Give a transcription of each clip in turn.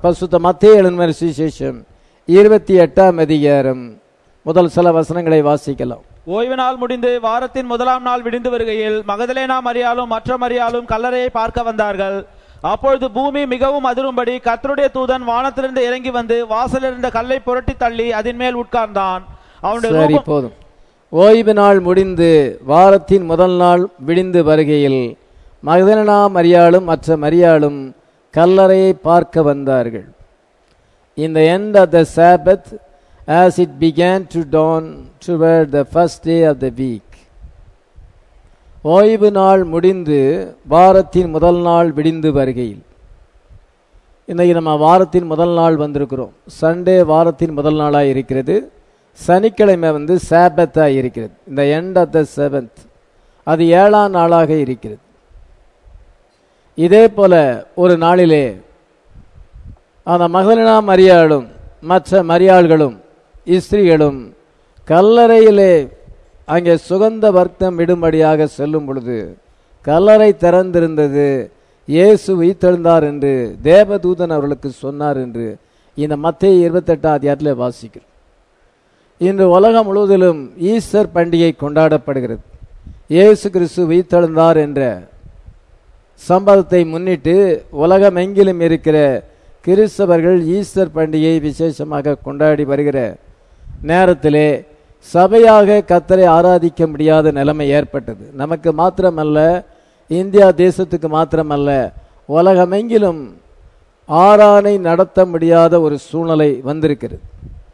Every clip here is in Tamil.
பசுத்த மத்திய எழுநர் சுவிசேஷம் இருபத்தி எட்டாம் அதிகாரம் முதல் சில வசனங்களை வாசிக்கலாம் ஓய்வு நாள் முடிந்து வாரத்தின் முதலாம் நாள் விடிந்து வருகையில் மகதலேனா மரியாலும் மற்ற மரியாலும் கல்லறையை பார்க்க வந்தார்கள் அப்பொழுது பூமி மிகவும் அதிரும்படி கர்த்தருடைய தூதன் வானத்திலிருந்து இறங்கி வந்து வாசலில் இருந்த கல்லை புரட்டி தள்ளி அதன் மேல் உட்கார்ந்தான் அவனுடைய சரி ரூபம் போதும் ஓய்வு நாள் முடிந்து வாரத்தின் முதல் நாள் விடிந்து வருகையில் மகதலனா மரியாளும் மற்ற மரியாளும் கல்லறையை பார்க்க வந்தார்கள் In the end of the Sabbath, as it began to dawn toward the first day of the week. ஓய்வு நாள் முடிந்து வாரத்தின் முதல் நாள் விடிந்து வருகையில் இன்னைக்கு நம்ம வாரத்தின் முதல் நாள் வந்திருக்கிறோம் சண்டே வாரத்தின் முதல் நாளாக இருக்கிறது சனிக்கிழமை வந்து சாபத்தாக இருக்கிறது இந்த எண்ட் ஆஃப் த செவன்த் அது ஏழாம் நாளாக இருக்கிறது இதே போல ஒரு நாளிலே அந்த மகளினா மரியாளும் மற்ற மரியாள்களும் இஸ்திரிகளும் கல்லறையிலே அங்கே சுகந்த வர்த்தம் விடும்படியாக செல்லும் பொழுது கல்லறை திறந்திருந்தது இயேசு உயிர்த்தெழுந்தார் என்று தேவதூதன் அவர்களுக்கு சொன்னார் என்று இந்த மத்திய இருபத்தெட்டாம் அதிகாரத்தில் வாசிக்கிறோம் இன்று உலகம் முழுவதிலும் ஈஸ்டர் பண்டிகை கொண்டாடப்படுகிறது இயேசு கிறிஸ்து உயிர்த்தெழுந்தார் என்ற சம்பவத்தை முன்னிட்டு உலகமெங்கிலும் இருக்கிற கிறிஸ்தவர்கள் ஈஸ்டர் பண்டிகையை விசேஷமாக கொண்டாடி வருகிற நேரத்திலே சபையாக கத்தரை ஆராதிக்க முடியாத நிலைமை ஏற்பட்டது நமக்கு மாத்திரமல்ல இந்தியா தேசத்துக்கு மாத்திரமல்ல உலகமெங்கிலும் ஆரானை நடத்த முடியாத ஒரு சூழ்நிலை வந்திருக்கிறது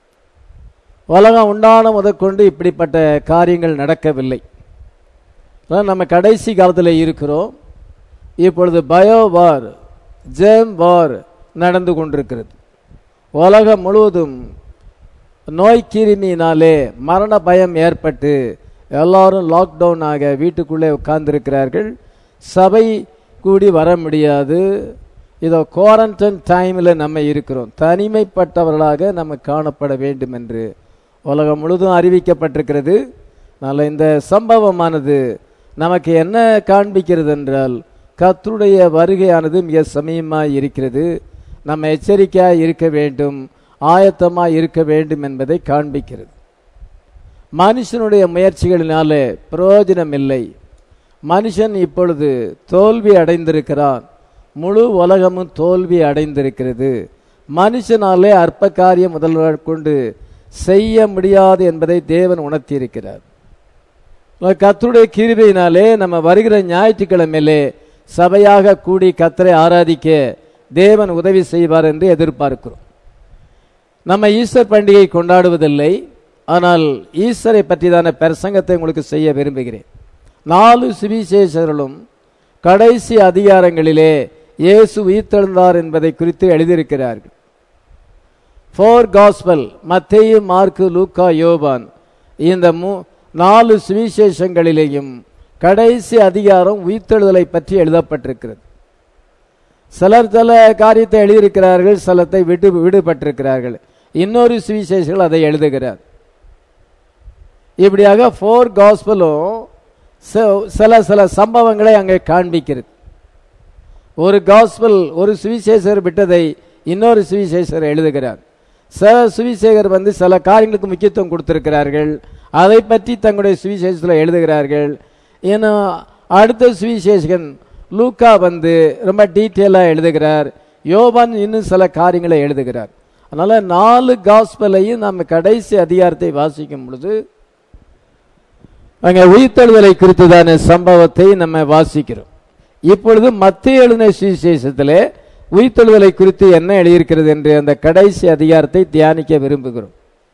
உலகம் உண்டான முதற்கொண்டு இப்படிப்பட்ட காரியங்கள் நடக்கவில்லை அதான் நம்ம கடைசி காலத்தில் இருக்கிறோம் இப்பொழுது பயோ வார் ஜேம் வார் நடந்து கொண்டிருக்கிறது உலகம் முழுவதும் நோய் கிருமியினாலே மரண பயம் ஏற்பட்டு எல்லாரும் லாக்டவுன் ஆக வீட்டுக்குள்ளே உட்கார்ந்திருக்கிறார்கள் சபை கூடி வர முடியாது இதோ குவாரண்டைன் டைமில் நம்ம இருக்கிறோம் தனிமைப்பட்டவர்களாக நம்ம காணப்பட வேண்டும் என்று உலகம் முழுதும் அறிவிக்கப்பட்டிருக்கிறது அதனால இந்த சம்பவமானது நமக்கு என்ன காண்பிக்கிறது என்றால் கர்த்தருடைய வருகையானது மிக சமயமாய் இருக்கிறது நம்ம எச்சரிக்கையாய் இருக்க வேண்டும் ஆயத்தமாய் இருக்க வேண்டும் என்பதை காண்பிக்கிறது மனுஷனுடைய முயற்சிகளினாலே பிரயோஜனம் இல்லை மனுஷன் இப்பொழுது தோல்வி அடைந்திருக்கிறான் முழு உலகமும் தோல்வி அடைந்திருக்கிறது மனுஷனாலே அற்ப காரியம் முதல்வர் கொண்டு செய்ய முடியாது என்பதை தேவன் உணர்த்தியிருக்கிறார் கத்தருடைய கிருபையினாலே நம்ம வருகிற ஞாயிற்றுக்கிழமையிலே சபையாக கூடி கத்தரை ஆராதிக்க தேவன் உதவி செய்வார் என்று எதிர்பார்க்கிறோம் நம்ம ஈஸ்டர் பண்டிகை கொண்டாடுவதில்லை ஆனால் ஈஸ்டரை பற்றிதான பிரசங்கத்தை உங்களுக்கு செய்ய விரும்புகிறேன் நாலு சுவிசேஷர்களும் கடைசி அதிகாரங்களிலே இயேசு உயிர்த்தெழுந்தார் என்பதை குறித்து எழுதியிருக்கிறார்கள் ஃபோர் காஸ்பல் மத்தேயு மார்க்கு லூக்கா யோபான் இந்த மூ நாலு சுவிசேஷங்களிலேயும் கடைசி அதிகாரம் உயிர்த்தெழுதலை பற்றி எழுதப்பட்டிருக்கிறது சிலர் சில காரியத்தை எழுதியிருக்கிறார்கள் சிலத்தை விட்டு விடுபட்டிருக்கிறார்கள் இன்னொரு சுவிசேஷங்கள் அதை எழுதுகிறார் இப்படியாக ஃபோர் காஸ்பலும் சில சில சம்பவங்களை அங்கே காண்பிக்கிறது ஒரு காஸ்பல் ஒரு சுவிசேஷர் விட்டதை இன்னொரு சுவிசேஷர் எழுதுகிறார் சில சுவிசேகர் வந்து சில காரியங்களுக்கு முக்கியத்துவம் கொடுத்திருக்கிறார்கள் அதை பற்றி தங்களுடைய சுவிசேஷத்தில் எழுதுகிறார்கள் இன்னும் அடுத்த சுவிசேஷகன் லூக்கா வந்து ரொம்ப டீட்டெயிலாக எழுதுகிறார் யோபான் இன்னும் சில காரியங்களை எழுதுகிறார் அதனால நாலு காஸ்பலையும் நம்ம கடைசி அதிகாரத்தை வாசிக்கும் பொழுது அங்கே உயிர்த்தெழுதலை குறித்ததான சம்பவத்தை நம்ம வாசிக்கிறோம் இப்பொழுது மத்திய எழுதின சுவிசேஷத்திலே உயிர்த்தெழுதலை குறித்து என்ன எழுதியிருக்கிறது என்று அந்த கடைசி அதிகாரத்தை தியானிக்க விரும்புகிறோம்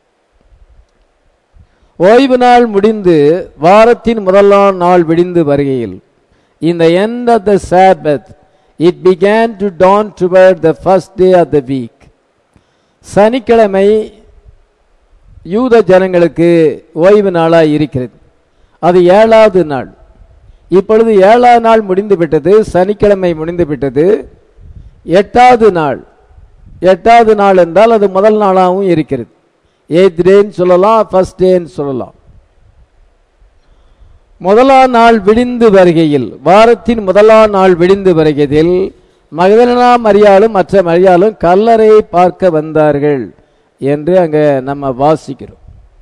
ஓய்வு நாள் முடிந்து வாரத்தின் முதலாம் நாள் விடிந்து வருகையில் இந்த end of the Sabbath it began to dawn toward the first day of the week சனிக்கிழமை யூத ஜனங்களுக்கு ஓய்வு நாளாக இருக்கிறது அது ஏழாவது நாள் இப்பொழுது ஏழாவது நாள் முடிந்து விட்டது சனிக்கிழமை முடிந்து விட்டது எட்டாவது நாள் எட்டாவது நாள் என்றால் அது முதல் நாளாகவும் இருக்கிறது எய்த் டேன்னு சொல்லலாம் ஃபர்ஸ்ட் டேன்னு சொல்லலாம் முதலாம் நாள் விடிந்து வருகையில் வாரத்தின் முதலாம் நாள் விடிந்து வருகையில் மகதலனா மரியாளும் மற்ற மரியாளும் கல்லறையை பார்க்க வந்தார்கள் என்று அங்க நம்ம வாசிக்கிறோம்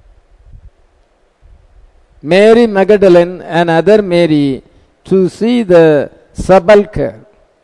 Mary Magdalene and other Mary to see the sepulchre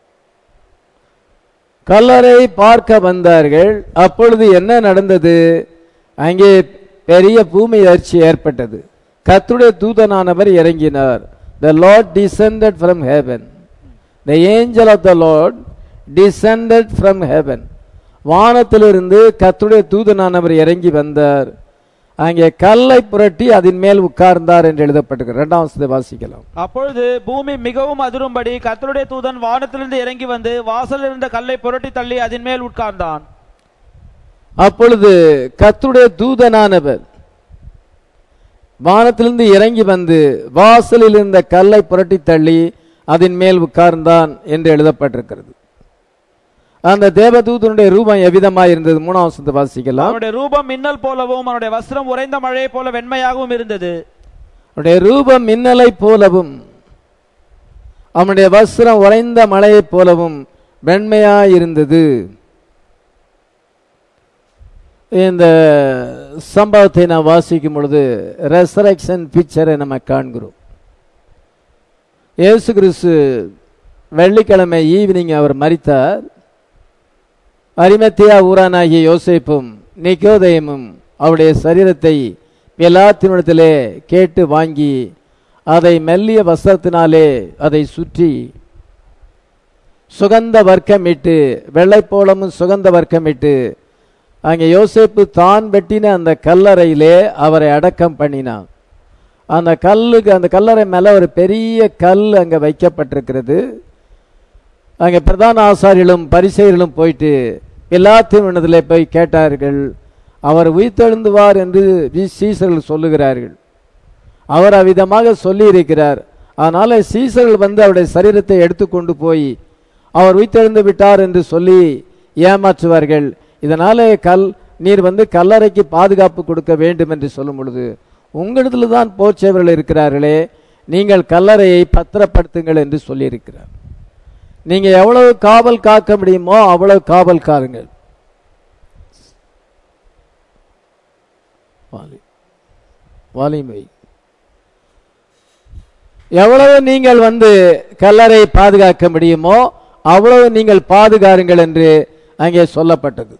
கல்லறை பார்க்க வந்தார்கள் அப்பொழுது என்ன நடந்தது அங்கே பெரிய பூமி அதிர்ச்சி ஏற்பட்டது கர்த்தருடைய தூதனானவர் இறங்கினார் the lord descended from heaven the angel of the lord descended from heaven வானத்திலிருந்து கர்த்தருடைய தூதனானவர் இறங்கி வந்தார் அங்கே கல்லை புரட்டி அதன் மேல் உட்கார்ந்தார் என்று எழுதப்பட்டிருக்கிறது இரண்டாம் வசனத்தை வாசிக்கலாம் அப்பொழுது பூமி மிகவும் அதிரும்படி கர்த்தருடைய தூதன் வானத்திலிருந்து இறங்கி வந்து வாசலில் இருந்த கல்லை புரட்டி தள்ளி அதன் மேல் உட்கார்ந்தான் அப்பொழுது கர்த்தருடைய தூதனானவர் வானத்திலிருந்து இறங்கி வந்து வாசலில் இருந்த கல்லை புரட்டி தள்ளி அதன் மேல் உட்கார்ந்தான் என்று எழுதப்பட்டிருக்கிறது அந்த தேவதூதனுடைய ரூபம் எவ்விதமாய் இருந்தது மூணாம் வசனத்தை வாசிக்கலாம் அவனுடைய ரூபம் மின்னல் போலவும் அவனுடைய வஸ்திரம் உறைந்த மழையை போல வெண்மையாகவும் இருந்தது அவனுடைய ரூபம் மின்னலை போலவும் அவனுடைய வஸ்திரம் உறைந்த மலையைப் போலவும் வெண்மையாய் இருந்தது இந்த சம்பவத்தை நாம் வாசிக்கும் பொழுது ரெசரக்ஷன் பிக்சரை நம்ம காண்கிறோம் இயேசு கிறிஸ்து வெள்ளிக்கிழமை ஈவினிங் அவர் மரித்தார் அரிமத்தியா ஊரானாகிய யோசேப்பும் நிக்கோதயமும் அவருடைய சரீரத்தை பிலாத்தினிடத்திலே கேட்டு வாங்கி அதை மெல்லிய வஸ்திரத்தினாலே அதை சுற்றி சுகந்த வர்க்கமிட்டு வெள்ளைப்போளமும் சுகந்த வர்க்கமிட்டு அங்கே யோசேப்பு தான் வெட்டின அந்த கல்லறையிலே அவரை அடக்கம் பண்ணினான் அந்த கல்லுக்கு அந்த கல்லறை மேல ஒரு பெரிய கல் அங்க வைக்கப்பட்டிருக்கிறது அங்கே பிரதான ஆசாரிகளும் பரிசெயர்களும் போயிட்டு எல்லாத்தின் போய் கேட்டார்கள் அவர் உயிர்த்தெழுந்துவார் என்று வி- சீசர்கள் சொல்லுகிறார்கள் அவர் அவ்விதமாக சொல்லி இருக்கிறார் அதனால சீசர்கள் வந்து அவருடைய சரீரத்தை எடுத்துக்கொண்டு போய் அவர் உயிர்த்தெழுந்து விட்டார் என்று சொல்லி ஏமாற்றுவார்கள் இதனாலே கல் நீர் வந்து கல்லறைக்கு பாதுகாப்பு கொடுக்க வேண்டும் என்று சொல்லும் பொழுது உங்களிடத்துல தான் போர்ச்சேவர்கள் இருக்கிறார்களே நீங்கள் கல்லறையை பத்திரப்படுத்துங்கள் என்று சொல்லியிருக்கிறார் நீங்க எவ்வளவு காவல் காக்க முடியுமோ அவ்வளவு காவல் காருங்கள் வாலி வாலிமை எவ்வளவு நீங்கள் வந்து கல்லறை பாதுகாக்க முடியுமோ அவ்வளவு நீங்கள் பாதுகாருங்கள் என்று அங்கே சொல்லப்பட்டது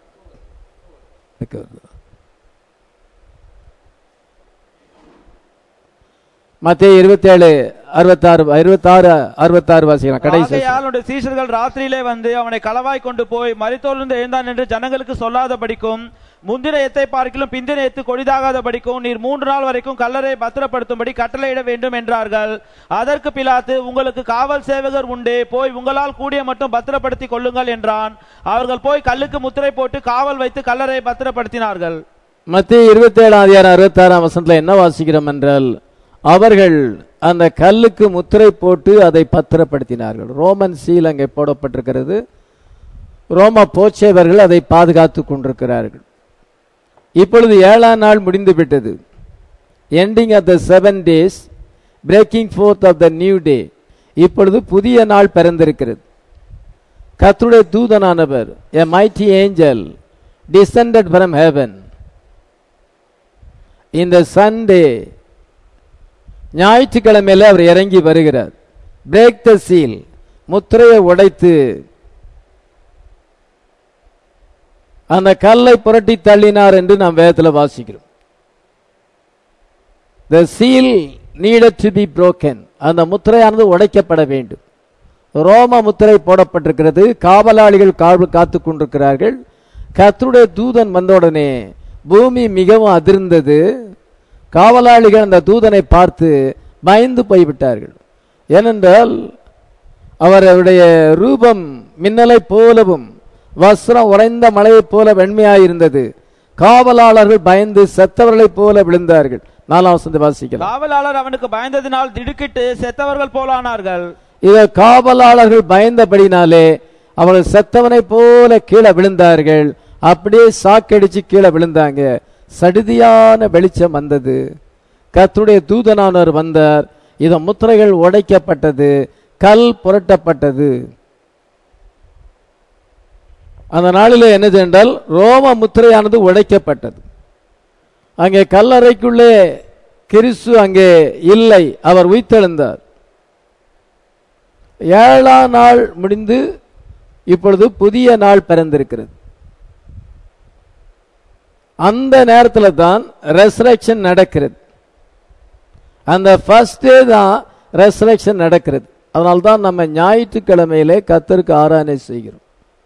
மத்திய இருபத்தி ஏழு அறுபத்தாறு இருபத்தாறு அறுபத்தாறு வாசிக்கலாம் கடைசி ஆகையால் அவனுடைய சீஷர்கள் ராத்திரியிலே வந்து அவனை களவாய் கொண்டு போய் மரித்தோலிருந்து எழுந்தான் என்று ஜனங்களுக்கு சொல்லாதபடிக்கும் முந்தின எத்தை பார்க்கிலும் பிந்தின எத்து கொடிதாகாதபடிக்கும் நீர் மூன்று நாள் வரைக்கும் கல்லறை பத்திரப்படுத்தும்படி கட்டளையிட வேண்டும் என்றார்கள் அதற்கு பிலாத்து உங்களுக்கு காவல் சேவகர் உண்டு போய் உங்களால் கூடிய மட்டும் பத்திரப்படுத்தி கொள்ளுங்கள் என்றான் அவர்கள் போய் கல்லுக்கு முத்திரை போட்டு காவல் வைத்து கல்லறை பத்திரப்படுத்தினார்கள் மத்திய இருபத்தி ஏழாம் அதிகாரம் அறுபத்தாறாம் வசனத்துல என்ன வாசிக்கிறோம் என்றால் அவர்கள் அந்த கல்லுக்கு முத்திரை போட்டு அதை பத்திரப்படுத்தினார்கள் ரோமன் சீல் அங்கே போடப்பட்டிருக்கிறது ரோம போச்சேவர்கள் அதை பாதுகாத்து கொண்டிருக்கிறார்கள் இப்பொழுது ஏழாம் நாள் முடிந்து விட்டது ending of the seven days breaking forth of the new day இப்பொழுது புதிய நாள் பிறந்திருக்கிறது கர்த்தருடைய தூதனானவர் a mighty angel descended from heaven இந்த சண்டே ஞாயிற்றுக்கிழமையில அவர் இறங்கி வருகிறார் பிரேக் த சீல் முத்திரையை உடைத்து அந்த கல்லை புரட்டி தள்ளினார் என்று நாம் வேதத்தில் வாசிக்கிறோம் the seal needed to be broken அந்த முத்திரையானது உடைக்கப்பட வேண்டும் ரோம முத்திரை போடப்பட்டிருக்கிறது காவலாளிகள் காவல் காத்து கொண்டிருக்கிறார்கள் கர்த்தருடைய தூதன் வந்தவுடனே பூமி மிகவும் அதிர்ந்தது காவலாளிகள் அந்த தூதனை பார்த்து பயந்து போய்விட்டார்கள் ஏனென்றால் அவருடைய ரூபம் மின்னலை போலவும் வஸ்திரம் உறைந்த மலையைப் போல வெண்மையாயிருந்தது காவலாளர்கள் பயந்து செத்தவர்களைப் போல விழுந்தார்கள் நாலாம் வசந்த வாசிக்கலாம் காவலாளர் அவனுக்கு பயந்ததினால் திடுக்கிட்டு செத்தவர்கள் போலானார்கள் இத காவலாளர்கள் பயந்தபடினாலே அவர்கள் செத்தவனைப் போல கீழே விழுந்தார்கள் அப்படியே சாக்கடிச்சு கீழே விழுந்தாங்க சடிதியான வெளிச்சம் வந்தது கர்த்தருடைய தூதனானவர் வந்தார் இத முத்திரைகள் உடைக்கப்பட்டது கல் புரட்டப்பட்டது அந்த நாளிலே என்ன என்றால் ரோம முத்திரையானது உடைக்கப்பட்டது அங்கே கல்லறைக்குள்ளே கிறிஸ்து அங்கே இல்லை அவர் உயிர்த்தெழுந்தார் ஏழாம் நாள் முடிந்து இப்பொழுது புதிய நாள் பிறந்திருக்கிறது அந்த நேரத்தில் தான் ரெசரக்ஷன் நடக்கிறது அந்த ஃபர்ஸ்ட் டே தான் ரெசரக்ஷன் நடக்கிறது அதனால தான் நம்ம ஞாயிற்றுக்கிழமையிலே கத்தருக்கு ஆராதனை செய்கிறோம்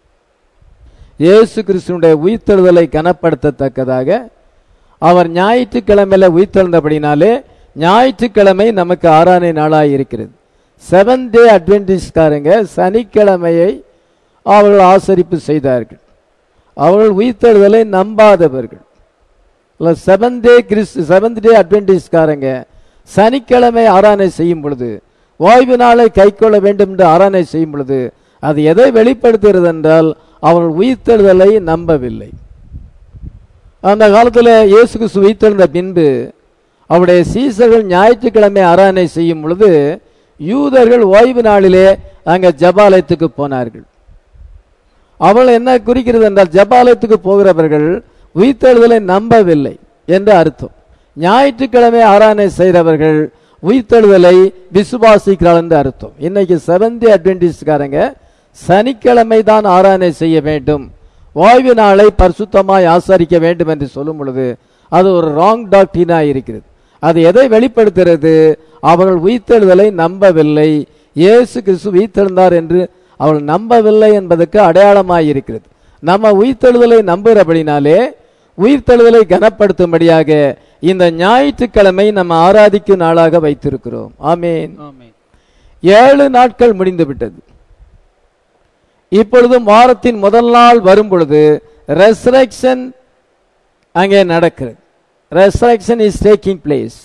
இயேசு கிறிஸ்துனுடைய உயிர்த்தெழுதலை கனப்படுத்தத்தக்கதாக அவர் ஞாயிற்றுக்கிழமையில உயிர்த்தெழுந்தபடினாலே ஞாயிற்றுக்கிழமை நமக்கு ஆராதனை நாளாக இருக்கிறது செவன் டே அட்வென்டிஸ்காரங்க சனிக்கிழமையை அவர்கள் ஆசரிப்பு செய்தார்கள் அவர்கள் உயிர்த்தெழுதலை நம்பாதவர்கள் செவன் டே கிறிஸ்து செவன்த் டே அட்வென்டிஸ்காரங்க சனிக்கிழமை ஆராதனை செய்யும் பொழுது ஓய்வு நாளை கைக்கொள்ள வேண்டும் என்று ஆராதனை செய்யும் பொழுது அது எதை வெளிப்படுத்துகிறது என்றால் அவர்கள் உயிர்த்தெழுதலை நம்பவில்லை அந்த காலத்தில் இயேசு கிறிஸ்து உயிர்த்தெழுந்த பின்பு அவருடைய சீசர்கள் ஞாயிற்றுக்கிழமை ஆராதனை செய்யும் பொழுது யூதர்கள் ஓய்வு நாளிலே அங்கே ஜபாலயத்துக்கு போனார்கள் அவள் என்ன குறிக்கிறது என்றால் ஜபாலயத்துக்கு போகிறவர்கள் உயிர்த்தெழுதலை நம்பவில்லை என்று அர்த்தம் ஞாயிற்றுக்கிழமை ஆராதனை செய்கிறவர்கள் உயிர்த்தெழுதலை விசுவாசிக்கிறாள் என்று அர்த்தம் இன்னைக்கு செவன்தி அட்வென்டிஸ்காரங்க சனிக்கிழமை தான் ஆராதனை செய்ய வேண்டும் ஓய்வு நாளை பரிசுத்தமாய் ஆசரிக்க வேண்டும் என்று சொல்லும் பொழுது அது ஒரு ராங் டாக்டினா இருக்கிறது அது எதை வெளிப்படுத்துகிறது அவர்கள் உயிர்த்தெழுதலை நம்பவில்லை இயேசு கிறிஸ்து உயிர்த்தெழுந்தார் என்று அவள் நம்பவில்லை என்பதற்கு அடையாளமாய் இருக்கிறது நம்ம உயிர்த்தெழுதலை நம்புகிறபடினாலே உயிர்த்தெழுதலை கனப்படுத்தும்படியாக இந்த ஞாயிற்றுக்கிழமை நம்ம ஆராதிக்கும் நாளாக வைத்திருக்கிறோம் ஆமேன் ஆமென் ஏழு நாட்கள் முடிந்து விட்டது இப்பொழுதும் வாரத்தின் முதல் நாள் வரும் பொழுது ரெசரக்ஷன் அங்கே நடக்கிறது ரெசரக்ஷன் இஸ் டேக்கிங் பிளேஸ்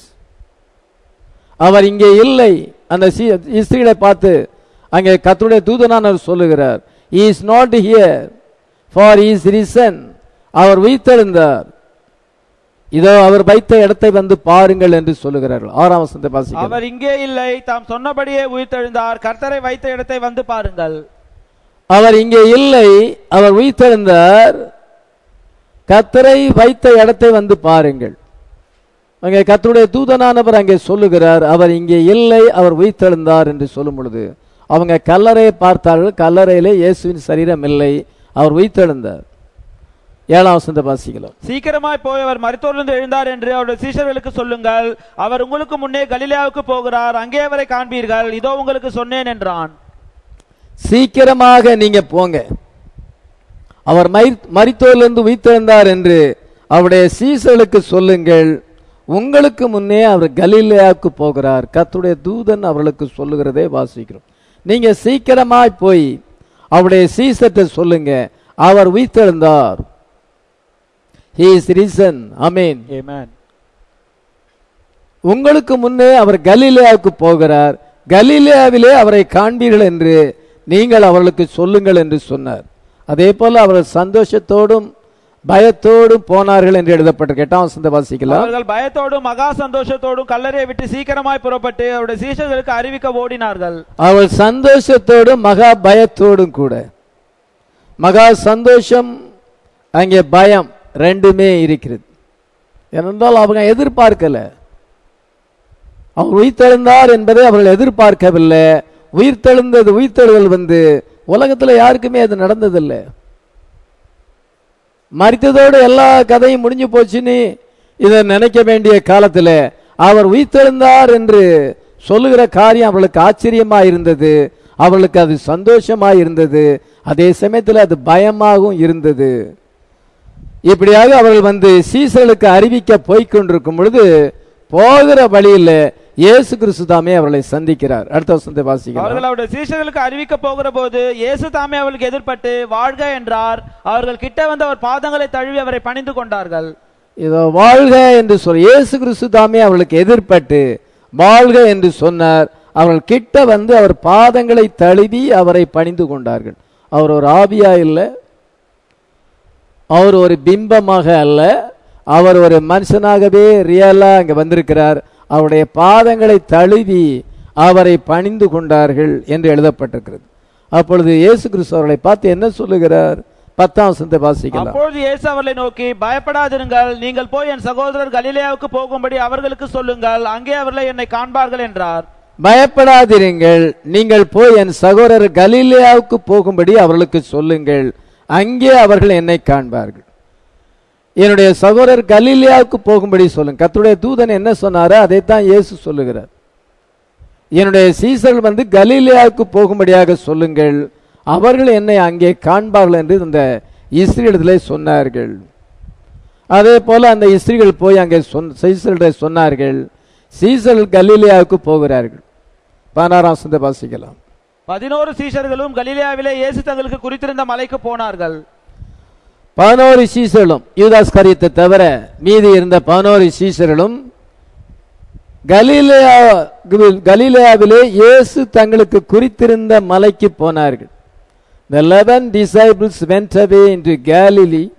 அவர் இங்கே இல்லை அந்த ஸ்திரீகளை பார்த்து அங்கே கர்த்தருடைய தூதனானவர் சொல்லுகிறார் is not here for is risen அவர் உயிர்த்தெழுந்தார் இதோ அவர் வைத்த இடத்தை வந்து பாருங்கள் என்று சொல்லுகிறார்கள் ஆறாம் வசனத்தை வாசிக்கலாம் அவர் இங்கே இல்லை தாம் சொன்னபடியே உயிர்த்தெழுந்தார் கர்த்தரை வைத்த இடத்தை வந்து பாருங்கள் அவர் இங்கே இல்லை அவர் உயிர்த்தெழுந்தார் கத்தரை வைத்த இடத்தை வந்து பாருங்கள் அங்கே கத்தருடைய தூதனானவர் அங்கே சொல்லுகிறார் அவர் இங்கே இல்லை அவர் உயிர்த்தெழுந்தார் என்று சொல்லும் பொழுது அவங்க கல்லறையை பார்த்தார்கள் கல்லறையிலே இயேசுவின் சரீரம் இல்லை அவர் உயிர்த்தெழுந்தார் ஏழாம் வசந்த வாசிக்கலாம் சீக்கிரமாய் போய் அவர் மருத்துவரிலிருந்து எழுந்தார் என்று அவருடைய சீஷர்களுக்கு சொல்லுங்கள் அவர் உங்களுக்கு முன்னே கலிலேயாவுக்கு போகிறார் அங்கே அவரை காண்பீர்கள் இதோ உங்களுக்கு சொன்னேன் என்றான் சீக்கிரமாக நீங்க போங்க அவர் மரித்தோரிலிருந்து உயிர்த்தெழுந்தார் என்று அவருடைய சீசர்களுக்கு சொல்லுங்கள் உங்களுக்கு முன்னே அவர் கலிலேயாவுக்கு போகிறார் கர்த்தருடைய தூதன் அவர்களுக்கு சொல்லுகிறதை வாசிக்கிறோம் நீங்க சீக்கிரமாய் போய் அவருடைய சீசத்தை சொல்லுங்க அவர் உயிர்த்தெழுந்தார் he is risen amen Amen. உங்களுக்கு முன்னே அவர் கலிலேயாவுக்கு போகிறார் கலிலேயாவிலே அவரை காண்பீர்கள் என்று நீங்கள் அவர்களுக்கு சொல்லுங்கள் என்று சொன்னார் அதே போல அவர்கள் சந்தோஷத்தோடும் பயத்தோடும் போனார்கள் என்று எழுதப்பட்டிருக்கு எட்டாம் வசந்த வாசிக்கலாம் அவர்கள் பயத்தோடும் மகா சந்தோஷத்தோடும் கல்லறையை விட்டு சீக்கிரமாய் புறப்பட்டு அவருடைய சீஷர்களுக்கு அறிவிக்க ஓடினார்கள் அவள் சந்தோஷத்தோடும் மகா பயத்தோடும் கூட மகா சந்தோஷம் அங்கே பயம் ரெண்டுமே இருக்கிறது ஏனென்றால் அவங்க எதிர்பார்க்கல அவர் உயிர்த்தெழுந்தார் என்பதை அவர்கள் எதிர்பார்க்கவில்லை உயிர்த்தெழுந்தது உயிர்த்தெழுதல் வந்து உலகத்துல யாருக்குமே அது நடந்ததில்லை மறித்ததோடு எல்லா கதையும் முடிஞ்சு போச்சுன்னு இதை நினைக்க வேண்டிய காலத்துல அவர் உயிர்த்தெழுந்தார் என்று சொல்லுகிற காரியம் அவர்களுக்கு ஆச்சரியமா இருந்தது அவர்களுக்கு அது சந்தோஷமா இருந்தது அதே சமயத்தில் அது பயமாகவும் இருந்தது இப்படியாக அவர்கள் வந்து சீசர்களுக்கு அறிவிக்க போய்க் கொண்டிருக்கும் பொழுது போகிற வழியில இயேசு கிறிஸ்து தாமே அவர்களை சந்திக்கிறார் அடுத்த வசனத்தை வாசிக்கலாம் அவர்கள் அவருடைய சீஷர்களுக்கு அறிவிக்க போகிற போது இயேசு தாமே அவர்களுக்கு எதிர்ப்பட்டு வாழ்க என்றார் அவர்கள் கிட்ட வந்து அவர் பாதங்களை தழுவி அவரை பணிந்து கொண்டார்கள் இதோ வாழ்க என்று சொல் இயேசு கிறிஸ்து தாமே அவர்களுக்கு எதிர்ப்பட்டு வாழ்க என்று சொன்னார் அவர்கள் கிட்ட வந்து அவர் பாதங்களை தழுவி அவரை பணிந்து கொண்டார்கள் அவர் ஒரு ஆவியா இல்லை அவர் ஒரு பிம்பமாக அல்ல அவர் ஒரு மனுஷனாகவே ரியலா அங்க வந்திருக்கிறார் அவருடைய பாதங்களை தழுவி அவரை பணிந்து கொண்டார்கள் என்று எழுதப்பட்டிருக்கிறது அப்பொழுது இயேசு கிறிஸ்து அவர்களை பார்த்து என்ன சொல்லுகிறார் பத்தாம் வசனத்தை வாசிக்கலாம் அப்பொழுது இயேசு அவர்களை நோக்கி பயப்படாதிருங்கள் நீங்கள் போய் என் சகோதரர் கலிலேயாவுக்கு போகும்படி அவர்களுக்கு சொல்லுங்கள் அங்கே அவர்களை என்னை காண்பார்கள் என்றார் பயப்படாதிருங்கள் நீங்கள் போய் என் சகோதரர் கலிலேயாவுக்கு போகும்படி அவர்களுக்கு சொல்லுங்கள் அங்கே அவர்கள் என்னை காண்பார்கள் என்னுடைய சகோதரர் கலிலேயாவுக்கு போகும்படி சொல்லுங்க கர்த்தருடைய தூதன் என்ன சொன்னாரோ அதைத்தான் இயேசு சொல்லுகிறார் என்னுடைய சீசர்கள் வந்து கலிலேயாவுக்கு போகும்படியாக சொல்லுங்கள் அவர்கள் என்னை அங்கே காண்பார்கள் என்று இந்த இஸ்ரீலிடத்திலே சொன்னார்கள் அதே போல அந்த இஸ்ரீகள் போய் அங்கே சொன் சீசர்களிடம் சொன்னார்கள் சீசர்கள் கலிலேயாவுக்கு போகிறார்கள் பதினாறாம் வசனத்தை வாசிக்கலாம் பதினோரு சீஷர்களும் கலிலேயாவிலே இயேசு தங்களுக்கு குறித்திருந்த மலைக்கு போனார்கள் பதினோரு சீசர்களும் யூதாஸ் காரியத்தை தவிர மீதி இருந்த பதினோரு சீசர்களும் கலிலேயா கலிலேயாவிலே இயேசு தங்களுக்கு குறித்திருந்த மலைக்கு போனார்கள் The eleven disciples went away into Galilee,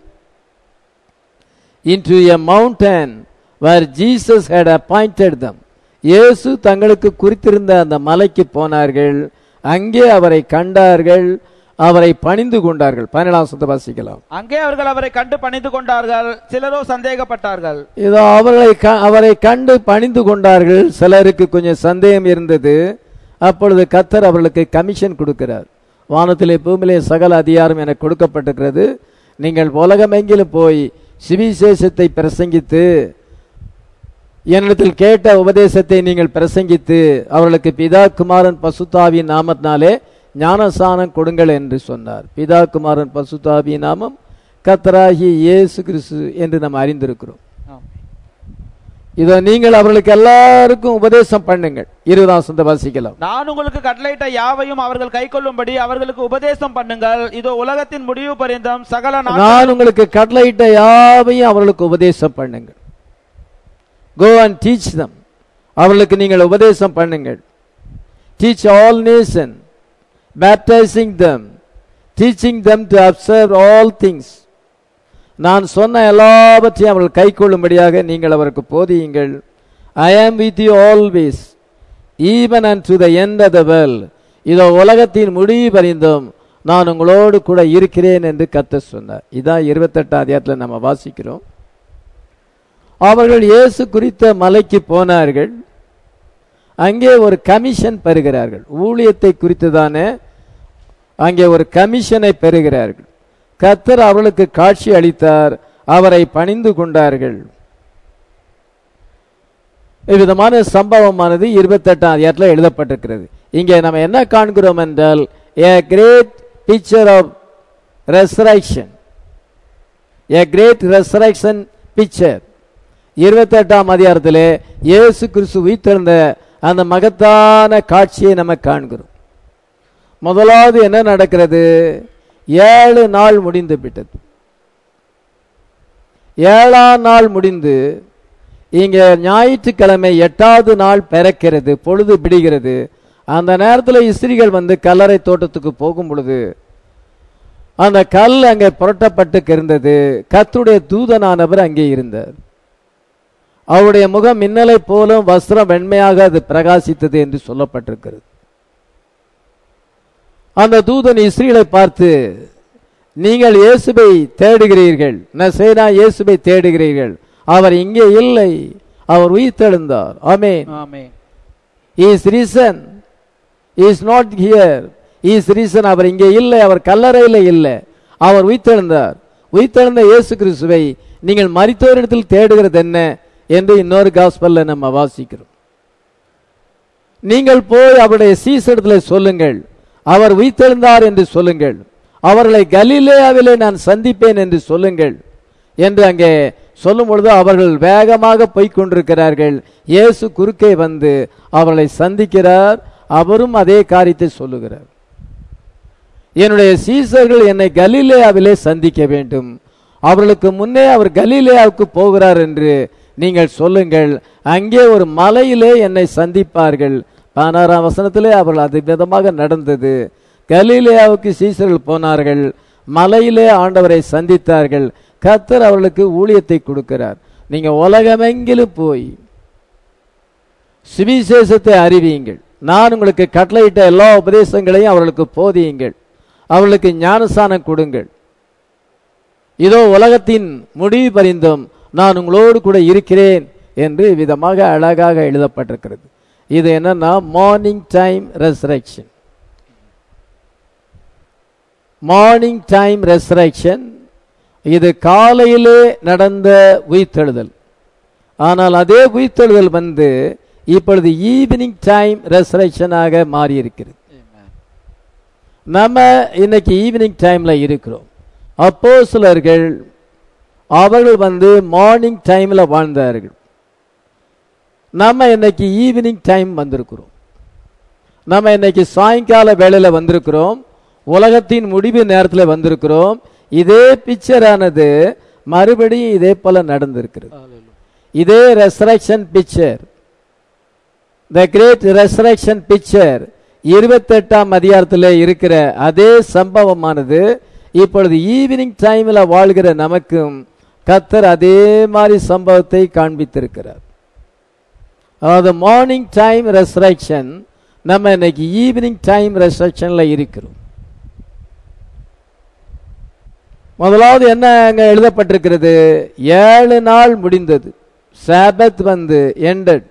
into a mountain where Jesus had appointed them. இயேசு தங்களுக்கு குறித்திருந்த அந்த மலைக்கு போனார்கள் அங்கே அவரை கண்டார்கள் அவரை பணிந்து கொண்டார்கள் பதினேழாம் வசனத்தை வாசிக்கலாம் அங்கே அவர்கள் அவரை கண்டு பணிந்து கொண்டார்கள் சிலரோ சந்தேகப்பட்டார்கள் இதோ அவர்களை க- அவரை கண்டு பணிந்து கொண்டார்கள் சிலருக்கு கொஞ்சம் சந்தேகம் இருந்தது அப்பொழுது கத்தர் அவர்களுக்கு கமிஷன் கொடுக்கிறார் வானத்திலே பூமியிலே சகல அதிகாரம் எனக்கு கொடுக்கப்பட்டிருக்கிறது நீங்கள் உலகமெங்கிலும் போய் சுவிசேஷத்தை பிரசங்கித்து என்னிடத்தில் கேட்ட உபதேசத்தை நீங்கள் பிரசங்கித்து அவர்களுக்கு பிதா குமாரன் பசுத்தாவின் நாமத்தினாலே ஞானசானம் கொடுங்கள் என்று சொன்னார் பிதா குமாரன் பசுத்தாவின் நாமம் கத்தராகி இயேசு கிறிஸ்து என்று நாம் அறிந்திருக்கிறோம் இதோ நீங்கள் அவர்களுக்கு எல்லாருக்கும் உபதேசம் பண்ணுங்கள் இருபதாம் சொந்த வாசிக்கலாம் நான் உங்களுக்கு கட்டளையிட்ட யாவையும் அவர்கள் கைக்கொள்ளும்படி அவர்களுக்கு உபதேசம் பண்ணுங்கள் இதோ உலகத்தின் முடிவு பரியந்தம் சகல நாட்டு நான் உங்களுக்கு கட்டளையிட்ட யாவையும் அவர்களுக்கு உபதேசம் பண்ணுங்கள் கோ அண்ட் டீச் தம் அவர்களுக்கு நீங்கள் உபதேசம் பண்ணுங்கள் teach all nation baptizing them teaching them to observe all things நான் சொன்ன எல்லாவற்றையும் அவர்கள் கைக்கொள்ளும்படியாக நீங்கள் அவருக்கு போதியுங்கள் I am with you always even and to the end of the world இதோ உலகத்தின் முடிவு பரிந்தும் நான் உங்களோடு கூட இருக்கிறேன் என்று கத்த சொன்னார் இதான் இருபத்தெட்டாம் அதிகாரத்தில் நம்ம வாசிக்கிறோம் அவர்கள் இயேசு குறித்த மலைக்கு போனார்கள் அங்கே ஒரு கமிஷன் பெறுகிறார்கள் ஊழியத்தை குறித்துதான அங்கே ஒரு கமிஷனை பெறுகிறார்கள் கத்தர் அவர்களுக்கு காட்சி அளித்தார் அவரை பணிந்து கொண்டார்கள் இவ்விதமான சம்பவமானது இருபத்தெட்டாம் அதிகாரத்தில் எழுதப்பட்டிருக்கிறது இங்கே நம்ம என்ன காண்கிறோம் என்றால் a great picture of resurrection a great resurrection picture இருபத்தெட்டாம் அதிகாரத்திலே இயேசு கிறிஸ்து உயிர்த்தெழுந்த அந்த மகத்தான காட்சியை நம்ம காண்கிறோம் முதலாவது என்ன நடக்கிறது ஏழு நாள் முடிந்து விட்டது ஏழாம் நாள் முடிந்து இங்கே ஞாயிற்றுக்கிழமை எட்டாவது நாள் பிறக்கிறது பொழுது பிடிகிறது அந்த நேரத்தில் இஸ்திரிகள் வந்து கல்லறை தோட்டத்துக்கு போகும் பொழுது அந்த கல் அங்கே புரட்டப்பட்டு இருந்தது கத்துடைய தூதனானவர் அங்கே இருந்தார் அவருடைய முகம் மின்னலை போலும் வஸ்திரம் வெண்மையாக அது பிரகாசித்தது என்று சொல்லப்பட்டிருக்கிறது அந்த தூதன் இஸ்ரீலை பார்த்து நீங்கள் இயேசுவை தேடுகிறீர்கள் நசேனா இயேசுவை தேடுகிறீர்கள் அவர் இங்கே இல்லை அவர் உயிர்த்தெழுந்தார் ஆமென் ஆமென் is risen is not here is risen அவர் இங்கே இல்லை அவர் கல்லறையில் இல்லை அவர் உயிர்த்தெழுந்தார் உயிர்த்தெழுந்த இயேசு கிறிஸ்துவை நீங்கள் மரித்தோரிடத்தில் தேடுகிறது என்ன என்று இன்னொரு காஸ்பல்ல நம்ம வாசிக்கிறோம் நீங்கள் போய் அவருடைய சீசடத்தில் சொல்லுங்கள் அவர் உயிர்த்தெழுந்தார் என்று சொல்லுங்கள் அவர்களை கலிலேயாவிலே நான் சந்திப்பேன் என்று சொல்லுங்கள் என்று அங்கே சொல்லும் பொழுது அவர்கள் வேகமாக போய்க் கொண்டிருக்கிறார்கள் இயேசு குறுக்கே வந்து அவர்களை சந்திக்கிறார் அவரும் அதே காரியத்தை சொல்லுகிறார் என்னுடைய சீசர்கள் என்னை கலிலேயாவிலே சந்திக்க வேண்டும் அவர்களுக்கு முன்னே அவர் கலிலேயாவுக்கு போகிறார் என்று நீங்கள் சொல்லுங்கள் அங்கே ஒரு மலையிலே என்னை சந்திப்பார்கள் பதினாறாம் வசனத்திலே அவர்கள் அது விதமாக நடந்தது கலிலேயாவுக்கு சீசர்கள் போனார்கள் மலையிலே ஆண்டவரை சந்தித்தார்கள் கர்த்தர் அவர்களுக்கு ஊழியத்தை கொடுக்கிறார் நீங்க உலகமெங்கிலும் போய் சுவிசேஷத்தை அறிவியுங்கள் நான் உங்களுக்கு கட்டளையிட்ட எல்லா உபதேசங்களையும் அவர்களுக்கு போதியுங்கள் அவர்களுக்கு ஞானசானம் கொடுங்கள் இதோ உலகத்தின் முடிவு பரிந்தும் நான் உங்களோடு கூட இருக்கிறேன் என்று விதமாக அழகாக எழுதப்பட்டிருக்கிறது இது என்னன்னா morning time resurrection morning time resurrection இது காலையிலே நடந்த உயிர்த்தெழுதல் ஆனால் அதே உயிர்த்தெழுதல் வந்து இப்பொழுது ஈவினிங் டைம் ரெசரக்ஷனாக மாறியிருக்கிறது நம்ம இன்னைக்கு ஈவினிங் டைம்ல இருக்கிறோம் அப்போ சிலர்கள் அவர்கள் வந்து மார்னிங் டைம்ல வாழ்ந்தார்கள் நம்ம இன்னைக்கு ஈவினிங் டைம் வந்திருக்கிறோம் நம்ம இன்னைக்கு சாயங்கால வேளையில வந்திருக்கிறோம் உலகத்தின் முடிவு நேரத்தில் வந்திருக்கிறோம் இதே பிக்சரானது மறுபடியும் இதே போல நடந்திருக்கிறது இதே resurrection picture the great resurrection picture இருபத்தெட்டாம் அதிகாரத்தில் இருக்கிற அதே சம்பவமானது இப்பொழுது ஈவினிங் டைம்ல வாழ்கிற நமக்கும் கத்தர் அதே மாதிரி சம்பவத்தை காண்பித்திருக்கிறார் அதாவது மார்னிங் டைம் ரெசரக்ஷன் நம்ம இன்னைக்கு ஈவினிங் டைம் ரெசரக்ஷன்ல இருக்கிறோம் முதலாவது என்ன அங்க எழுதப்பட்டிருக்கிறது ஏழு நாள் முடிந்தது சாபத் வந்து எண்டட்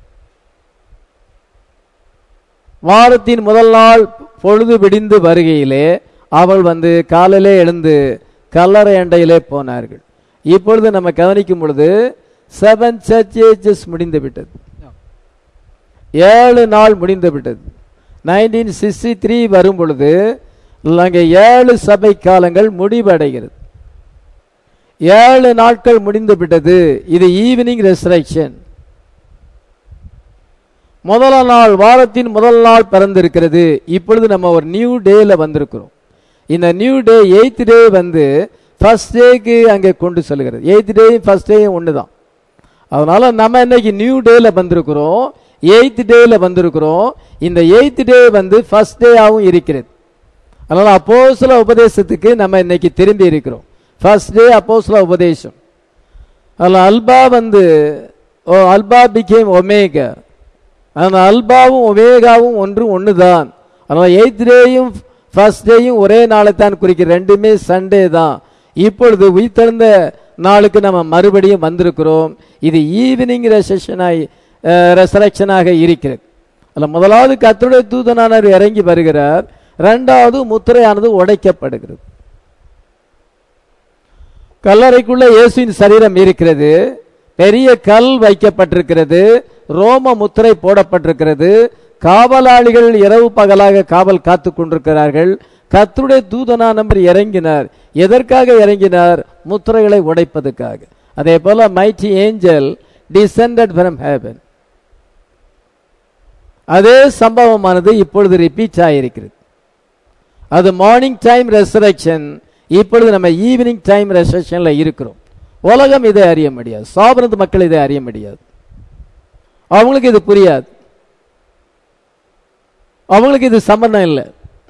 வாரத்தின் முதல் நாள் பொழுது விடிந்து வருகையிலே அவள் வந்து காலையிலே எழுந்து கல்லறை அண்டையிலே போனார்கள் இப்பொழுது நம்ம கவனிக்கும் பொழுது செவன் சர்ச்சேஜஸ் முடிந்து விட்டது ஏழு நாள் முடிந்து விட்டது நைன்டீன் சிக்ஸ்டி த்ரீ வரும் பொழுது அங்கே ஏழு சபை காலங்கள் முடிவடைகிறது ஏழு நாட்கள் முடிந்து விட்டது இது ஈவினிங் ரெசரக்ஷன் முதல் நாள் வாரத்தின் முதல் நாள் பிறந்திருக்கிறது இப்பொழுது நம்ம ஒரு நியூ டேல வந்திருக்கிறோம் இந்த நியூ டே எயித் டே வந்து ஃபர்ஸ்ட் டேக்கு அங்கே கொண்டு செல்கிறது எயித் டே ஃபர்ஸ்ட் டே ஒன்று தான் அதனால நம்ம இன்னைக்கு நியூ டேல வந்திருக்கிறோம் எயித் டேல வந்திருக்கிறோம் இந்த எயித் டே வந்து ஃபர்ஸ்ட் டேயாகவும் இருக்கிறது அதனால அப்போஸ்தல உபதேசத்துக்கு நம்ம இன்னைக்கு திரும்பி இருக்கிறோம் ஃபர்ஸ்ட் டே அப்போஸ்தல உபதேசம் அதில் அல்பா வந்து ஓ அல்பா பிகேம் ஒமேகா அந்த அல்பாவும் ஒமேகாவும் ஒன்று ஒன்று தான் அதனால் எயித் டேயும் ஃபர்ஸ்ட் டேயும் ஒரே நாளை தான் குறிக்கிற ரெண்டுமே சண்டே தான் இப்பொழுது உயிர்த்தெழுந்த நாளுக்கு நம்ம மறுபடியும் வந்திருக்கிறோம் இது ஈவினிங் ரெசஷனாய் ரெசரக்ஷனாக இருக்கிறது அதில் முதலாவது கத்தருடைய தூதனானவர் இறங்கி வருகிறார் ரெண்டாவது முத்திரையானது உடைக்கப்படுகிறது கல்லறைக்குள்ள இயேசுவின் சரீரம் இருக்கிறது பெரிய கல் வைக்கப்பட்டிருக்கிறது ரோம முத்திரை போடப்பட்டிருக்கிறது காவலாளிகள் இரவு பகலாக காவல் காத்து கொண்டிருக்கிறார்கள் கத்தருடைய தூதனா நம்பர் இறங்கினார் எதற்காக இறங்கினார் முத்திரைகளை உடைப்பதற்காக அதே போல mighty angel descended from heaven அதே சம்பவமானது இப்பொழுது ரிப்பீட் ஆகியிருக்கிறது அது மார்னிங் டைம் ரெசரக்ஷன் இப்பொழுது நம்ம ஈவினிங் டைம் ரெசரக்ஷன்ல இருக்கிறோம் உலகம் இதை அறிய முடியாது சாபனத்து மக்கள் இதை அறிய முடியாது அவங்களுக்கு இது புரியாது அவங்களுக்கு இது சம்பந்தம் இல்லை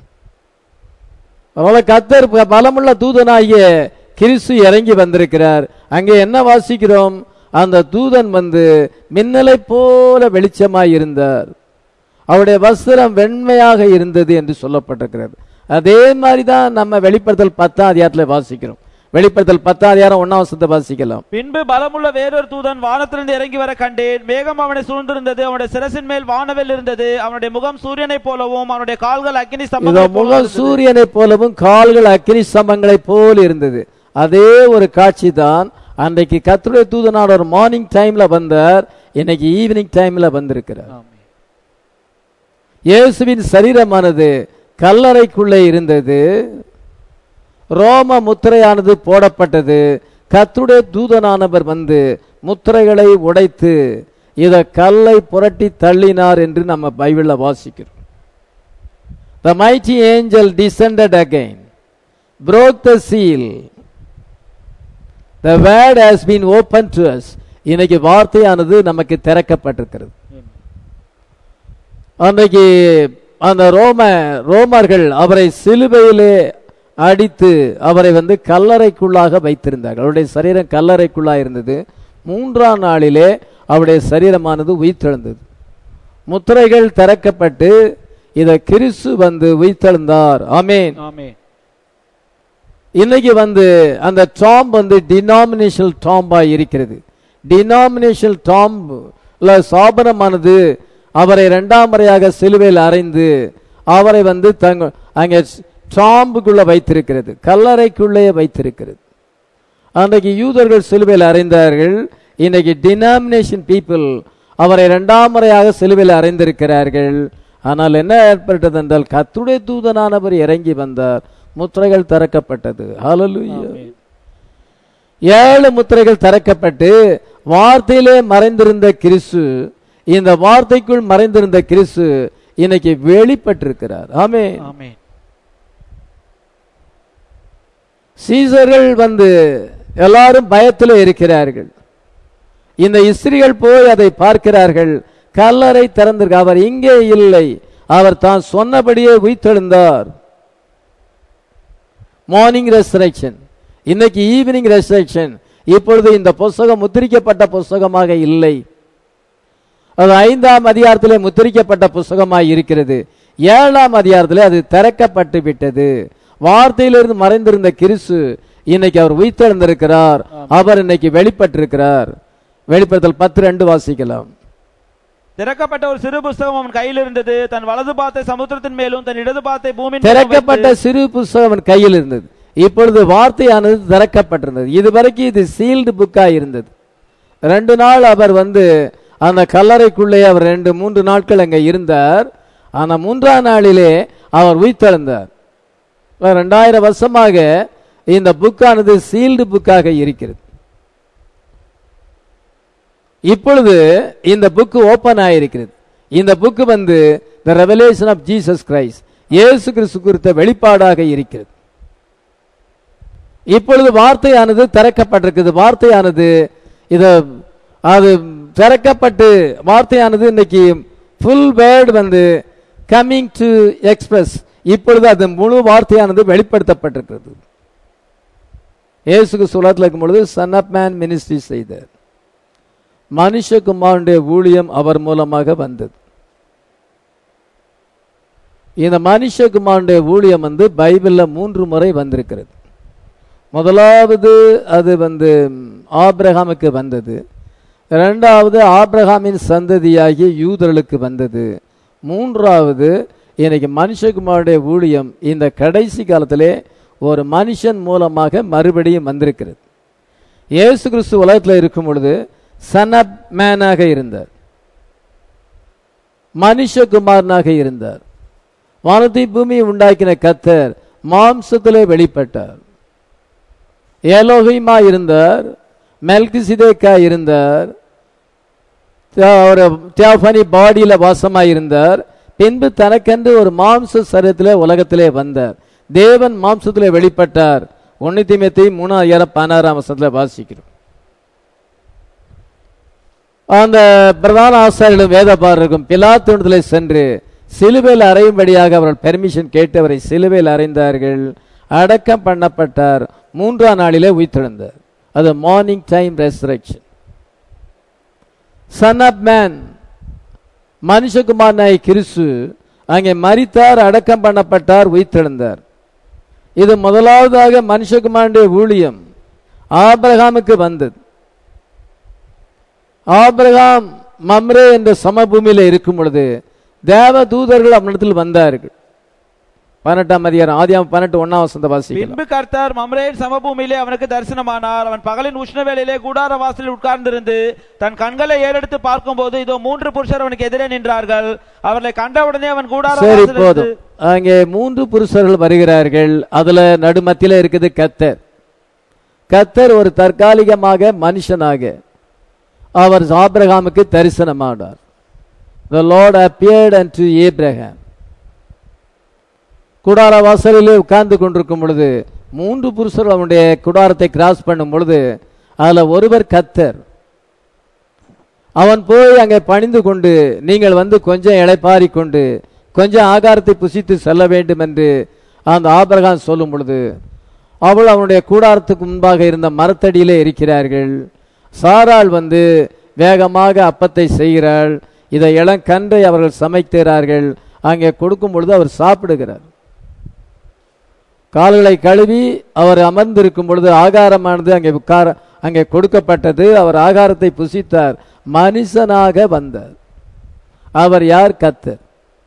அதனால கத்தர் பலமுள்ள தூதனாகிய கிறிஸ்து இறங்கி வந்திருக்கிறார் அங்கே என்ன வாசிக்கிறோம் அந்த தூதன் வந்து மின்னலை போல வெளிச்சமாய் இருந்தார் அவருடைய வஸ்திரம் வெண்மையாக இருந்தது என்று சொல்லப்பட்டிருக்கிறது அதே மாதிரி தான் நம்ம வெளிப்படுத்தல் பத்தாம் அதிகாரத்தில் வாசிக்கிறோம் வெளிப்படுத்தல் பத்தாம் அதிகாரம் ஒன்னாம் வசத்தை வாசிக்கலாம் பின்பு பலமுள்ள வேறொரு தூதன் வானத்திலிருந்து இறங்கி வர கண்டேன் மேகம் அவனை சூழ்ந்திருந்தது அவனுடைய சிரசின் மேல் வானவில் இருந்தது அவனுடைய முகம் சூரியனைப் போலவும் அவனுடைய கால்கள் அக்கினி இதோ ஸ்தம்பங்களைப் போலவும் முகம் இருந்தது. சூரியனைப் போலவும் கால்கள் அக்கினி ஸ்தம்பங்களைப் போல் இருந்தது அதே ஒரு காட்சி தான் அன்றைக்கு கர்த்தருடைய தூதனான ஒரு மார்னிங் டைம்ல வந்தார் இன்னைக்கு ஈவினிங் டைம்ல வந்திருக்கிறார் இயேசுவின் சரீரமானது கல்லறைக்குள்ளே இருந்தது ரோம முத்திரையானது போடப்பட்டது கர்த்தருடைய தூதனானவர் வந்து முத்திரைகளை உடைத்து இத கல்லை புரட்டி தள்ளினார் என்று நம்ம பைபிள்ல வாசிக்கிறோம் The mighty angel descended again, broke the seal. The word has been opened to us. இன்னைக்கு வார்த்தையானது நமக்கு திறக்கப்பட்டிருக்கிறது அன்றைக்கு அந்த ரோம ரோமர்கள் அவரை சிலுவையிலே அடித்து அவரை வந்து கல்லறைக்குள்ளாக வைத்திருந்தார்கள் அவருடைய சரீரம் கல்லறைக்குள்ளாக இருந்தது மூன்றாம் நாளிலே அவருடைய சரீரமானது உயிர்த்தெழுந்தது முத்திரைகள் திறக்கப்பட்டு இத கிறிஸ்து வந்து உயிர்த்தெழுந்தார் ஆமென் ஆமென் இன்னைக்கு வந்து அந்த டாம் வந்து டினாமினேஷனல் டாம்பா இருக்கிறது டினாமினேஷனல் டாம்ல சாபனமானது அவரை இரண்டாம் முறையாக சிலுவையில் அறைந்து அவரை வந்து தங்க அங்கே டாம்புக்குள்ள வைத்திருக்கிறது கல்லறைக்குள்ளே வைத்திருக்கிறது அன்றைக்கு யூதர்கள் சிலுவையில் அறைந்தார்கள் இன்னைக்கு டினாமினேஷன் பீப்புள் அவரை இரண்டாம் முறையாக சிலுவையில் அறைந்திருக்கிறார்கள் ஆனால் என்ன ஏற்பட்டது என்றால் கத்துடைய தூதனானவர் இறங்கி வந்தார் முத்திரைகள் திறக்கப்பட்டது ஹalleluya ஏழு முத்திரைகள் திறக்கப்பட்டு வார்த்தையிலே மறைந்திருந்த கிறிஸ்து இந்த வார்த்தைக்குள் மறைந்திருந்த கிறிஸ்து இன்னைக்கு வெளிப்பட்டிருக்கிறார் ஆமே ஆமென் சீசர்கள் வந்து எல்லாரும் பயத்தில் இருக்கிறார்கள் இந்த இஸ்திரிகள் போய் அதை பார்க்கிறார்கள் கல்லறை திறந்திருக்க அவர் இங்கே இல்லை அவர் தான் சொன்னபடியே உயிர்த்தெழுந்தார் மார்னிங் ரெசரக்ஷன் இன்னைக்கு ஈவினிங் ரெசரக்ஷன் இப்பொழுது இந்த புஸ்தகம் முத்திரிக்கப்பட்ட புஸ்தகமாக இல்லை அது ஐந்தாம் அதிகாரத்திலே முத்திரிக்கப்பட்ட புஸ்தகமாய் இருக்கிறது ஏழாம் அதிகாரத்திலே அது திறக்கப்பட்டு விட்டது வார்த்தையிலிருந்து மறைந்திருந்த கிறிஸ்து இன்னைக்கு அவர் உயிர்த்தெழுந்திருக்கிறார் அவர் இன்னைக்கு வெளிப்பட்டிருக்கிறார் வெளிப்படுத்தல் பத்து ரெண்டு வாசிக்கலாம் திறக்கப்பட்ட ஒரு சிறு புஸ்தகம் அவன் கையில் இருந்தது தன் வலது பாத்தை சமுத்திரத்தின் மேலும் தன் இடது பாத்தை பூமியின் மேலும் திறக்கப்பட்ட வைத்து, சிறு புஸ்தகம் அவன் கையில் இருந்தது இப்பொழுது வார்த்தையானது திறக்கப்பட்டிருந்தது இதுவரைக்கும் இது சீல்டு புக்கா இருந்தது ரெண்டு நாள் அவர் வந்து அந்த கல்லறைக்குள்ளே அவர் ரெண்டு மூன்று நாட்கள் அங்கே இருந்தார் ஆனா மூன்றாம் நாளிலே அவர் உயிர்த்தெழுந்தார் இப்ப ரெண்டாயிரம் வருஷமாக இந்த புக்கானது சீல்டு புக்காக இருக்கிறது இப்பொழுது இந்த புக் ஓபன் ஆயிருக்கிறது இந்த புக் வந்து the revelation of Jesus Christ இயேசு கிறிஸ்து குறித்த வெளிப்பாடாக இருக்கிறது இப்பொழுது வார்த்தையானது திறக்கப்பட்டிருக்குது வார்த்தையானது இத அது திறக்கப்பட்டு வார்த்தையானது இன்னைக்கு ஃபுல் வேர்டு வந்து கம்மிங் டு எக்ஸ்பிரஸ் இப்பொழுது அது முழு வார்த்தையானது வெளிப்படுத்தப்பட்டிருக்கிறது இயேசுக்கு சுலத்தில் இருக்கும் பொழுது சன் ஆஃப் மேன் மினிஸ்ட்ரி செய்தார் மனுஷகுமாரனுடைய ஊழியம் அவர் மூலமாக வந்தது இந்த மனுஷகுமாரனுடைய ஊழியம் வந்து பைபிள்ல மூன்று முறை வந்திருக்கிறது முதலாவது அது வந்து ஆபிரகாமுக்கு வந்தது இரண்டாவது ஆபிரகாமின் சந்ததியாகிய யூதர்களுக்கு வந்தது மூன்றாவது இன்னைக்கு மனுஷகுமாருடைய ஊழியம் இந்த கடைசி காலத்திலே ஒரு மனுஷன் மூலமாக மறுபடியும் வந்திருக்கிறது இயேசு கிறிஸ்து உலகத்தில் இருக்கும் பொழுது சன் ஆஃப் மேனாக இருந்தார் மனுஷகுமாரனாக இருந்தார் வானத்தை பூமியை உண்டாக்கின கத்தர் மாம்சத்திலே வெளிப்பட்டார் ஏலோகிமா இருந்தார் மெல்கிசிதேக்கா இருந்தார் ஒரு தியாபனி பாடியில வாசமா இருந்தார் பின்பு தனக்கென்று ஒரு மாம்ச சரீரத்திலே உலகத்திலே வந்தார் தேவன் மாம்சத்திலே வெளிப்பட்டார் ஒன்னித்திமத்தை மூணாயிரம் பதினாறாம் வருஷத்துல வாசிக்கிறோம் அந்த பிரதான ஆசாரிகளும் வேதபாரருக்கும் பிலாத்தோட்டத்தில் சென்று சிலுவையில் அறையும்படியாக அவர்கள் பெர்மிஷன் கேட்டு அவரை சிலுவையில் அறைந்தார்கள் அடக்கம் பண்ணப்பட்டார் மூன்றாம் நாளிலே உயிர்த்தெழுந்தார் அது morning time resurrection son of man மனுஷகுமார் நாய் கிறிஸ்து அங்கே மரித்தார் அடக்கம் பண்ணப்பட்டார் உயிர்த்தெழுந்தார் இது முதலாவதாக மனுஷகுமாரனுடைய ஊழியம் ஆபிரகாமுக்கு வந்தது ஆபிரகாம் மம்ரே என்ற சமபூமியில இருக்கும் பொழுது தேவ தூதர்கள் அவனிடத்தில் வந்தார்கள் பதினெட்டாம் அதிகாரம் ஆதியாம் பதினெட்டு ஒன்னாம் வசந்த வாசிக்கலாம் பின்பு கர்த்தர் மம்ரேன் சமபூமியிலே அவனுக்கு தரிசனமானார் அவன் பகலின் உஷ்ணவேளையிலே கூடார வாசலில் உட்கார்ந்திருந்து தன் கண்களை ஏறெடுத்து பார்க்கும்போது இதோ மூன்று புருஷர் அவனுக்கு எதிரே நின்றார்கள் அவர்களை கண்டவுடனே அவன் கூடார சரி வாசலில் போதும் அங்கே மூன்று புருஷர்கள் வருகிறார்கள் அதுல நடுமத்தில இருக்குது கத்தர் கத்தர் ஒரு தற்காலிகமாக மனுஷனாக அவர் ஆபிரகாமுக்கு தரிசனமானார் the lord appeared unto abraham குடார வாசலிலே உட்கார்ந்து கொண்டிருக்கும் பொழுது மூன்று புருஷர்கள் அவனுடைய குடாரத்தை கிராஸ் பண்ணும் பொழுது அதுல ஒருவர் கத்தர் அவன் போய் அங்கே பணிந்து கொண்டு நீங்கள் வந்து கொஞ்சம் இளைப்பாரி கொண்டு கொஞ்சம் ஆகாரத்தை புசித்து செல்ல வேண்டும் என்று அந்த ஆபிரகாம் சொல்லும் பொழுது அவள் அவனுடைய கூடாரத்துக்கு முன்பாக இருந்த மரத்தடியிலே இருக்கிறார்கள் சாராள் வந்து வேகமாக அப்பத்தை செய்கிறாள் இதை இளங்கன்றை அவர்கள் சமைக்கிறார்கள் அங்கே கொடுக்கும் பொழுது அவர் சாப்பிடுகிறார் கால்களை கழுவி அவர் அமர்ந்திருக்கும் பொழுது ஆகாரமானது அங்கே உட்கார அங்கே கொடுக்கப்பட்டது அவர் ஆகாரத்தை புசித்தார் மனுஷனாக வந்தார் அவர் யார் கத்தர்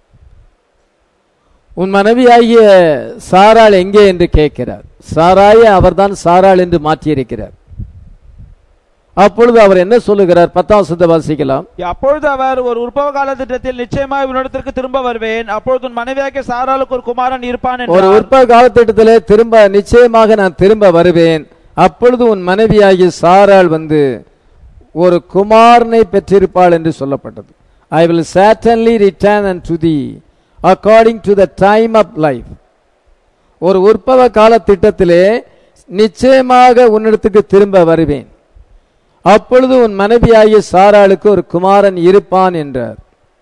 உன் மனைவியாகிய சாராள் எங்கே என்று கேட்கிறார் சாராயை அவர்தான் சாராள் என்று மாற்றியிருக்கிறார் அப்பொழுது அவர் என்ன சொல்லுகிறார் பத்தாம் வசனத்தை வாசிக்கலாம் அப்பொழுது அவர் ஒரு உற்பவ கால திட்டத்தில் நிச்சயமாய் உன்னிடத்திற்கு திரும்ப வருவேன் அப்பொழுது உன் மனைவியாகிய சாராளுக்கு ஒரு குமாரன் இருப்பான் ஒரு என்றார். உற்ப காலத்திட்டத்திலே திரும்ப நிச்சயமாக நான் திரும்ப வருவேன் அப்பொழுது உன் மனைவியாகிய சாராள் வந்து ஒரு குமாரனை பெற்றிருப்பாள் என்று சொல்லப்பட்டது I will certainly return unto thee according to the time of life ஒரு உற்பவ கால திட்டத்திலே நிச்சயமாக உன்னிடத்துக்கு திரும்ப வருவேன் அப்பொழுது உன் மனைவியாகிய சாராளுக்கு ஒரு குமாரன் இருப்பான் என்றார்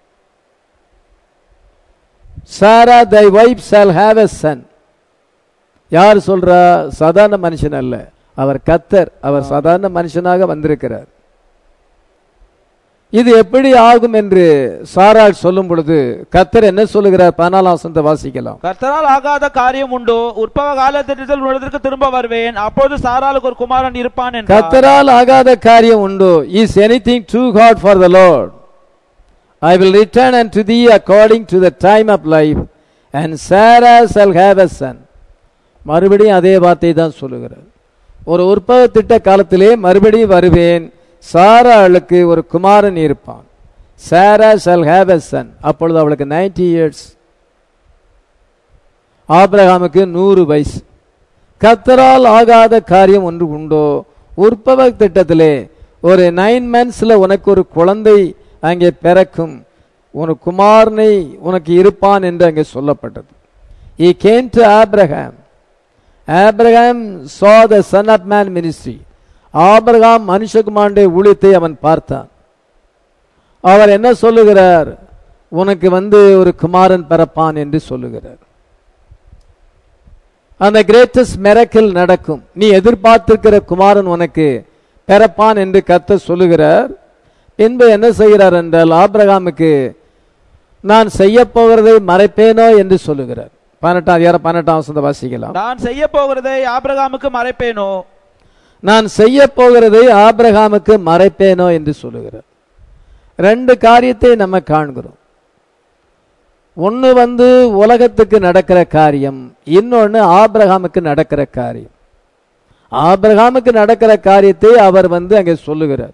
Sarah thy wife shall have a son யார் சொல்றா சாதாரண மனுஷன் அல்ல அவர் கத்தர் அவர் சாதாரண மனுஷனாக வந்திருக்கிறார் இது எப்படி ஆகும் என்று சாராள் சொல்லும் பொழுது கத்தர் என்ன சொல்லுகிறார் பதினாலாம் வசனத்தை வாசிக்கலாம் கர்த்தரால் ஆகாத காரியம் உண்டோ உற்பவ கால திட்டத்தில் உன்னிடத்திற்கு திரும்ப வருவேன் அப்பொழுது சாராளுக்கு ஒரு குமாரன் இருப்பான் என்றார். கத்தரால் ஆகாத காரியம் உண்டோ is anything too God for the Lord I will return and to the according to the time of life and Sarah shall have a son மறுபடியும் அதே வார்த்தை தான் சொல்லுகிறார் ஒரு உற்பவ திட்ட காலத்திலே மறுபடியும் வருவேன் சாராளுக்கு ஒரு குமாரன் இருப்பான் Sarah shall have a son அப்பொழுது அவளுக்கு 90 இயர்ஸ் ஆபிரகாமுக்கு நூறு வயசு கத்தரால் ஆகாத காரியம் ஒன்று உண்டோ உற்பவ திட்டத்திலே ஒரு நைன் மந்த்ஸ்ல உனக்கு ஒரு குழந்தை அங்கே பிறக்கும் ஒரு குமாரனை உனக்கு இருப்பான் என்று அங்கே சொல்லப்பட்டது he came to abraham abraham saw the son of man ministry Abraham மனுஷகுமாரனுடைய ஊழியத்தை அவன் பார்த்தான் அவர் என்ன சொல்லுகிறார் உனக்கு வந்து ஒரு குமாரன் பிறப்பான் என்று சொல்லுகிறார் அந்த கிரேட்டஸ்ட் மெரக்கிள் நடக்கும் நீ எதிர்பார்த்திருக்கிற குமாரன் உனக்கு பிறப்பான் என்று கத்த சொல்லுகிறார் பின்பு என்ன செய்கிறார் என்றால் ஆபிரகாமுக்கு நான் செய்ய போகிறதை மறைப்பேனோ என்று சொல்லுகிறார் பதினெட்டாம் அதிகாரம் பதினெட்டாம் வசந்த வாசிக்கலாம் நான் செய்ய போகிறதை ஆபிரகாமுக்கு மறைப்பேனோ நான் செய்ய போகிறதை ஆபிரகாமுக்கு மறைப்பேனோ என்று சொல்லுகிறார் ரெண்டு காரியத்தை நம்ம காண்கிறோம் ஒன்று வந்து உலகத்துக்கு நடக்கிற காரியம் இன்னொன்று ஆபிரகாமுக்கு நடக்கிற காரியம் ஆபிரகாமுக்கு நடக்கிற காரியத்தை அவர் வந்து அங்கே சொல்லுகிறார்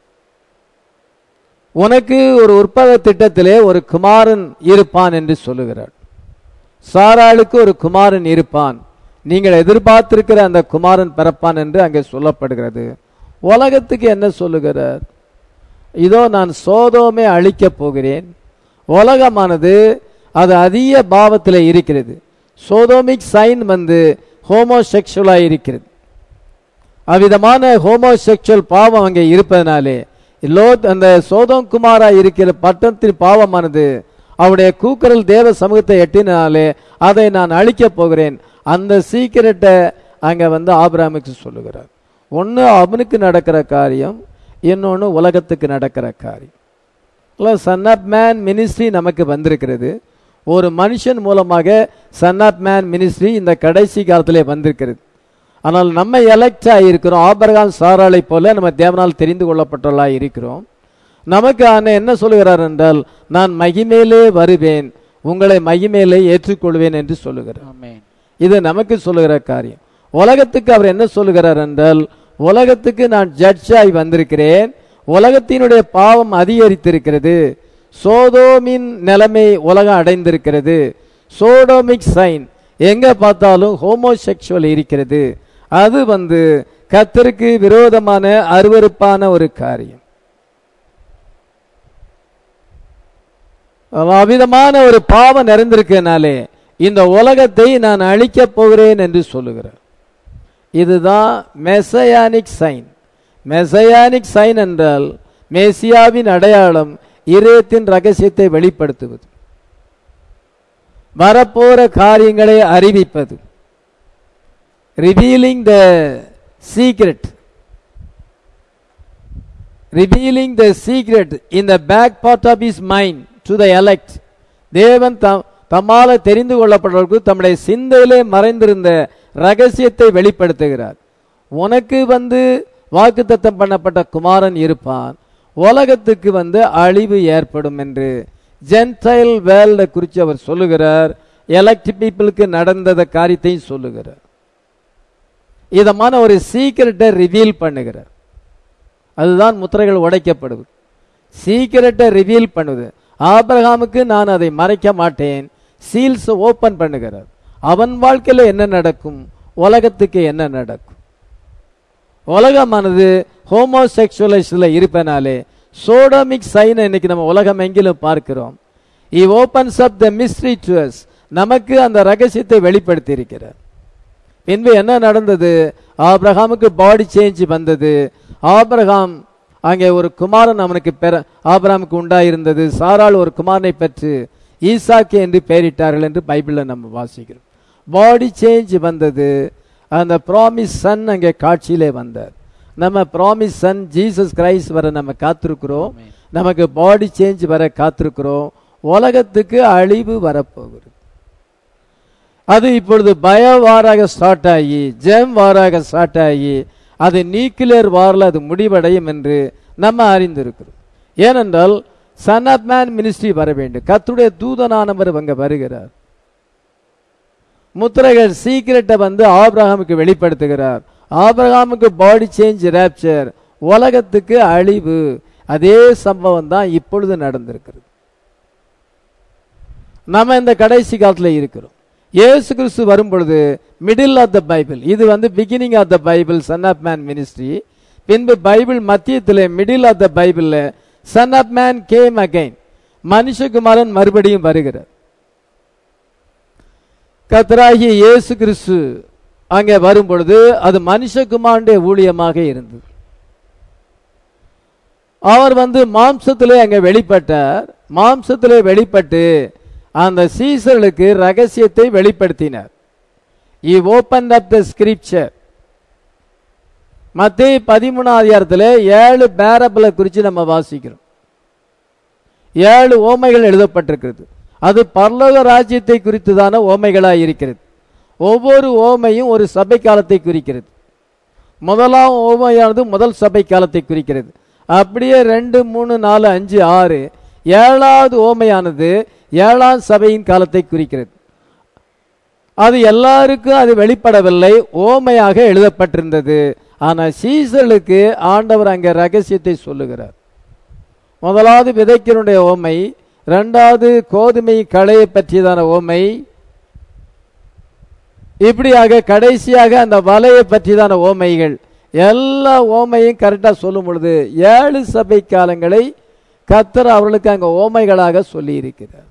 உனக்கு ஒரு உற்பவ திட்டத்திலே ஒரு குமாரன் இருப்பான் என்று சொல்லுகிறார் சாராளுக்கு ஒரு குமாரன் இருப்பான் நீங்கள் எதிர்பார்த்திருக்கிற அந்த குமாரன் பிறப்பான் என்று அங்கே சொல்லப்படுகிறது உலகத்துக்கு என்ன சொல்லுகிறார் இதோ நான் சோதோமே அழிக்கப் போகிறேன் உலகமானது அது அதிக பாவத்தில் இருக்கிறது சோதோமிக் சைன் வந்து ஹோமோசெக்சுவலாக இருக்கிறது அவ்விதமான ஹோமோசெக்சுவல் பாவம் அங்கே இருப்பதனாலே லோ அந்த சோதம் குமாரா இருக்கிற பட்டணத்தின் பாவமானது அவருடைய கூக்குரல் தேவ சமூகத்தை எட்டினாலே அதை நான் அழிக்கப் போகிறேன் அந்த சீக்கிரட்டை அங்கே வந்து ஆபிராமுக்கு சொல்லுகிறார் ஒன்று அவனுக்கு நடக்கிற காரியம் இன்னொன்று உலகத்துக்கு நடக்கிற காரியம் இல்லை சன் ஆப் மேன் மினிஸ்ட்ரி நமக்கு வந்திருக்கிறது ஒரு மனுஷன் மூலமாக சன் ஆப் மேன் மினிஸ்ட்ரி இந்த கடைசி காலத்திலே வந்திருக்கிறது ஆனால் நம்ம எலெக்ட் ஆகியிருக்கிறோம் ஆபரகாம் சாராளை போல நம்ம தேவனால் தெரிந்து கொள்ளப்பட்டவர்களாக இருக்கிறோம் நமக்கு ஆன என்ன சொல்லுகிறார் என்றால் நான் மகிமேலே வருவேன் உங்களை மகிமேலே ஏற்றுக்கொள்வேன் என்று சொல்லுகிறார் ஆமென் இது நமக்கு சொல்லுகிற காரியம் உலகத்துக்கு அவர் என்ன சொல்லுகிறார் என்றால் உலகத்துக்கு நான் ஜட்ஜாய் வந்திருக்கிறேன் உலகத்தினுடைய பாவம் அதிகரித்திருக்கிறது சோதோமின் நிலைமை உலகம் அடைந்திருக்கிறது சோடோமிக் சைன் எங்க பார்த்தாலும் ஹோமோசெக்சுவல் இருக்கிறது அது வந்து கத்தருக்கு விரோதமான அருவருப்பான ஒரு காரியம் அவ்விதமான ஒரு பாவம் நிறைந்திருக்கனாலே இந்த உலகத்தை நான் அழிக்கப் போகிறேன் என்று சொல்லுகிறார் இதுதான் மெசயானிக் சைன் மெசயானிக் சைன் என்றால் மேசியாவின் அடையாளம் இதயத்தின் ரகசியத்தை வெளிப்படுத்துவது வரப்போற காரியங்களை அறிவிப்பது revealing the secret revealing the secret in the back part of his mind to the elect தேவன் தம் தம்மால தெரிந்து கொள்ளப்பட்டவர்களுக்கு தம்முடைய சிந்தையிலே மறைந்திருந்த ரகசியத்தை வெளிப்படுத்துகிறார் உனக்கு வந்து வாக்குத்தத்தம் பண்ணப்பட்ட குமாரன் இருப்பான் உலகத்துக்கு வந்து அழிவு ஏற்படும் என்று ஜென்டைல் வேர்ல்ட குறித்து அவர் சொல்லுகிறார் எலக்ட் பீப்புளுக்கு நடந்தத காரியத்தையும் சொல்லுகிறார் இதமான ஒரு சீக்கிரட்டை ரிவீல் பண்ணுகிறார் அதுதான் முத்திரைகள் உடைக்கப்படுவது சீக்கிரட்டை ரிவீல் பண்ணுவது ஆபிரகாமுக்கு நான் அதை மறைக்க மாட்டேன் சீல்ஸ் ஓபன் பண்ணுகிறார் அவன் வாழ்க்கையில என்ன நடக்கும் உலகத்துக்கு என்ன நடக்கும் உலகமானது ஹோமோசெக்சுவலைஸ்ல இருப்பனாலே சோடமிக் சைனை இன்னைக்கு நம்ம உலகம் எங்கிலும் பார்க்கிறோம் he opens up the mystery to us நமக்கு அந்த ரகசியத்தை வெளிப்படுத்தி இருக்கிறார் பின்பு என்ன நடந்தது ஆபிரகாமுக்கு பாடி சேஞ்ச் வந்தது ஆபிரகாம் அங்கே ஒரு குமாரன் அவனுக்கு பெற ஆபிரகாமுக்கு உண்டாயிருந்தது சாராள் ஒரு குமாரனை பெற்று ஈசாக்கு என்று பெயரிட்டார்கள் என்று பைபிளில் நம்ம வாசிக்கிறோம் பாடி சேஞ்ச் வந்தது அந்த ப்ராமிஸ் சன் அங்கே காட்சியிலே வந்தார் நம்ம ப்ராமிஸ் சன் ஜீசஸ் கிரைஸ்ட் வர நம்ம காத்திருக்கிறோம் நமக்கு பாடி சேஞ்ச் வர காத்திருக்கிறோம் உலகத்துக்கு அழிவு வரப்போகிறது அது இப்பொழுது பய வாராக ஸ்டார்ட் ஆகி ஜெம் வாராக ஸ்டார்ட் ஆகி அது நியூக்ளியர் வாரில் அது முடிவடையும் என்று நம்ம அறிந்திருக்கிறோம் ஏனென்றால் சன் ஆஃப் மேன் மினிஸ்ட்ரி வர வேண்டும் கத்துடைய தூதனானவர் அங்க வருகிறார் முத்திரைகள் சீக்கிரட்டை வந்து ஆபிரகாமுக்கு வெளிப்படுத்துகிறார் ஆபிரகாமுக்கு பாடி சேஞ்ச் ரேப்சர் உலகத்துக்கு அழிவு அதே சம்பவம் தான் இப்பொழுது நடந்திருக்கிறது நம்ம இந்த கடைசி காலத்துல இருக்கிறோம் இயேசு கிறிஸ்து வரும் பொழுது மிடில் ஆஃப் த பைபிள் இது வந்து beginning of the Bible son of man ministry பின்பு பைபிள் மத்தியத்தில் மிடில் ஆஃப் த பைபிள்ல son of man came again மனுஷகுமாரன் மறுபடியும் வருகிறார் கத்தராகிய இயேசு கிறிஸ்து அங்கே வரும் பொழுது அது மனுஷகுமாரனுடைய ஊழியமாக இருந்தது அவர் வந்து மாம்சத்திலே அங்கே வெளிப்பட்டார் மாம்சத்திலே வெளிப்பட்டு அந்த சீசர்களுக்கு ரகசியத்தை வெளிப்படுத்தினார் இ ஓபன் அப் த ஸ்கிரிப்சர் மத்திய பதிமூணாம் அதிகாரத்தில் ஏழு பேரபிளை குறித்து நம்ம வாசிக்கிறோம் ஏழு ஓமைகள் எழுதப்பட்டிருக்கிறது அது பரலோக ராஜ்யத்தை குறித்துதான ஓமைகளாக இருக்கிறது ஒவ்வொரு ஓமையும் ஒரு சபை காலத்தை குறிக்கிறது முதலாம் ஓமையானது முதல் சபை காலத்தை குறிக்கிறது அப்படியே ரெண்டு மூணு நாலு அஞ்சு ஆறு ஏழாவது ஓமையானது ஏழாம் சபையின் காலத்தை குறிக்கிறது அது எல்லாருக்கும் அது வெளிப்படவில்லை ஓமையாக எழுதப்பட்டிருந்தது ஆனால் சீசர்களுக்கு ஆண்டவர் அங்கே ரகசியத்தை சொல்லுகிறார் முதலாவது விதைக்கினுடைய ஓமை ரெண்டாவது கோதுமை களையை பற்றியதான ஓமை இப்படியாக கடைசியாக அந்த வலையை பற்றியதான ஓமைகள் எல்லா ஓமையும் கரெக்டாக சொல்லும் பொழுது ஏழு சபை காலங்களை கத்தர் அவர்களுக்கு அங்கே ஓமைகளாக சொல்லி இருக்கிறார்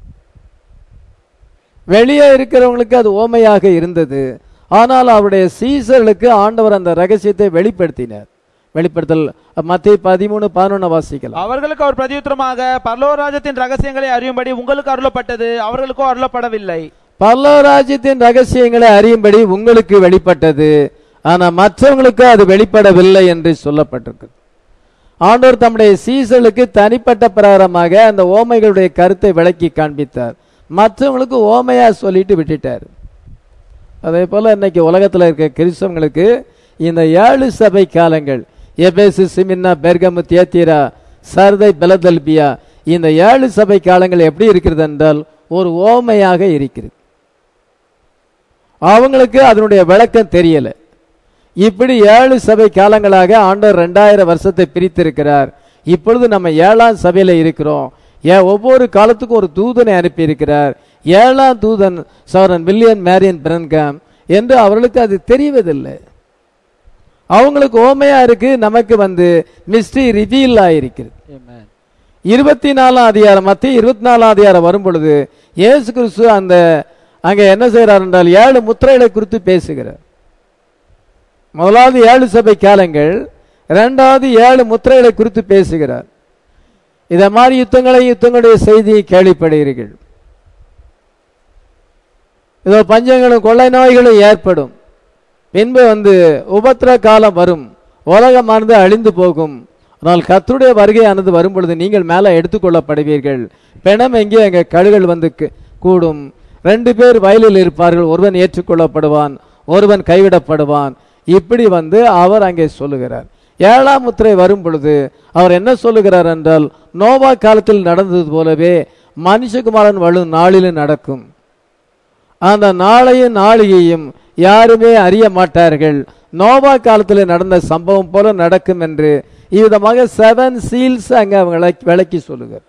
வெளியே இருக்கிறவங்களுக்கு அது ஓமையாக இருந்தது ஆனால் அவருடைய சீசர்களுக்கு ஆண்டவர் அந்த ரகசியத்தை வெளிப்படுத்தினார் வெளிப்படுத்தல் மத்திய பதிமூணு பதினொன்னு வாசிக்கலாம் அவர்களுக்கு அவர் பிரதியுத்தரமாக பரலோராஜ்யத்தின் ரகசியங்களை அறியும்படி உங்களுக்கு அருளப்பட்டது அவர்களுக்கோ அருளப்படவில்லை பல்லவராஜ்யத்தின் ரகசியங்களை அறியும்படி உங்களுக்கு வெளிப்பட்டது ஆனா மற்றவங்களுக்கு அது வெளிப்படவில்லை என்று சொல்லப்பட்டிருக்கு ஆண்டவர் தம்முடைய சீசலுக்கு தனிப்பட்ட பிரகாரமாக அந்த ஓமைகளுடைய கருத்தை விளக்கி காண்பித்தார் மற்றவங்களுக்கு ஓமையா சொல்லிட்டு விட்டுட்டார் அதே போல இன்னைக்கு உலகத்தில் இருக்க கிறிஸ்தவங்களுக்கு இந்த ஏழு சபை காலங்கள் எபேசு சிமின்னா பெர்கமு தியத்தீரா சர்தை பெலதல்பியா இந்த ஏழு சபை காலங்கள் எப்படி இருக்கிறது என்றால் ஒரு ஓமையாக இருக்கிறது அவங்களுக்கு அதனுடைய விளக்கம் தெரியல இப்படி ஏழு சபை காலங்களாக ஆண்டவர் ரெண்டாயிரம் வருஷத்தை பிரித்திருக்கிறார் இப்பொழுது நம்ம ஏழாம் சபையில இருக்கிறோம் ஏ ஒவ்வொரு காலத்துக்கும் ஒரு தூதனை அனுப்பி இருக்கிறார் ஏழாம் தூதன் சவரன் வில்லியன் மேரியன் பிரன்காம் என்று அவர்களுக்கு அது தெரியவதில்லை அவங்களுக்கு ஓமையா இருக்கு நமக்கு வந்து மிஸ்ட்ரி ரிவீல் ஆயிருக்கிறது இருபத்தி நாலாம் அதிகாரம் மத்திய இருபத்தி நாலாம் அதிகாரம் வரும் பொழுது இயேசு கிறிஸ்து அந்த அங்க என்ன செய்யறார் என்றால் ஏழு முத்திரைகளை குறித்து பேசுகிறார் முதலாவது ஏழு சபை காலங்கள் இரண்டாவது ஏழு முத்திரைகளை குறித்து பேசுகிறார் இத மாதிரி யுத்தங்களை யுத்தங்களுடைய செய்தியை கேள்விப்படுகிறீர்கள் இதோ பஞ்சங்களும் கொள்ளை நோய்களும் ஏற்படும் பின்பு வந்து உபத்திர காலம் வரும் உலகமானது அழிந்து போகும் ஆனால் கத்துடைய வருகையானது வரும் பொழுது நீங்கள் மேலே எடுத்துக்கொள்ளப்படுவீர்கள் பிணம் எங்கே அங்கே கழுகள் வந்து கு- கூடும் ரெண்டு பேர் வயலில் இருப்பார்கள் ஒருவன் ஏற்றுக்கொள்ளப்படுவான் ஒருவன் கைவிடப்படுவான் இப்படி வந்து அவர் அங்கே சொல்லுகிறார் ஏழாம் முத்திரை வரும் பொழுது அவர் என்ன சொல்லுகிறார் என்றால் நோவா காலத்தில் நடந்தது போலவே மனுஷகுமாரன் வரும் நாளிலும் நடக்கும் அந்த நாளையும் நாளிகையும் யாருமே அறிய மாட்டார்கள் நோவா காலத்தில் நடந்த சம்பவம் போல நடக்கும் என்று இவ்விதமாக செவன் சீல்ஸ் அங்க அவங்க விளக்கி- விளக்கி சொல்லுகிறார்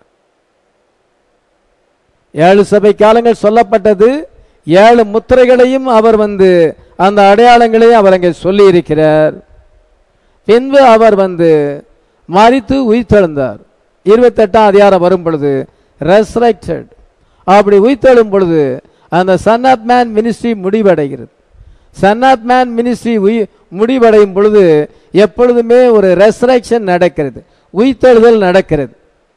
ஏழு சபை காலங்கள் சொல்லப்பட்டது ஏழு முத்திரைகளையும் அவர் வந்து அந்த அடையாளங்களையும் அவர் அங்கே சொல்லி இருக்கிறார் பின்பு அவர் வந்து மறித்து உயிர்த்தெழுந்தார் இருபத்தெட்டாம் அதிகாரம் வரும் பொழுது ரெஸ்ட்ரக்டட் அப்படி உயிர்த்தெழும் பொழுது அந்த சன் ஆஃப் மேன் மினிஸ்ட்ரி முடிவடைகிறது சன் ஆஃப் மேன் மினிஸ்ட்ரி முடிவடையும் பொழுது எப்பொழுதுமே ஒரு ரெசரக்ஷன் நடக்கிறது உயிர்த்தெழுதல் நடக்கிறது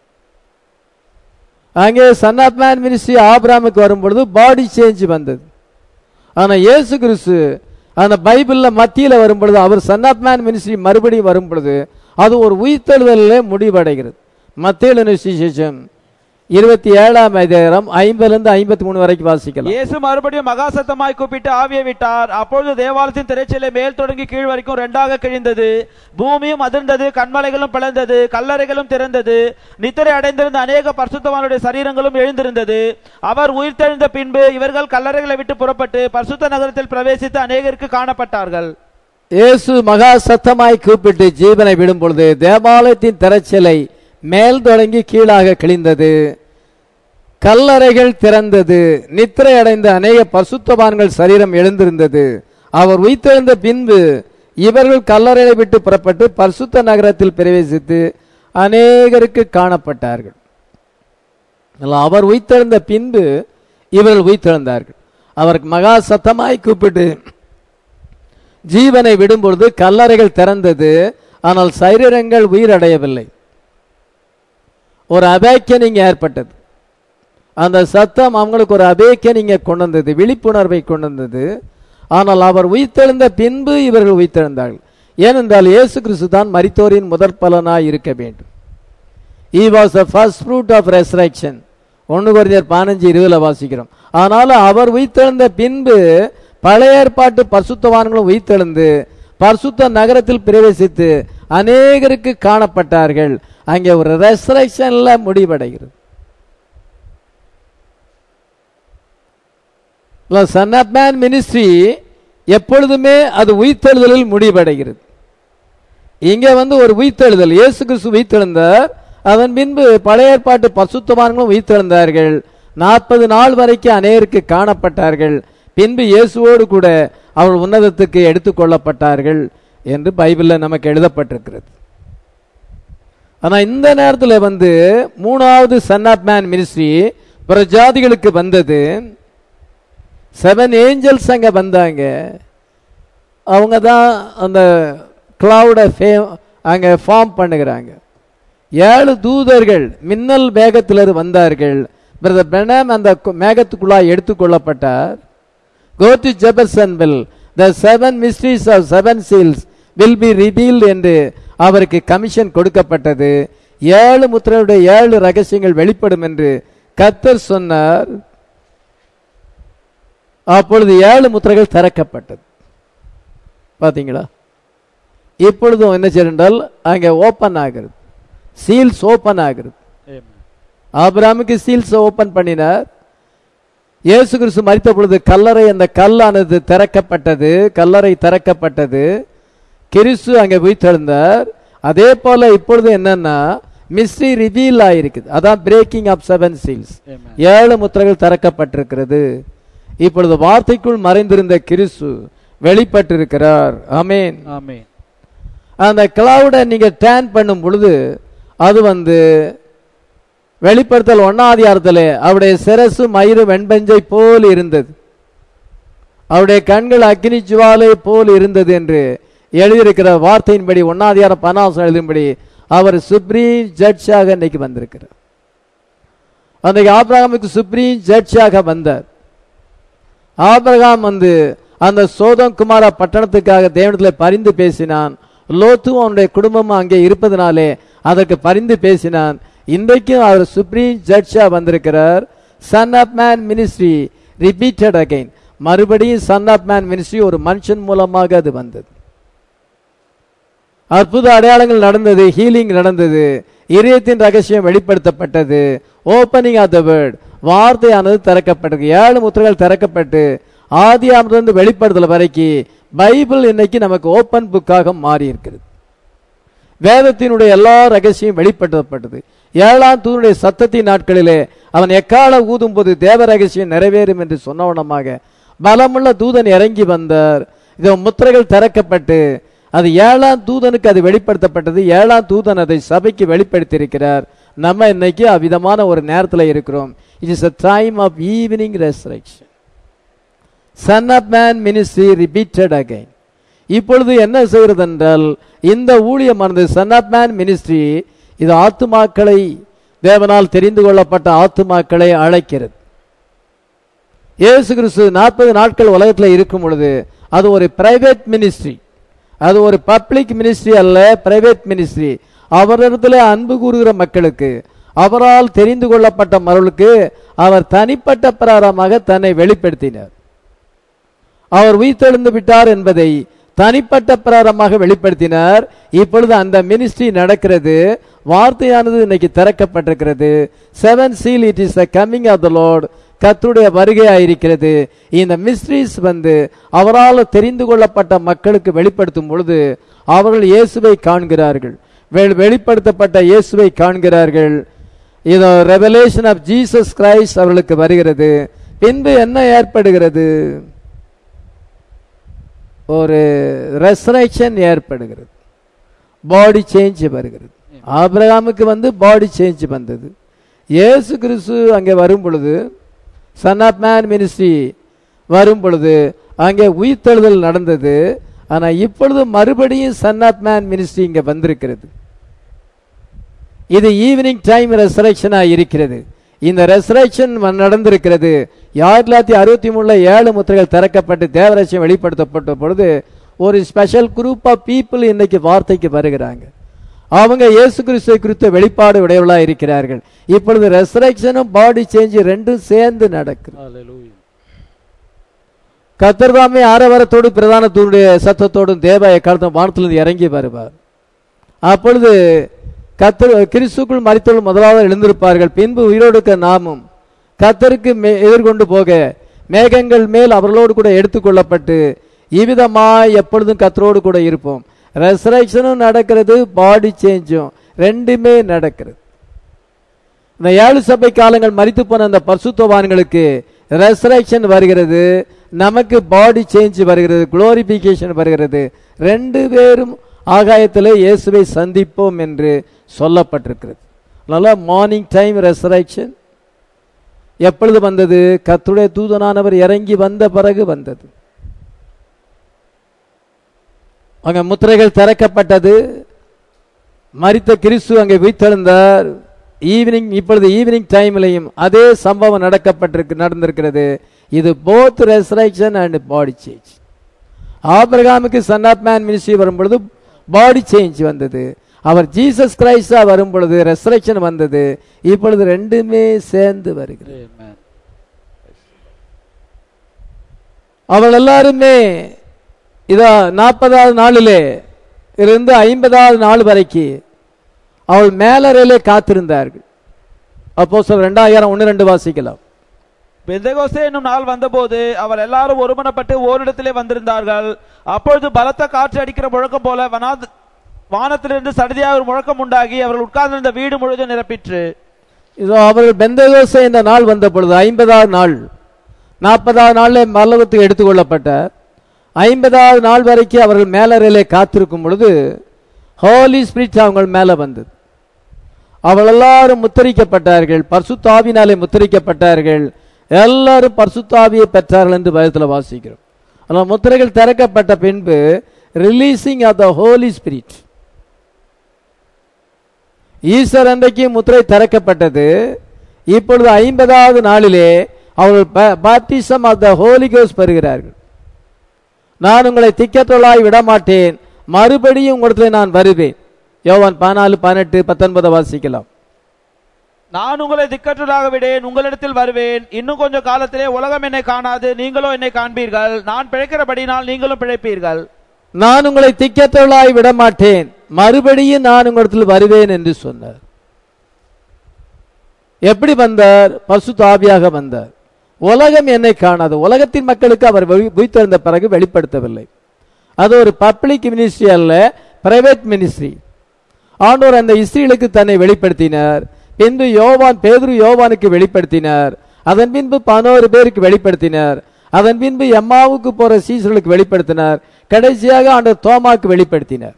அங்கே சன் ஆஃப் மேன் மினிஸ்ட்ரி ஆபிராமுக்கு வரும் பொழுது பாடி சேஞ்ச் வந்தது ஆனா இயேசு கிறிஸ்து அந்த பைபிள்ல மத்தியில வரும் பொழுது அவர் சன் ஆஃப் மேன் மினிஸ்ட்ரி மறுபடியும் வரும் பொழுது அது ஒரு உயிர்த்தெழுதலில் முடிவடைகிறது மத்தியில் விசேஷம் இருபத்தி ஏழாம் அதிகாரம் ஐம்பதுல இருந்து ஐம்பத்தி மூணு வரைக்கும் வாசிக்கலாம் இயேசு மறுபடியும் மகா சத்தமாய் கூப்பிட்டு ஆவியை விட்டார் அப்பொழுது தேவாலயத்தின் திரைச்சலை மேல் தொடங்கி கீழ் வரைக்கும் ரெண்டாக கிழிந்தது பூமியும் அதிர்ந்தது கண்மலைகளும் பிளந்தது கல்லறைகளும் திறந்தது நித்திரை அடைந்திருந்த அநேக பரிசுத்தவானுடைய சரீரங்களும் எழுந்திருந்தது அவர் உயிர்த்தெழுந்த பின்பு இவர்கள் கல்லறைகளை விட்டு புறப்பட்டு பரிசுத்த நகரத்தில் பிரவேசித்து அநேகருக்கு காணப்பட்டார்கள் இயேசு மகா சத்தமாய் கூப்பிட்டு ஜீவனை விடும் பொழுது தேவாலயத்தின் திரைச்சலை மேல் தொடங்கி கீழாக கிழிந்தது கல்லறைகள் திறந்தது நித்திரை அடைந்த அநேக பசுத்தவான்கள் சரீரம் எழுந்திருந்தது அவர் உயிர்த்தெழுந்த பின்பு இவர்கள் கல்லறையை விட்டு புறப்பட்டு பரிசுத்த நகரத்தில் பிரவேசித்து அநேகருக்கு காணப்பட்டார்கள் அல்ல, அவர் உயிர்த்தெழுந்த பின்பு இவர்கள் உயிர்த்தெழுந்தார்கள் அவருக்கு மகா சத்தமாய் கூப்பிட்டு ஜீவனை விடும்பொழுது கல்லறைகள் திறந்தது ஆனால் சரீரங்கள் உயிரடையவில்லை ஒரு அபேக்கனிங் ஏற்பட்டது அந்த சத்தம் அவங்களுக்கு ஒரு அபேக்கனிங்க கொண்டு வந்தது விழிப்புணர்வை கொண்டு வந்தது ஆனால் அவர் உயிர்த்தெழுந்த பின்பு இவர்கள் உயிர்த்தெழுந்தார்கள் ஏனென்றால் இயேசு கிறிஸ்து தான் மரித்தோரின் முதற் பலனாய் இருக்க வேண்டும் he was the first fruit of resurrection ஒன்று குறைஞ்சர் பதினஞ்சு இருபதுல வாசிக்கிறோம் ஆனாலும் அவர் உயிர்த்தெழுந்த பின்பு பழைய ஏற்பாட்டு பரிசுத்தவான்களும் உயிர்த்தெழுந்து பரிசுத்த நகரத்தில் பிரவேசித்து அநேகருக்கு காணப்பட்டார்கள் அங்கே ஒரு ரெசரக்ஷன்ல முடிவடைகிறது சன் ஆஃப் மேன் மினிஸ்ட்ரி எப்பொழுதுமே அது உயிர்த்தெழுதலில் முடிவடைகிறது இங்க வந்து ஒரு உயிர்த்தெழுதல் இயேசு கிறிஸ்து உயிர்த்தெழுந்தார் அதன் பின்பு பழைய ஏற்பாட்டு பசுத்தவான்களும் உயிர்த்தெழுந்தார்கள் நாற்பது நாள் வரைக்கும் அநேகருக்கு காணப்பட்டார்கள் பின்பு இயேசுவோடு கூட அவள் உன்னதத்துக்கு எடுத்துக்கொள்ளப்பட்டார்கள் என்று பைபிள்ல நமக்கு எழுதப்பட்டிருக்கிறது ஆனா இந்த நேரத்துல வந்து மூணாவது சன் ஆஃப் மேன் மினிஸ்ட்ரி பிற ஜாதிகளுக்கு வந்தது செவன் ஏஞ்சல்ஸ் அங்க வந்தாங்க அவங்க தான் அந்த கிளவுடை அங்க ஃபார்ம் பண்ணுகிறாங்க ஏழு தூதர்கள் மின்னல் வேகத்தில் வந்தார்கள் பிரதர் பிரணாம் அந்த கு- மேகத்துக்குள்ளாய் எடுத்துக்கொள்ளப்பட்டார் go to Jeffersonville the seven mysteries of seven seals will be revealed என்று அவருக்கு கமிஷன் கொடுக்கப்பட்டது ஏழு முத்திரையுடைய ஏழு ரகசியங்கள் வெளிப்படும் என்று கத்தர் சொன்னார் அப்பொழுது ஏழு முத்திரைகள் திறக்கப்பட்டது பாத்தீங்களா இப்பொழுதும் என்ன செய்யறால் அங்கே ஓபன் ஆகிறது சீல்ஸ் ஓபன் ஆகிறது ஆபிராமுக்கு சீல்ஸ் ஓபன் பண்ணினார் இயேசு கிறிஸ்து மரித்த பொழுது கல்லறை அந்த கல்லானது திறக்கப்பட்டது கல்லறை திறக்கப்பட்டது கிறிஸ்து அங்கே உயிர்த்தெழுந்தார் அதே போல இப்பொழுது என்னன்னா மிஸ்ட்ரி ரிவீல் ஆயிருக்குது அதான் breaking of seven seals Amen. ஏழு முத்திரைகள் திறக்கப்பட்டிருக்கிறது இப்பொழுது வார்த்தைக்குள் மறைந்திருந்த கிறிஸ்து வெளிப்பட்டிருக்கிறார் ஆமென் ஆமென் அந்த கிளவுடை நீங்க டேன் பண்ணும் பொழுது அது வந்து வெளிப்படுத்தல் ஒன்னாதிகாரத்தில் அவருடைய சிரசு மயிறு வெண்பஞ்சை போல் இருந்தது அவருடைய கண்கள் அக்னி ஜுவாலை போல் இருந்தது என்று எழுதியிருக்கிற வார்த்தையின்படி ஒன்னாதிகாரம் பனாசம் எழுதின்படி அவர் சுப்ரீம் ஜட்ஜாக இன்னைக்கு வந்திருக்கிறார் அன்னைக்கு ஆபிரகாமுக்கு சுப்ரீம் ஜட்ஜாக வந்தார் ஆபிரகாம் வந்து அந்த சோதம் குமார பட்டணத்துக்காக தேவனத்தில் பரிந்து பேசினான் லோத்து அவனுடைய குடும்பம் அங்கே இருப்பதனாலே அதற்கு பரிந்து பேசினான் இன்றைக்கும் அவர் சுப்ரீம் ஜட்ஜா வந்திருக்கிறார் son of man ministry repeated again மறுபடியும் சன் ஆஃப் மேன் மினிஸ்ட்ரி ஒரு மனுஷன் மூலமாக அது வந்தது அற்புத அடையாளங்கள் நடந்தது ஹீலிங் நடந்தது இதயத்தின் ரகசியம் வெளிப்படுத்தப்பட்டது ஓப்பனிங் ஆஃப் த வேர்ட் வார்த்தையானது திறக்கப்பட்டது ஏழு முத்திரைகள் திறக்கப்பட்டு ஆதி அமிர்ந்து வெளிப்படுத்தல் வரைக்கும் பைபிள் இன்னைக்கு நமக்கு ஓப்பன் புக்காக மாறி இருக்கிறது வேதத்தினுடைய எல்லா ரகசியம் வெளிப்படுத்தப்பட்டது ஏழாம் தூதனுடைய சத்தத்தின் நாட்களிலே அவன் எக்கால ஊதும் போது தேவ ரகசியம் நிறைவேறும் என்று சொன்னவனமாக பலமுள்ள தூதன் இறங்கி வந்தார் இதோ முத்திரைகள் திறக்கப்பட்டு அது ஏழாம் தூதனுக்கு அது வெளிப்படுத்தப்பட்டது ஏழாம் தூதன் அதை சபைக்கு வெளிப்படுத்தியிருக்கிறார் நம்ம இன்னைக்கு அவ்விதமான ஒரு நேரத்தில் இருக்கிறோம் it is a time of evening resurrection son of man ministry repeated again இப்பொழுது என்ன செய்கிறது என்றால் இந்த ஊழியமானது சன் ஆஃப் மேன் மினிஸ்ட்ரி இது ஆத்துமாக்களை தேவனால் தெரிந்து கொள்ளப்பட்ட ஆத்துமாக்களை அழைக்கிறது இயேசு கிறிஸ்து நாற்பது நாட்கள் உலகத்தில் இருக்கும் பொழுது அது ஒரு பிரைவேட் மினிஸ்ட்ரி அது ஒரு பப்ளிக் மினிஸ்ட்ரி அல்ல பிரைவேட் மினிஸ்ட்ரி அவரிடத்தில் அன்பு கூறுகிற மக்களுக்கு அவரால் தெரிந்து கொள்ளப்பட்ட மகளுக்கு அவர் தனிப்பட்ட பிரகாரமாக தன்னை வெளிப்படுத்தினார் அவர் உயிர்த்தெழுந்து விட்டார் என்பதை தனிப்பட்ட பிரகாரமாக வெளிப்படுத்தினார் இப்பொழுது அந்த மினிஸ்ட்ரி நடக்கிறது வார்த்தையானது இன்னைக்கு திறக்கப்பட்டிருக்கிறது seven seal it is the coming of the Lord கத்துடைய வருகையாயிருக்கிறது இந்த மிஸ்ட்ரீஸ் வந்து அவரால் தெரிந்து கொள்ளப்பட்ட மக்களுக்கு வெளிப்படுத்தும் பொழுது அவர்கள் இயேசுவை காண்கிறார்கள் வெ- வெளிப்படுத்தப்பட்ட இயேசுவை காண்கிறார்கள் இதோ ரெவலேஷன் ஆஃப் ஜீசஸ் கிரைஸ்ட் அவர்களுக்கு வருகிறது பின்பு என்ன ஏற்படுகிறது ஒரு ரெசரேக்ஷன் ஏற்படுகிறது பாடி சேஞ்ச் வருகிறது ஆபிரகாமுக்கு வந்து பாடி சேஞ்ச் வந்தது இயேசு கிறிஸ்து அங்கே வரும் பொழுது சன் ஆஃப் மேன் மினிஸ்ட்ரி வரும் பொழுது அங்கே உயிர்த்தெழுதல் நடந்தது ஆனா இப்பொழுது மறுபடியும் சன் ஆஃப் மேன் மினிஸ்ட்ரி இங்க வந்திருக்கிறது இது ஈவினிங் டைம் ரெசரேக்ஷனா இருக்கிறது இந்த ரெசரேக்ஷன் நடந்திருக்கிறது ஆயிரத்தி தொள்ளாயிரத்தி அறுபத்தி மூணுல ஏழு முத்திரைகள் திறக்கப்பட்டு தேவராட்சியம் வெளிப்படுத்தப்பட்ட பொழுது ஒரு ஸ்பெஷல் குரூப் ஆஃப் பீப்புள் இன்னைக்கு வார்த்தைக்கு வருகிறாங்க அவங்க இயேசு கிறிஸ்துவை குறித்த வெளிப்பாடு உடையவளா இருக்கிறார்கள் இப்பொழுது ரெசரேக்ஷனும் பாடி சேஞ்ச் ரெண்டும் சேர்ந்து நடக்குது Hallelujah. கத்தர்தாமே ஆரவாரத்தோடு பிரதான தூணுடைய சத்தத்தோடும் தேவ எக்காலத்தும் வானத்திலிருந்து இறங்கி வருவார் அப்பொழுது கத்தர் கிறிஸ்துக்குள் மறித்தவர்கள் முதலாவது எழுந்திருப்பார்கள் பின்பு உயிரோடுக்க நாமும் கத்தருக்கு மே- எதிர்கொண்டு போக மேகங்கள் மேல் அவர்களோடு கூட எடுத்துக்கொள்ளப்பட்டு இவ்விதமாய் எப்பொழுதும் கத்தரோடு கூட இருப்போம் ரெசரேக்ஷனும் நடக்கிறது பாடி சேஞ்சும் ரெண்டுமே நடக்கிறது இந்த ஏழு சபை காலங்கள் மரித்து போன அந்த பரிசுத்தவான்களுக்கு ரெசரேக்ஷன் வருகிறது நமக்கு பாடி சேஞ்ச் வருகிறது குளோரிபிகேஷன் வருகிறது ரெண்டு பேரும் ஆகாயத்திலே இயேசுவை சந்திப்போம் என்று சொல்லப்பட்டிருக்கிறது அதனால மார்னிங் டைம் ரெசரேக்ஷன் எப்பொழுது வந்தது கர்த்தருடைய தூதனானவர் இறங்கி வந்த பிறகு வந்தது அங்க முத்திரைகள் திறக்கப்பட்டது மரித்த கிறிஸ்து அங்கே உயிர்த்தெழுந்தார் ஈவினிங் இப்பொழுது ஈவினிங் டைம்லையும் அதே சம்பவம் நடக்கப்பட்டிருக்கு நடந்திருக்கிறது இது both resurrection and body change ஆபிரகாமுக்கு சன் ஆஃப் மேன் மினிஸ்ட்ரி வரும் பொழுது பாடி சேஞ்ச் வந்தது அவர் ஜீசஸ் கிரைஸ்டா வரும் பொழுது ரெசரேக்ஷன் வந்தது இப்பொழுது ரெண்டுமே சேர்ந்து வருகிறது Amen. அவள் எல்லாருமே இதா நாற்பதாவது நாளிலே இருந்து ஐம்பதாவது நாள் வரைக்கும் அவள் மேலறையிலே காத்திருந்தார்கள் அப்போ சொல் ரெண்டாயிரம் ஒன்று ரெண்டு வாசிக்கலாம் பெந்தெகோஸ்தே என்னும் நாள் வந்தபோது அவர் எல்லாரும் ஒருமனப்பட்டு ஓரிடத்திலே வந்திருந்தார்கள் அப்பொழுது பலத்த காற்று அடிக்கிற முழக்கம் போல வனாத் வானத்திலிருந்து சடுதியாக ஒரு முழக்கம் உண்டாகி அவர்கள் உட்கார்ந்திருந்த வீடு முழுவதும் நிரப்பிற்று இதோ அவர்கள் பெந்தகோசை இந்த நாள் வந்த பொழுது ஐம்பதாவது நாள் நாற்பதாவது நாளில் மல்லவத்துக்கு எடுத்துக்கொள்ளப்பட்டார் ஐம்பதாவது நாள் வரைக்கும் அவர்கள் மேலறையிலே காத்திருக்கும் பொழுது ஹோலி ஸ்பிரிட் அவங்க மேலே வந்தது அவள் எல்லாரும் முத்தரிக்கப்பட்டார்கள் பர்சுத்தாவினாலே முத்தரிக்கப்பட்டார்கள் எல்லாரும் பர்சுத்தாவியை பெற்றார்கள் என்று பயத்தில் வாசிக்கிறோம் ஆனால் முத்திரைகள் திறக்கப்பட்ட பின்பு releasing of the Holy Spirit Easter அன்றைக்கு முத்திரை திறக்கப்பட்டது இப்பொழுது ஐம்பதாவது நாளிலே அவர்கள் பாப்டிசம் ஆஃப் த ஹோலி கோஸ் பெறுகிறார்கள் நான் உங்களை திக்கத்தொழாய் விடமாட்டேன் மறுபடியும் உங்களிடத்தில் நான் வருவேன் யோவான் பதினாலு பதினெட்டு பத்தொன்பதை வாசிக்கலாம் நான் உங்களை திக்கற்றலாக விடேன் உங்களிடத்தில் வருவேன் இன்னும் கொஞ்சம் காலத்திலே உலகம் என்னை காணாது நீங்களோ என்னை காண்பீர்கள் நான் பிழைக்கிறபடினால் நீங்களும் பிழைப்பீர்கள் நான் உங்களை திக்கற்றவளாய் விட மாட்டேன் மறுபடியும் நான் உங்களிடத்தில் வருவேன் என்று சொன்னார் எப்படி வந்தார் பசு தாபியாக வந்தார் உலகம் என்னை காணாது உலகத்தின் மக்களுக்கு அவர் உயிர்த்தெழுந்த பிறகு வெளிப்படுத்தவில்லை அது ஒரு பப்ளிக் மினிஸ்ட்ரி அல்ல பிரைவேட் மினிஸ்ட்ரி ஆண்டவர் அந்த இஸ்ரீலுக்கு தன்னை வெளிப்படுத்தினார் பின்பு யோவான் பேதுரு யோவானுக்கு வெளிப்படுத்தினார் அதன் பின்பு பதினோரு பேருக்கு வெளிப்படுத்தினார் அதன் பின்பு எம்மாவுக்கு போற சீசர்களுக்கு வெளிப்படுத்தினார் கடைசியாக ஆண்டவர் தோமாக்கு வெளிப்படுத்தினார்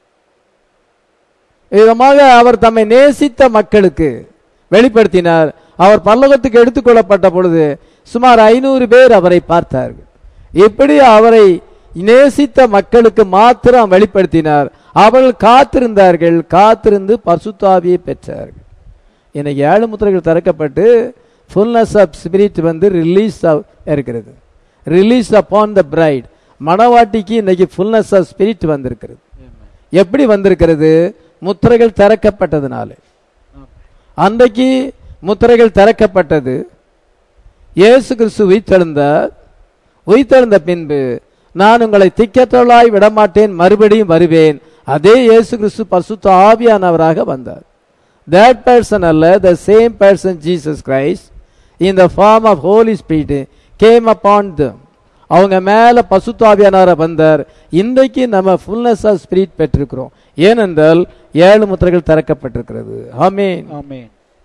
விதமாக அவர் தம்மை நேசித்த மக்களுக்கு வெளிப்படுத்தினார் அவர் பல்லவத்துக்கு எடுத்துக்கொள்ளப்பட்ட பொழுது சுமார் ஐநூறு பேர் அவரை பார்த்தார்கள் இப்படி அவரை நேசித்த மக்களுக்கு மாத்திரம் வெளிப்படுத்தினார் அவர்கள் காத்திருந்தார்கள் காத்திருந்து பசுத்தாவியை பெற்றார்கள் இன்னைக்கு ஏழு முத்திரைகள் திறக்கப்பட்டு ஃபுல்னஸ் ஆஃப் ஸ்பிரிட் வந்து ரிலீஸ் இருக்கிறது ரிலீஸ் அப்பான் த பிரைட் மணவாட்டிக்கு இன்னைக்கு ஃபுல்னஸ் ஆஃப் ஸ்பிரிட் வந்திருக்கிறது எப்படி வந்திருக்கிறது முத்திரைகள் திறக்கப்பட்டதுனால அன்றைக்கு முத்திரைகள் திறக்கப்பட்டது இயேசு கிறிஸ்து உயிர்த்தெழுந்தார் உயிர்த்தெழுந்த பின்பு நான் உங்களை திக்கற்றவளாய் விடமாட்டேன் மறுபடியும் வருவேன் அதே இயேசு கிறிஸ்து பரிசுத்த ஆவியானவராக வந்தார் தட் பர்சன் அல்ல the same person Jesus Christ in the form of Holy Spirit came upon them அவங்க மேல பசுத்தாவியானார வந்தார் இன்றைக்கு நம்ம ஃபுல்னஸ் ஆஃப் ஸ்பிரிட் பெற்றிருக்கிறோம் ஏனென்றால் ஏழு முத்திரைகள் திறக்கப்பட்டிருக்கிறது ஆமென் ஆமென்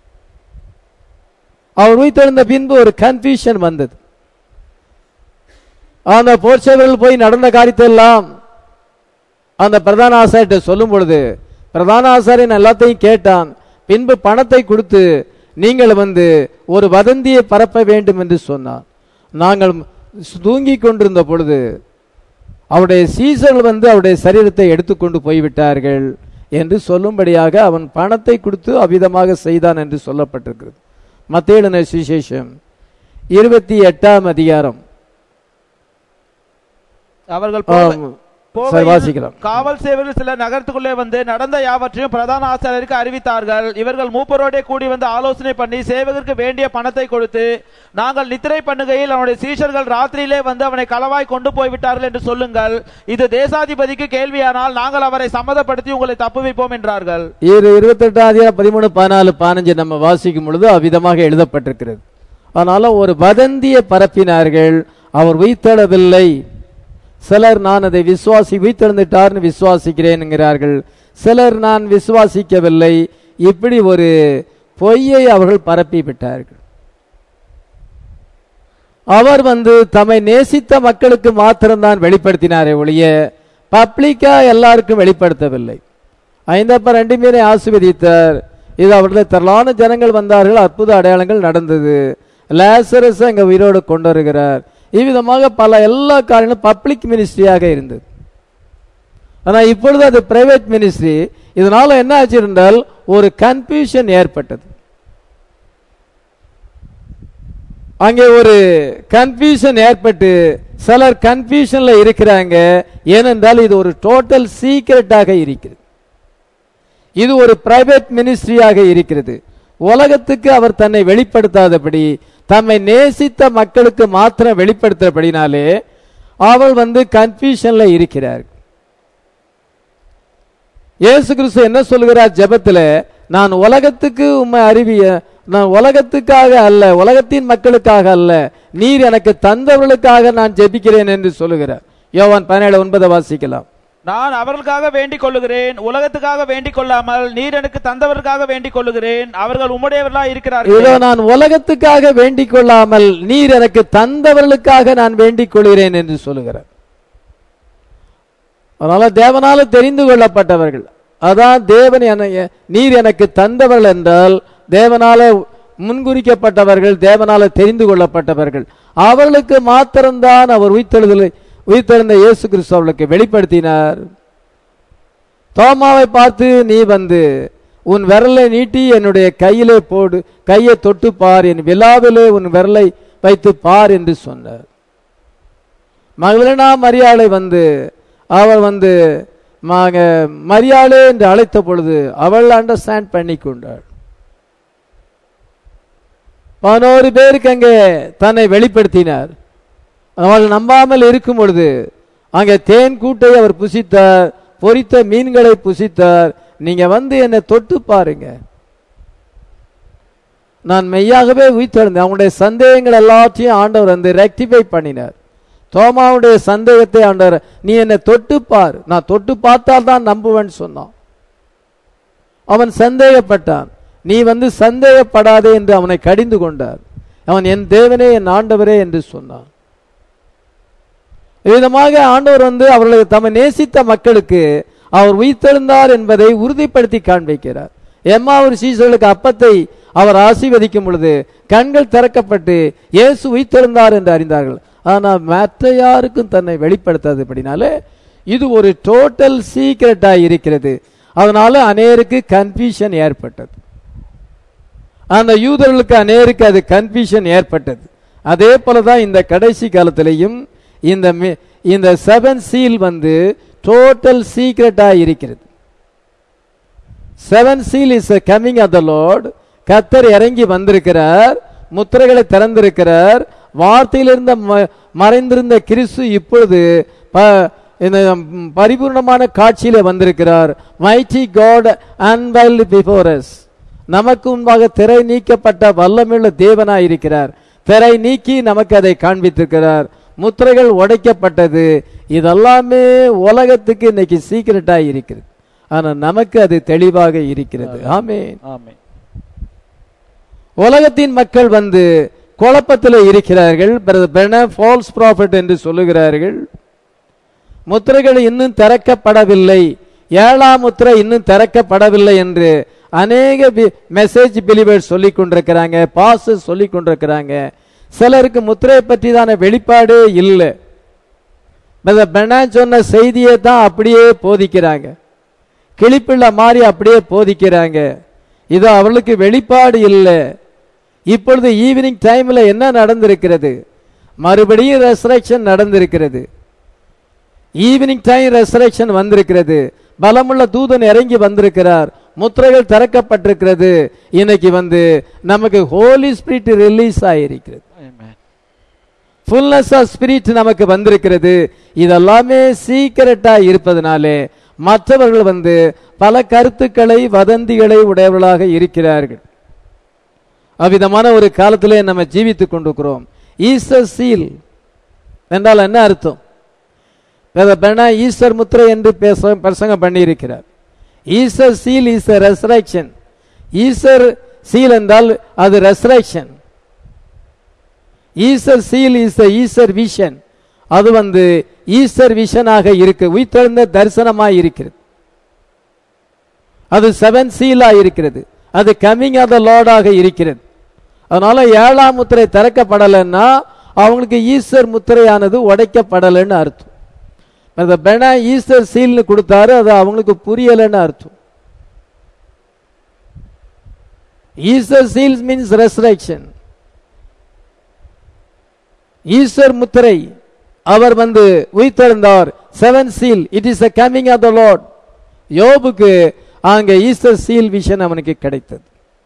அவர் உயிர்த்தெழுந்த பின்பு ஒரு கன்ஃபியூஷன் வந்தது அந்த போர்ச்சவர்கள் போய் நடந்த காரியத்தை எல்லாம் அந்த பிரதான ஆசாரிட்ட சொல்லும் பொழுது பிரதான ஆசாரியன் எல்லாத்தையும் கேட்டான் பின்பு பணத்தை கொடுத்து நீங்கள் வந்து ஒரு வதந்தியை பரப்ப வேண்டும் என்று சொன்னான் நாங்கள் தூங்கிக் கொண்டிருந்த பொழுது அவருடைய சீசர்கள் வந்து அவருடைய சரீரத்தை எடுத்துக்கொண்டு போய்விட்டார்கள் என்று சொல்லும்படியாக அவன் பணத்தை கொடுத்து அவ்விதமாக செய்தான் என்று சொல்லப்பட்டிருக்கிறது மத்தேழுன சுவிசேஷம் இருபத்தி எட்டாம் அதிகாரம் அவர்கள் போக- ஆம். போகையில் சரி, வாசிக்கலாம். காவல் சேவர்கள் சிலர் நகரத்துக்குள்ளே வந்து நடந்த யாவற்றையும் பிரதான ஆசாரியருக்கு அறிவித்தார்கள் இவர்கள் மூப்பரோடே கூடி வந்து ஆலோசனை பண்ணி சேவகருக்கு வேண்டிய பணத்தை கொடுத்து நாங்கள் நித்திரை பண்ணுகையில் அவனுடைய சீஷர்கள் ராத்திரியிலே வந்து அவனை களவாய் கொண்டு போய்விட்டார்கள் என்று சொல்லுங்கள் இது தேசாதிபதிக்கு கேள்வியானால் நாங்கள் அவரை சம்மதப்படுத்தி உங்களை தப்புவிப்போம் என்றார்கள் இரு இருபத்தெட்டாம் அதிகாரம் பதிமூணு பதினாலு பதினஞ்சு நம்ம வாசிக்கும் பொழுது அவ்விதமாக எழுதப்பட்டிருக்கிறது அதனால ஒரு வதந்தியை பரப்பினார்கள் அவர் உயிர்த்தெழவில்லை சிலர் நான் அதை விசுவாசி உயிர்த்தெழுந்துட்டார்னு விசுவாசிக்கிறேன் என்கிறார்கள் சிலர் நான் விசுவாசிக்கவில்லை இப்படி ஒரு பொய்யை அவர்கள் பரப்பி விட்டார்கள் அவர் வந்து தம்மை நேசித்த மக்களுக்கு மாத்திரம்தான் வெளிப்படுத்தினாரே ஒழிய பப்ளிக்கா எல்லாருக்கும் வெளிப்படுத்தவில்லை ஐந்தப்ப ரெண்டு பேரை ஆசீர்வதித்தார் இது அவர்கள் திரளான ஜனங்கள் வந்தார்கள் அற்புத அடையாளங்கள் நடந்தது லேசரஸ் அங்க உயிரோடு கொண்டு வருகிறார் இவ்விதமாக பல எல்லா காரியங்களும் பப்ளிக் மினிஸ்ட்ரியாக இருந்தது ஆனா இப்பொழுது அது பிரைவேட் மினிஸ்ட்ரி இதனால என்ன ஆச்சு என்றால் ஒரு கன்ஃபியூஷன் ஏற்பட்டது அங்கே ஒரு கன்ஃபியூஷன் ஏற்பட்டு சிலர் கன்ஃபியூஷன்ல இருக்கிறாங்க ஏனென்றால் இது ஒரு டோட்டல் சீக்கிரட்டாக இருக்கிறது இது ஒரு பிரைவேட் மினிஸ்ட்ரியாக இருக்கிறது உலகத்துக்கு அவர் தன்னை வெளிப்படுத்தாதபடி தம்மை நேசித்த மக்களுக்கு மாத்திரம் வெளிப்படுத்துறபடினாலே அவள் வந்து கன்ஃபியூஷன்ல இருக்கிறார் இயேசு கிறிஸ்து என்ன சொல்கிறார் ஜெபத்துல நான் உலகத்துக்கு உம்மை அறிவிய நான் உலகத்துக்காக அல்ல உலகத்தின் மக்களுக்காக அல்ல நீர் எனக்கு தந்தவர்களுக்காக நான் ஜெபிக்கிறேன் என்று சொல்லுகிறார் யோவான் பதினேழு ஒன்பதை வாசிக்கலாம் நான் அவர்களுக்காக வேண்டிக் கொள்ளுகிறேன் உலகத்துக்காக வேண்டிக் கொள்ளாமல் நீர் எனக்கு தந்தவர்களுக்காக வேண்டிக் கொள்ளுகிறேன் அவர்கள் உம்முடையவர்களா இதோ இருக்கிறார்கள் நான் உலகத்துக்காக வேண்டிக் கொள்ளாமல் நீர் எனக்கு தந்தவர்களுக்காக நான் வேண்டிக் கொள்கிறேன் என்று சொல்லுகிறார் அதனால தேவனால தெரிந்து கொள்ளப்பட்டவர்கள் அதான் தேவன் என- நீர் எனக்கு தந்தவர்கள் என்றால் தேவனால முன்குறிக்கப்பட்டவர்கள் தேவனால தெரிந்து கொள்ளப்பட்டவர்கள் அவர்களுக்கு மாத்திரம்தான் அவர் உயிர்த்தெழுதலை உயிர்த்தெழுந்த இயேசு கிறிஸ்து அவர்களுக்கு வெளிப்படுத்தினார் தோமாவை பார்த்து நீ வந்து உன் விரலை நீட்டி என்னுடைய கையிலே போடு கையை தொட்டு பார் என் விழாவிலே உன் விரலை வைத்து பார் என்று சொன்னார் மகளனா மரியாளை வந்து அவள் வந்து மக- மரியாளே என்று அழைத்த பொழுது அவள் அண்டர்ஸ்டாண்ட் பண்ணி கொண்டாள் பதினோரு பேருக்கு அங்கே தன்னை வெளிப்படுத்தினார் அவள் நம்பாமல் இருக்கும் பொழுது அங்கே தேன் கூட்டை அவர் புசித்தார் பொரித்த மீன்களை புசித்தார் நீங்க வந்து என்னை தொட்டு பாருங்க நான் மெய்யாகவே உயிர்த்தெழுந்தேன் அவங்களுடைய சந்தேகங்கள் எல்லாத்தையும் ஆண்டவர் வந்து ரெக்டிஃபை பண்ணினார் தோமாவுடைய சந்தேகத்தை ஆண்டவர் நீ என்னை தொட்டு பார் நான் தொட்டு பார்த்தால் தான் நம்புவேன்னு சொன்னான் அவன் சந்தேகப்பட்டான் நீ வந்து சந்தேகப்படாதே என்று அவனை கடிந்து கொண்டார் அவன் என் தேவனே என் ஆண்டவரே என்று சொன்னான் விதமாக ஆண்டவர் வந்து அவர்களுக்கு தம்மை நேசித்த மக்களுக்கு அவர் உயிர்த்தெழுந்தார் என்பதை உறுதிப்படுத்தி காண்பிக்கிறார் எம்மா ஒரு சீசர்களுக்கு அப்பத்தை அவர் ஆசீர்வதிக்கும் பொழுது கண்கள் திறக்கப்பட்டு இயேசு உயிர்த்தெழுந்தார் என்று அறிந்தார்கள் ஆனால் மற்ற யாருக்கும் தன்னை வெளிப்படுத்தாதபடினாலே இது ஒரு டோட்டல் சீக்கிரட்டா இருக்கிறது அதனால அநேருக்கு கன்ஃபியூஷன் ஏற்பட்டது அந்த யூதர்களுக்கு அநேருக்கு அது கன்ஃபியூஷன் ஏற்பட்டது அதே போலதான் இந்த கடைசி காலத்திலையும் இந்த மி- இந்த செவன் சீல் வந்து டோட்டல் சீக்ரெட்டா இருக்கிறது seven seal is coming of the Lord கத்தர் இறங்கி வந்திருக்கிறார் முத்திரைகளை திறந்திருக்கிறார் வார்த்தையிலிருந்த ம- மறைந்திருந்த கிறிஸ்து இப்பொழுது ப- இந்த ம், பரிபூர்ணமான காட்சியில வந்திருக்கிறார் mighty God unveiled before us நமக்கு முன்பாக திரை நீக்கப்பட்ட வல்லமையுள்ள தேவனாய் இருக்கிறார் திரை நீக்கி நமக்கு அதை காண்பித்திருக்கிறார் முத்திரைகள் உடைக்கப்பட்டது இதெல்லாமே உலகத்துக்கு இன்னைக்கு சீக்கிரட்டா இருக்கிறது ஆனா நமக்கு அது தெளிவாக இருக்கிறது ஆமென் ஆமென் உலகத்தின் மக்கள் வந்து குழப்பத்தில் இருக்கிறார்கள் ஃபால்ஸ் ப்ராஃபிட் என்று சொல்லுகிறார்கள் முத்திரைகள் இன்னும் திறக்கப்படவில்லை ஏழாம் முத்திரை இன்னும் திறக்கப்படவில்லை என்று அநேக மெசேஜ் பிலிவர்ஸ் சொல்லிக் கொண்டிருக்கிறாங்க பாசஸ் சொல்லிக் கொண்டிருக்கிறாங்க சிலருக்கு முத்திரையை பற்றி தானே வெளிப்பாடே இல்லை பெனா சொன்ன செய்தியை தான் அப்படியே போதிக்கிறாங்க கிளிப்பிள்ளை மாதிரி அப்படியே போதிக்கிறாங்க இது அவர்களுக்கு வெளிப்பாடு இல்லை இப்பொழுது ஈவினிங் டைம்ல என்ன நடந்திருக்கிறது மறுபடியும் ரெசரக்ஷன் நடந்திருக்கிறது ஈவினிங் டைம் ரெசரக்ஷன் வந்திருக்கிறது பலமுள்ள தூதன் இறங்கி வந்திருக்கிறார் முத்திரைகள் திறக்கப்பட்டிருக்கிறது இன்னைக்கு வந்து நமக்கு ஹோலி ஸ்பிரிட் ரிலீஸ் ஆயிருக்கிறது Amen. ஃபுல்னஸ் ஆஃப் ஸ்பிரிட் நமக்கு வந்திருக்கிறது இதெல்லாமே சீக்கிரட்டா இருப்பதனாலே மற்றவர்கள் வந்து பல கருத்துக்களை வதந்திகளை உடையவர்களாக இருக்கிறார்கள் அவ்விதமான ஒரு காலத்திலே நம்ம ஜீவித்துக் கொண்டிருக்கிறோம் ஈஸ்டர் சீல் என்றால் என்ன அர்த்தம் பெண்ணா ஈஸ்டர் முத்திரை என்று பேச பிரசங்கம் பண்ணியிருக்கிறார் Easter seal is resurrection Easter seal என்றால் அது resurrection Easter seal is Easter vision அது வந்து ஈஸ்டர் விஷனாக இருக்கு உயிர்த்தெழுந்த தரிசனமாய் இருக்கிறது அது செவன் சீலா இருக்கிறது அது கம்மிங் ஆஃப் த லார்டாக இருக்கிறது அதனால ஏழாம் முத்திரை திறக்கப்படலைன்னா அவங்களுக்கு ஈஸ்டர் முத்திரையானது உடைக்கப்படலைன்னு அர்த்தம் அந்த பெனா ஈஸ்டர் சீல்னு கொடுத்தாரு அது அவங்களுக்கு புரியலைன்னு அர்த்தம் Easter seals means resurrection Easter முத்திரை அவர் வந்து உயிர்த்தெழுந்தார் seven seal it is a coming of the Lord யோபுக்கு அங்க ஈஸ்டர் சீல் விஷன் அவனுக்கு கிடைத்தது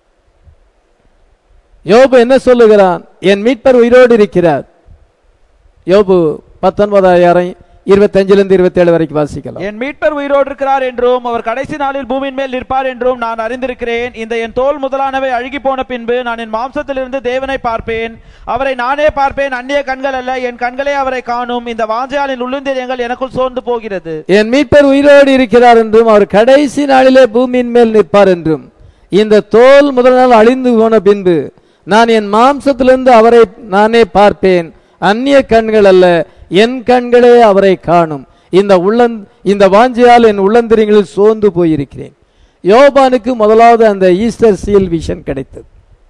யோபு என்ன சொல்லுகிறான் என் மீட்பர் உயிரோடு இருக்கிறார் யோபு பத்தொன்பதாயிரம் இருபத்தஞ்சிலிருந்து இருபத்தி ஏழு வரைக்கும் வாசிக்கலாம் என் மீட்பர் உயிரோடு இருக்கிறார் என்றும் அவர் கடைசி நாளில் பூமியின் மேல் நிற்பார் என்றும் நான் அறிந்திருக்கிறேன் இந்த என் தோல் முதலானவை அழுகி போன பின்பு நான் என் மாம்சத்திலிருந்து தேவனை பார்ப்பேன் அவரை நானே பார்ப்பேன் அந்நிய கண்கள் அல்ல என் கண்களே அவரை காணும் இந்த வாஞ்சையாளின் உள்ளுந்திரியங்கள் எனக்குள் சோர்ந்து போகிறது என் மீட்பர் உயிரோடு இருக்கிறார் என்றும் அவர் கடைசி நாளிலே பூமியின் மேல் நிற்பார் என்றும் இந்த தோல் முதல் நாள் அழிந்து போன பின்பு நான் என் மாம்சத்திலிருந்து அவரை நானே பார்ப்பேன் அந்நிய கண்கள் அல்ல என் கண்களே அவரை காணும் இந்த உள்ளந் இந்த வாஞ்சியால் என் உள்ளந்திரியங்களில் சோர்ந்து போயிருக்கிறேன் யோபானுக்கு முதலாவது அந்த ஈஸ்டர் சீல் விஷன் கிடைத்தது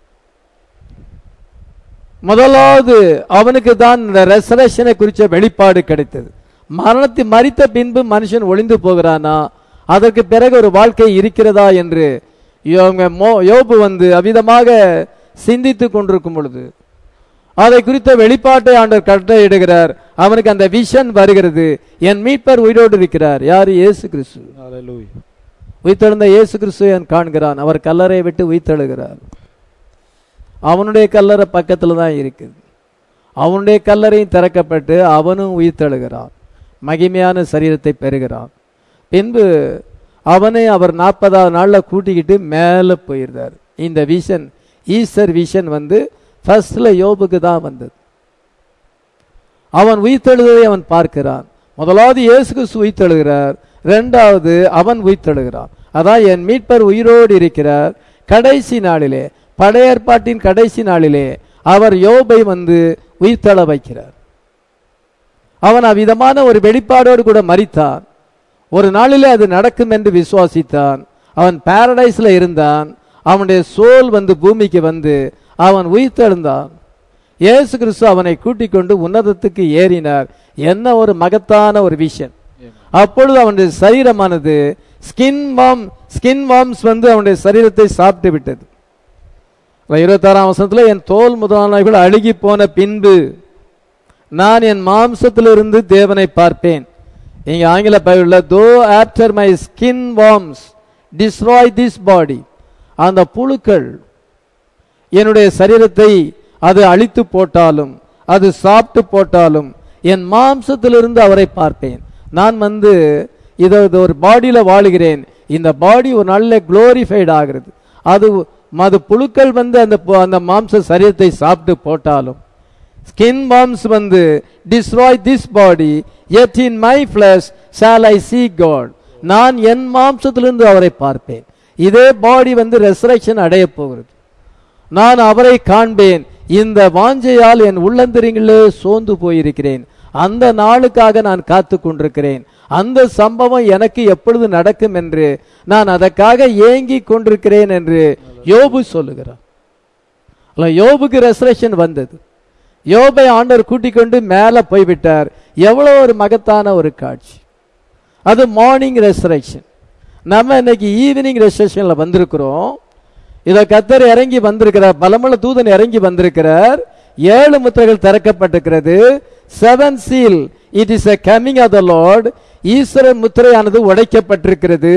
முதலாவது அவனுக்கு தான் இந்த ரெசரேஷனை குறித்த வெளிப்பாடு கிடைத்தது மரணத்தை மறித்த பின்பு மனுஷன் ஒளிந்து போகிறானா அதற்கு பிறகு ஒரு வாழ்க்கை இருக்கிறதா என்று இவங்க மோ- யோபு வந்து அவ்விதமாக சிந்தித்து கொண்டிருக்கும் பொழுது அதை குறித்த வெளிப்பாட்டை ஆண்டவர் கட்டளையிடுகிறார் அவனுக்கு அந்த விஷன் வருகிறது என் மீட்பர் உயிரோடு இருக்கிறார் யார் இயேசு கிறிஸ்து உயிர்த்தெழுந்த இயேசு கிறிஸ்துவை அவன் காண்கிறான் அவர் கல்லறை விட்டு உயிர்த்தெழுகிறார் அவனுடைய கல்லறை பக்கத்துல தான் இருக்குது அவனுடைய கல்லறையும் திறக்கப்பட்டு அவனும் உயிர்த்தெழுகிறான் மகிமையான சரீரத்தை பெறுகிறான் பின்பு அவனை அவர் நாற்பதாவது நாள்ல கூட்டிக்கிட்டு மேலே போயிருந்தார் இந்த விஷன் ஈஸ்டர் விஷன் வந்து ஃபர்ஸ்ட்ல யோபுக்கு தான் வந்தது அவன் உயிர்த்தெழுவதை அவன் பார்க்கிறான் முதலாவது இயேசு கிறிஸ்து உயிர்த்தெழுகிறார் ரெண்டாவது அவன் உயிர்த்தெழுகிறான் அதான் என் மீட்பர் உயிரோடு இருக்கிறார் கடைசி நாளிலே பழைய ஏற்பாட்டின் கடைசி நாளிலே அவர் யோபை வந்து உயிர்த்தெழ வைக்கிறார் அவன் அவ்விதமான ஒரு வெளிப்பாடோடு கூட மரித்தான் ஒரு நாளிலே அது நடக்கும் என்று விசுவாசித்தான் அவன் பாரடைஸ்ல இருந்தான் அவனுடைய சோல் வந்து பூமிக்கு வந்து அவன் உயிர்த்தெழுந்தான் இயேசு கிறிஸ்து அவனை கூட்டிக் கொண்டு உன்னதத்துக்கு ஏறினார் என்ன ஒரு மகத்தான ஒரு விஷயம் அப்பொழுது அவனுடைய சரீரமானது ஸ்கின் வாம் ஸ்கின் வாம்ஸ் வந்து அவனுடைய சரீரத்தை சாப்பிட்டு விட்டது இருபத்தாறாம் வருஷத்துல என் தோல் முதலானவைகள் அழுகி போன பின்பு நான் என் மாம்சத்திலிருந்து தேவனை பார்ப்பேன் இங்க ஆங்கில பயில though after my skin worms destroy this body அந்த புழுக்கள் என்னுடைய சரீரத்தை அது அழித்து போட்டாலும் அது சாப்பிட்டு போட்டாலும் என் மாம்சத்திலிருந்து அவரை பார்ப்பேன் நான் வந்து இதை இது ஒரு பாடியில வாழுகிறேன் இந்த பாடி ஒரு நல்ல குளோரிஃபைட் ஆகிறது அது அது புழுக்கள் வந்து அந்த பு- அந்த மாம்ச சரீரத்தை சாப்பிட்டு போட்டாலும் ஸ்கின் வார்ம்ஸ் வந்து destroy this body yet in my flesh shall I see God நான் என் மாம்சத்திலிருந்து அவரை பார்ப்பேன் இதே பாடி வந்து ரெசரக்ஷன் அடைய போகிறது நான் அவரை காண்பேன் இந்த வாஞ்சையால் என் உள்ளந்தரிங்களே சோர்ந்து போயிருக்கிறேன் அந்த நாளுக்காக நான் காத்து கொண்டிருக்கிறேன் அந்த சம்பவம் எனக்கு எப்பொழுது நடக்கும் என்று நான் அதற்காக ஏங்கி கொண்டிருக்கிறேன் என்று யோபு சொல்லுகிறார் அல்ல, யோபுக்கு ரெசரேஷன் வந்தது யோபை ஆண்டவர் கூட்டிக் கொண்டு மேலே போய்விட்டார் எவ்வளவு ஒரு மகத்தான ஒரு காட்சி அது மார்னிங் ரெசரேஷன் நம்ம இன்னைக்கு ஈவினிங் ரெசரேஷன்ல வந்திருக்கிறோம் இதை கத்தர் இறங்கி வந்திருக்கிறார் பலமுள்ள தூதன் இறங்கி வந்திருக்கிறார் ஏழு முத்திரைகள் திறக்கப்பட்டிருக்கிறது seven seal it is a coming of the Lord ஈஸ்வரன் முத்திரையானது உடைக்கப்பட்டிருக்கிறது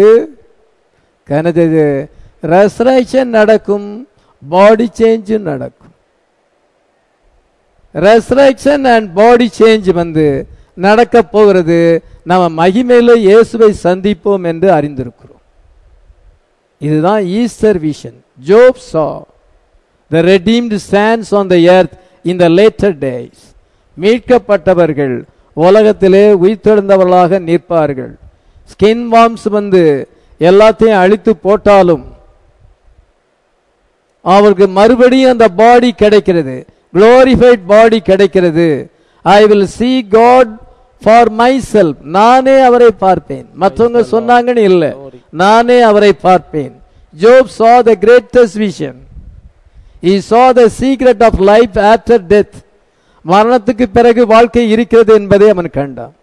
கனது ரெசரேஷன் நடக்கும் பாடி சேஞ்சும் நடக்கும் ரெசரக்ஷன் அண்ட் பாடி சேஞ்ச் வந்து நடக்க போகிறது நம்ம மகிமையில இயேசுவை சந்திப்போம் என்று அறிந்திருக்கிறோம் இதுதான் Easter vision Job saw the redeemed stands on the earth in the latter days மீட்கப்பட்டவர்கள் உலகத்திலே உயிர்த்தெழுந்தவர்களாக நிற்பார்கள் ஸ்கின் வார்ம்ஸ் வந்து எல்லாத்தையும் அழித்து போட்டாலும் அவருக்கு மறுபடியும் அந்த பாடி கிடைக்கிறது குளோரிஃபைட் பாடி கிடைக்கிறது I will see God for myself நானே அவரை பார்ப்பேன் மற்றவங்க சொன்னாங்கன்னு இல்லை நானே அவரை பார்ப்பேன் ஜோப் saw the greatest vision he saw the secret of life after death மரணத்துக்கு பிறகு வாழ்க்கை இருக்கிறது என்பதை அவன் கண்டான்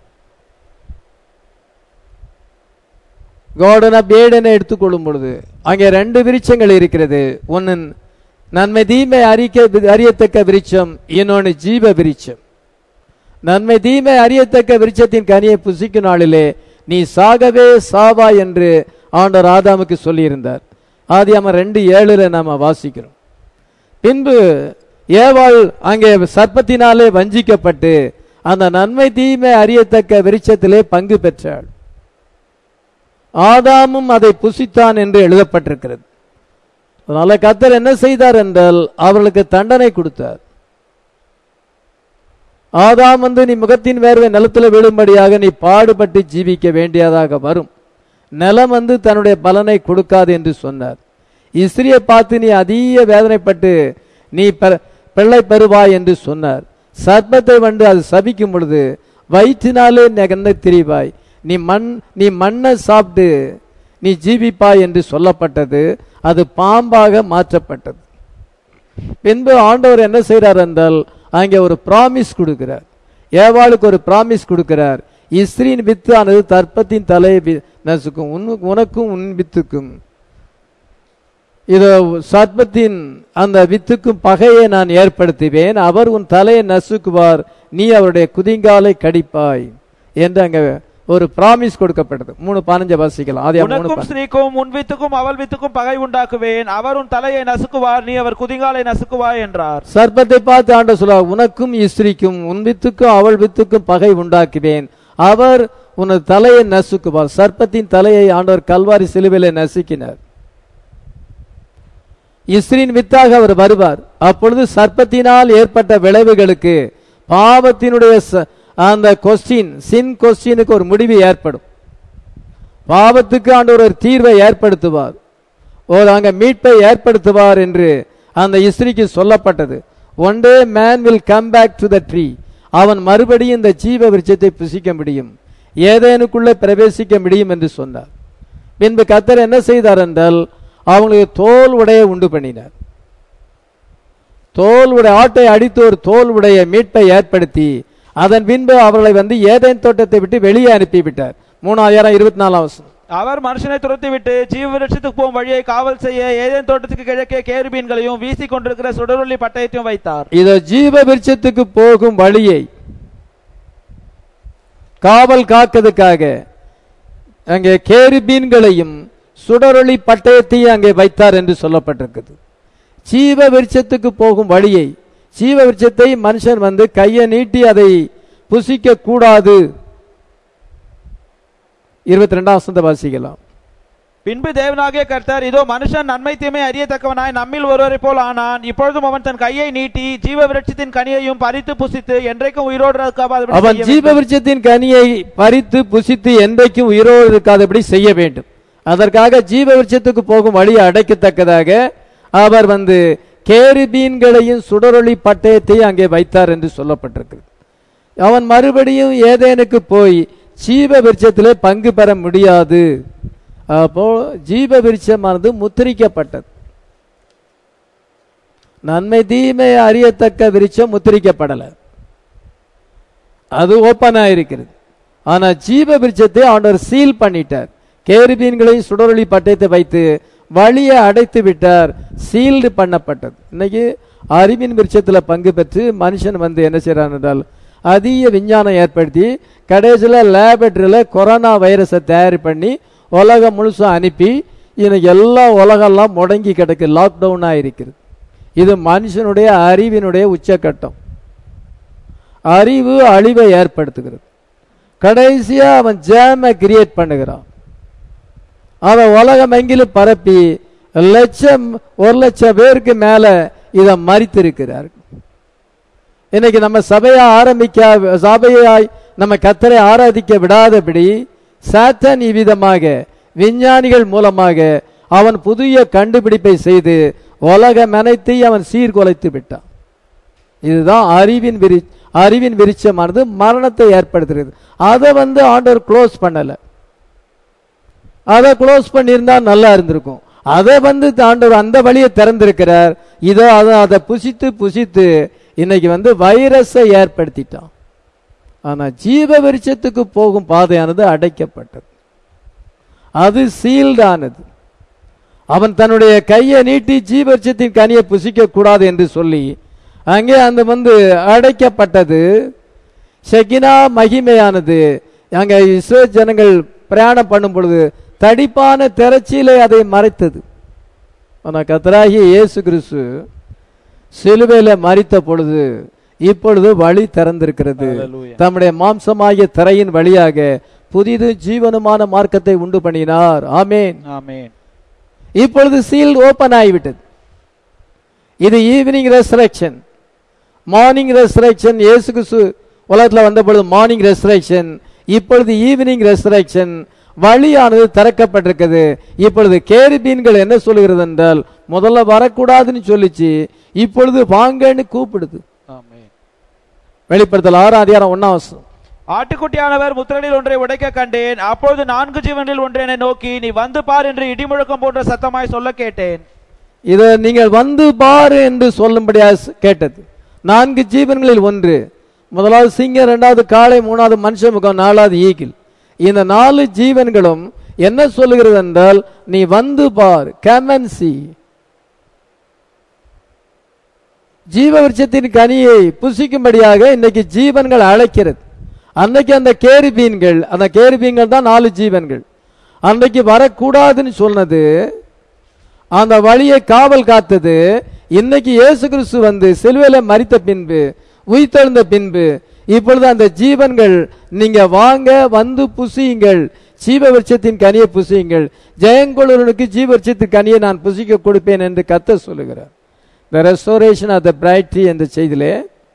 கார்டன் ஆஃப் ஏடனை எடுத்துக்கொள்ளும் பொழுது அங்கே ரெண்டு விருட்சங்கள் இருக்கிறது ஒன்னு நன்மை தீமை அறிக்க அறியத்தக்க விருட்சம் இன்னொன்னு ஜீவ விருட்சம் நன்மை தீமை அறியத்தக்க விருட்சத்தின் கனியை புசிக்கும் நாளிலே நீ சாகவே சாவா என்று ஆண்டவர் ஆதாமுக்கு சொல்லியிருந்தார் ஆதியாம ரெண்டு ஏழுல நாம வாசிக்கிறோம் பின்பு ஏவாள் அங்கே சர்ப்பத்தினாலே வஞ்சிக்கப்பட்டு அந்த நன்மை தீமை அறியத்தக்க விருட்சத்திலே பங்கு பெற்றாள் ஆதாமும் அதை புசித்தான் என்று எழுதப்பட்டிருக்கிறது அதனால கத்தர் என்ன செய்தார் என்றால் அவர்களுக்கு தண்டனை கொடுத்தார் ஆதாம் வந்து நீ முகத்தின் வேர்வை நிலத்தில் விழும்படியாக நீ பாடுபட்டு ஜீவிக்க வேண்டியதாக வரும் நிலம் வந்து தன்னுடைய பலனை கொடுக்காது என்று சொன்னார் இஸ்திரியை பார்த்து நீ அதிக வேதனைப்பட்டு நீ பெ- பிள்ளை பெறுவாய் என்று சொன்னார் சர்ப்பத்தை வந்து அது சபிக்கும் பொழுது வயிற்றினாலே நெகந்த திரிவாய் நீ மண் நீ மண்ணை சாப்பிட்டு நீ ஜீவிப்பாய் என்று சொல்லப்பட்டது அது பாம்பாக மாற்றப்பட்டது பின்பு ஆண்டவர் என்ன செய்றார் என்றால் அங்கே ஒரு பிராமிஸ் கொடுக்கிறார் ஏவாளுக்கு ஒரு பிராமிஸ் கொடுக்கிறார் இஸ்ரீன் வித்து ஆனது தர்ப்பத்தின் தலையை வி- நசுக்கும் உன்- உனக்கும் உன் வித்துக்கும் இதோ சர்ப்பத்தின் அந்த வித்துக்கும் பகையை நான் ஏற்படுத்துவேன் அவர் உன் தலையை நசுக்குவார் நீ அவருடைய குதிங்காலை கடிப்பாய் என்று அங்கே ஒரு பிராமிஸ் கொடுக்கப்பட்டது மூணு பதினஞ்சு வாசிக்கலாம் அதே மூணு உனக்கும் பதினஞ்சு. ஸ்திரீக்கும் உன் வித்துக்கும் அவள் வித்துக்கும் பகை உண்டாக்குவேன் அவர் உன் தலையை நசுக்குவார் நீ அவர் குதிங்காலை நசுக்குவாய் என்றார் சர்ப்பத்தை பார்த்து ஆண்ட சொல்லுவார் உனக்கும் இஸ்திரிக்கும் உன் வித்துக்கும் அவள் வித்துக்கும் பகை உண்டாக்குவேன் அவர் உனது தலையை நசுக்குவார் சர்ப்பத்தின் தலையை ஆண்டவர் கல்வாரி சிலுவையிலே நசுக்கினார் இஸ்ரின் வித்தாக அவர் வருவார் அப்பொழுது சர்ப்பத்தினால் ஏற்பட்ட விளைவுகளுக்கு பாவத்தினுடைய ச- அந்த கொஸ்டின் சின் கொஸ்டினுக்கு ஒரு முடிவு ஏற்படும் பாவத்துக்கு ஆண்டவர் ஒரு தீர்வை ஏற்படுத்துவார் ஒரு அங்க மீட்பை ஏற்படுத்துவார் என்று அந்த இஸ்ரிக்கு சொல்லப்பட்டது one day man will come back to the tree அவன் மறுபடியும் இந்த ஜீவ விருட்சத்தை புசிக்க முடியும் ஏதேனுக்குள்ளே பிரவேசிக்க முடியும் என்று சொன்னார் பின்பு கத்தர் என்ன செய்தார் என்றால் அவங்களுக்கு தோல் உடைய உண்டு பண்ணினார் தோல் உடைய ஆட்டை அடித்து ஒரு தோல் உடைய மீட்பை ஏற்படுத்தி அதன் பின்பு அவர்களை வந்து ஏதேன் தோட்டத்தை விட்டு வெளியே அனுப்பிவிட்டார் மூணாயிரம் இருபத்தி நாலாம் வருஷம் அவர் மனுஷனை துரத்திவிட்டு ஜீவ விருட்சத்துக்கு போகும் வழியை காவல் செய்ய ஏதேன் தோட்டத்துக்கு கிழக்கே கேருபீன்களையும் வீசி கொண்டிருக்கிற சுடரொளி பட்டயத்தையும் வைத்தார் இத ஜீவ விருட்சத்துக்கு போகும் வழியை காவல் காக்கிறதுக்காக அங்கே கேருபீன்களையும் சுடரொளி பட்டயத்தையும் அங்கே வைத்தார் என்று சொல்லப்பட்டிருக்குது ஜீவ விருட்சத்துக்கு போகும் வழியை ஜீவ விருட்சத்தை மனுஷன் வந்து கையை நீட்டி அதை புசிக்க கூடாது இருபத்தி ரெண்டாம் வசந்த வாசிக்கலாம் பின்பு தேவனாகிய கர்த்தர் இதோ மனுஷன் நன்மை தீமை அறியத்தக்கவனாய் நம்மில் ஒருவரை போல் ஆனான் இப்பொழுதும் அவன் தன் கையை நீட்டி ஜீவ விருட்சத்தின் கனியையும் பறித்து புசித்து என்றைக்கும் உயிரோடு இருக்காதபடி அவன் செய்ய ஜீவ வேண்டும். விருட்சத்தின் கனியை பறித்து புசித்து என்றைக்கும் உயிரோடு இருக்காதபடி செய்ய வேண்டும் அதற்காக ஜீவ விருட்சத்துக்கு போகும் வழியை அடைக்கத்தக்கதாக அவர் வந்து கேருபீன்களையும் சுடரொளி பட்டயத்தையும் அங்கே வைத்தார் என்று சொல்லப்பட்டிருக்கு அவன் மறுபடியும் ஏதேனுக்கு போய் ஜீவ விருட்சத்திலே பங்கு பெற முடியாது அப்போ ஜீவ விருட்சமானது முத்திரிக்கப்பட்டது நன்மை தீமை அறியத்தக்க விருட்சம் முத்திரிக்கப்படலை அது ஓப்பன் ஆயிருக்கிறது ஆனா ஜீவ விருட்சத்தை ஆண்டவர் சீல் பண்ணிட்டார் கேருபீன்களையும் சுடரொளி பட்டயத்தை வைத்து வழியை அடைத்து விட்டார் சீல்டு பண்ணப்பட்டது இன்னைக்கு அறிவின் விருட்சத்துல பங்கு பெற்று மனுஷன் வந்து என்ன செய்யறான் என்றால் அதிக விஞ்ஞானம் ஏற்படுத்தி கடைசியில் லேபரட்டரியில் கொரோனா வைரஸை தயார் பண்ணி உலகம் முழுசும் அனுப்பி இன்னைக்கு எல்லா உலகெல்லாம் முடங்கி கிடக்கு லாக்டவுன் ஆயிருக்கிறது இது மனுஷனுடைய அறிவினுடைய உச்சக்கட்டம் அறிவு அழிவை ஏற்படுத்துகிறது கடைசியா அவன் ஜேமை கிரியேட் பண்ணுகிறான் அவன் உலகம் எங்கிலும் பரப்பி லட்சம் ஒரு லட்சம் பேருக்கு மேல இதை மறித்திருக்கிறார் இன்னைக்கு நம்ம சபையை ஆரம்பிக்க சபையாய் நம்ம கத்தரை ஆராதிக்க விடாதபடி சாத்தன் இவ்விதமாக விஞ்ஞானிகள் மூலமாக அவன் புதிய கண்டுபிடிப்பை செய்து உலகம் அனைத்தையும் அவன் சீர்குலைத்து விட்டான் இதுதான் அறிவின் விரி அறிவின் விருட்சமானது மரணத்தை ஏற்படுத்துகிறது அதை வந்து ஆண்டவர் க்ளோஸ் பண்ணல அதை க்ளோஸ் பண்ணியிருந்தா நல்லா இருந்திருக்கும் அதை வந்து ஆண்டவர் அந்த வழியை திறந்திருக்கிறார் இதோ அதை அதை புசித்து புசித்து இன்னைக்கு வந்து வைரஸை ஏற்படுத்திட்டான் ஆனா ஜீவ விருட்சத்துக்கு போகும் பாதையானது அடைக்கப்பட்டது அது சீல்டு ஆனது அவன் தன்னுடைய கையை நீட்டி ஜீவர்ச்சத்தின் கனியை புசிக்க கூடாது என்று சொல்லி அங்கே அந்த வந்து அடைக்கப்பட்டது ஷெகினா மகிமையானது அங்கே இஸ்ரோ ஜனங்கள் பிரயாணம் பண்ணும் பொழுது தடிப்பான திரைச்சியிலே அதை மறைத்தது ஆனால் கத்தராகிய இயேசு கிறிஸ்து சிலுவையில மறித்த பொழுது இப்பொழுது வழி திறந்திருக்கிறது Hallelujah. தம்முடைய மாம்சமாகிய திரையின் வழியாக புதிது ஜீவனுமான மார்க்கத்தை உண்டு பண்ணினார் ஆமேன் ஆமென் இப்பொழுது சீல் ஓபன் ஆகிவிட்டது இது ஈவினிங் ரெசரக்ஷன் மார்னிங் ரெசரக்ஷன் இயேசு கிறிஸ்து உலகத்தில் வந்த பொழுது மார்னிங் ரெசரக்ஷன் இப்பொழுது ஈவினிங் ரெசரக்ஷன் வழியானது திறக்கப்பட்டிருக்கிறது இப்பொழுது கேரிபீன்கள் என்ன சொல்லுகிறது என்றால் முதல்ல வரக்கூடாதுன்னு சொல்லிச்சு இப்பொழுது வாங்கன்னு கூப்பிடுது ஆமென் வெளிப்படுத்தல் ஆறாம் அதிகாரம் ஒன்னாம் வசனம் ஆட்டுக்குட்டியானவர் முத்திரலில் ஒன்றை உடைக்க கண்டேன் அப்பொழுது நான்கு ஜீவன்களில் ஒன்றை என்னை நோக்கி நீ வந்து பார் என்று இடிமுழக்கம் போன்ற சத்தமாய் சொல்ல கேட்டேன் இதை நீங்கள் வந்து பாரு என்று சொல்லும்படியா கேட்டது நான்கு ஜீவன்களில் ஒன்று முதலாவது சிங்கம் இரண்டாவது காளை மூணாவது மனுஷ முகம் நாலாவது ஈகிள் இந்த நாலு ஜீவன்களும் என்ன சொல்லுகிறது என்றால் நீ வந்து பார் கமன்சி ஜீவ விருட்சத்தின் கனியை புசிக்கும்படியாக இன்னைக்கு ஜீவன்கள் அழைக்கிறது அன்னைக்கு அந்த கேரிபீன்கள் அந்த கேரிபீன்கள் தான் நாலு ஜீவன்கள் அன்னைக்கு வரக்கூடாதுன்னு சொன்னது அந்த வழியை காவல் காத்தது இன்னைக்கு இயேசு கிறிஸ்து வந்து சிலுவையில மரித்த பின்பு உயிர்த்தெழுந்த பின்பு இப்பொழுது அந்த ஜீவன்கள் நீங்க வாங்க வந்து புசியுங்கள் ஜீவ விருட்சத்தின் கனியை புசியுங்கள் ஜெயங்கொழுவனுக்கு ஜீவ விருட்சத்தின் கனியை நான் புசிக்க கொடுப்பேன் என்று கத்த சொல்லுகிறார் the restoration of the bride tree என்ற செய்தியிலே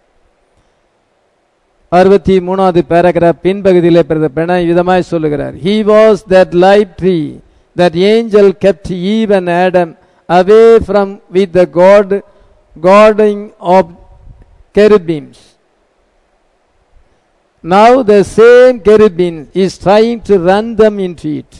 அறுபத்தி மூணாவது பேராகிராஃப் பின்பகுதியிலே பிறந்த விதமாய் சொல்லுகிறார் he was that light tree that angel kept even Adam away from with the God guarding of cherubims Now the same cherubim is trying to run them into it.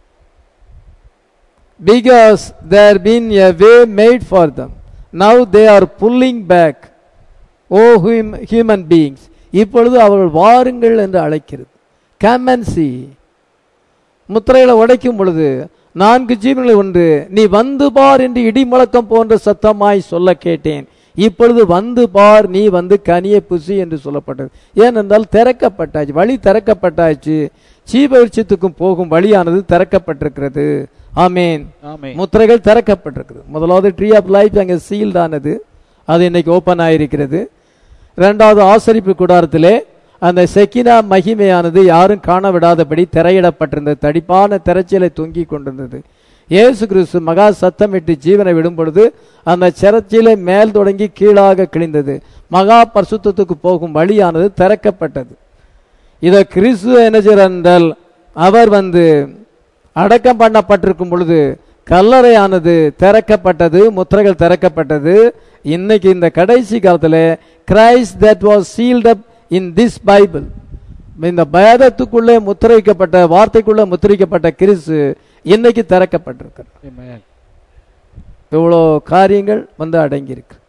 Because there been a way made for them. Now they are pulling back. O hum- human beings. இப்பொழுது அவர்கள் வாருங்கள் என்று அழைக்கிறது கம் அண்ட் சி முத்திரைகளை உடைக்கும் பொழுது நான்கு ஜீவன்களை ஒன்று நீ வந்து பார் என்று இடி முழக்கம் போன்ற சத்தமாய் சொல்ல கேட்டேன் இப்பொழுது வந்து பார் நீ வந்து கனியை புசி என்று சொல்லப்பட்டது ஏனென்றால் திறக்கப்பட்டாச்சு வழி திறக்கப்பட்டாச்சு ஜீவவிருட்சத்துக்கும் போகும் வழியானது திறக்கப்பட்டிருக்கிறது ஆமேன் ஆமென் முத்திரைகள் திறக்கப்பட்டிருக்கிறது முதலாவது ட்ரீ ஆஃப் லைஃப் அங்கே சீல்ட் ஆனது அது இன்னைக்கு ஓப்பன் ஆயிருக்கிறது இரண்டாவது ஆசரிப்பு கூடாரத்திலே அந்த செக்கினா மகிமையானது யாரும் காண விடாதபடி திரையிடப்பட்டிருந்தது தடிப்பான திரைச்சலை தொங்கி கொண்டிருந்தது இயேசு கிறிஸ்து மகா சத்தமிட்டு ஜீவனை விடும் பொழுது அந்த சிரச்சிலை மேல் தொடங்கி கீழாக கிழிந்தது மகா பரிசுத்தத்துக்கு போகும் வழியானது திறக்கப்பட்டது இதை கிறிஸ்து என்ன செய்றார் என்றால் அவர் வந்து அடக்கம் பண்ணப்பட்டிருக்கும் பொழுது கல்லறையானது திறக்கப்பட்டது முத்திரைகள் திறக்கப்பட்டது இன்னைக்கு இந்த கடைசி காலத்தில் Christ that was sealed up in this Bible இந்த வேதத்துக்குள்ளே முத்திரைக்கப்பட்ட வார்த்தைக்குள்ளே முத்திரிக்கப்பட்ட கிறிஸ்து இன்னைக்கு திறக்கப்பட்டிருக்கிறது Amen. இவ்வளோ காரியங்கள் வந்து அடங்கியிருக்கு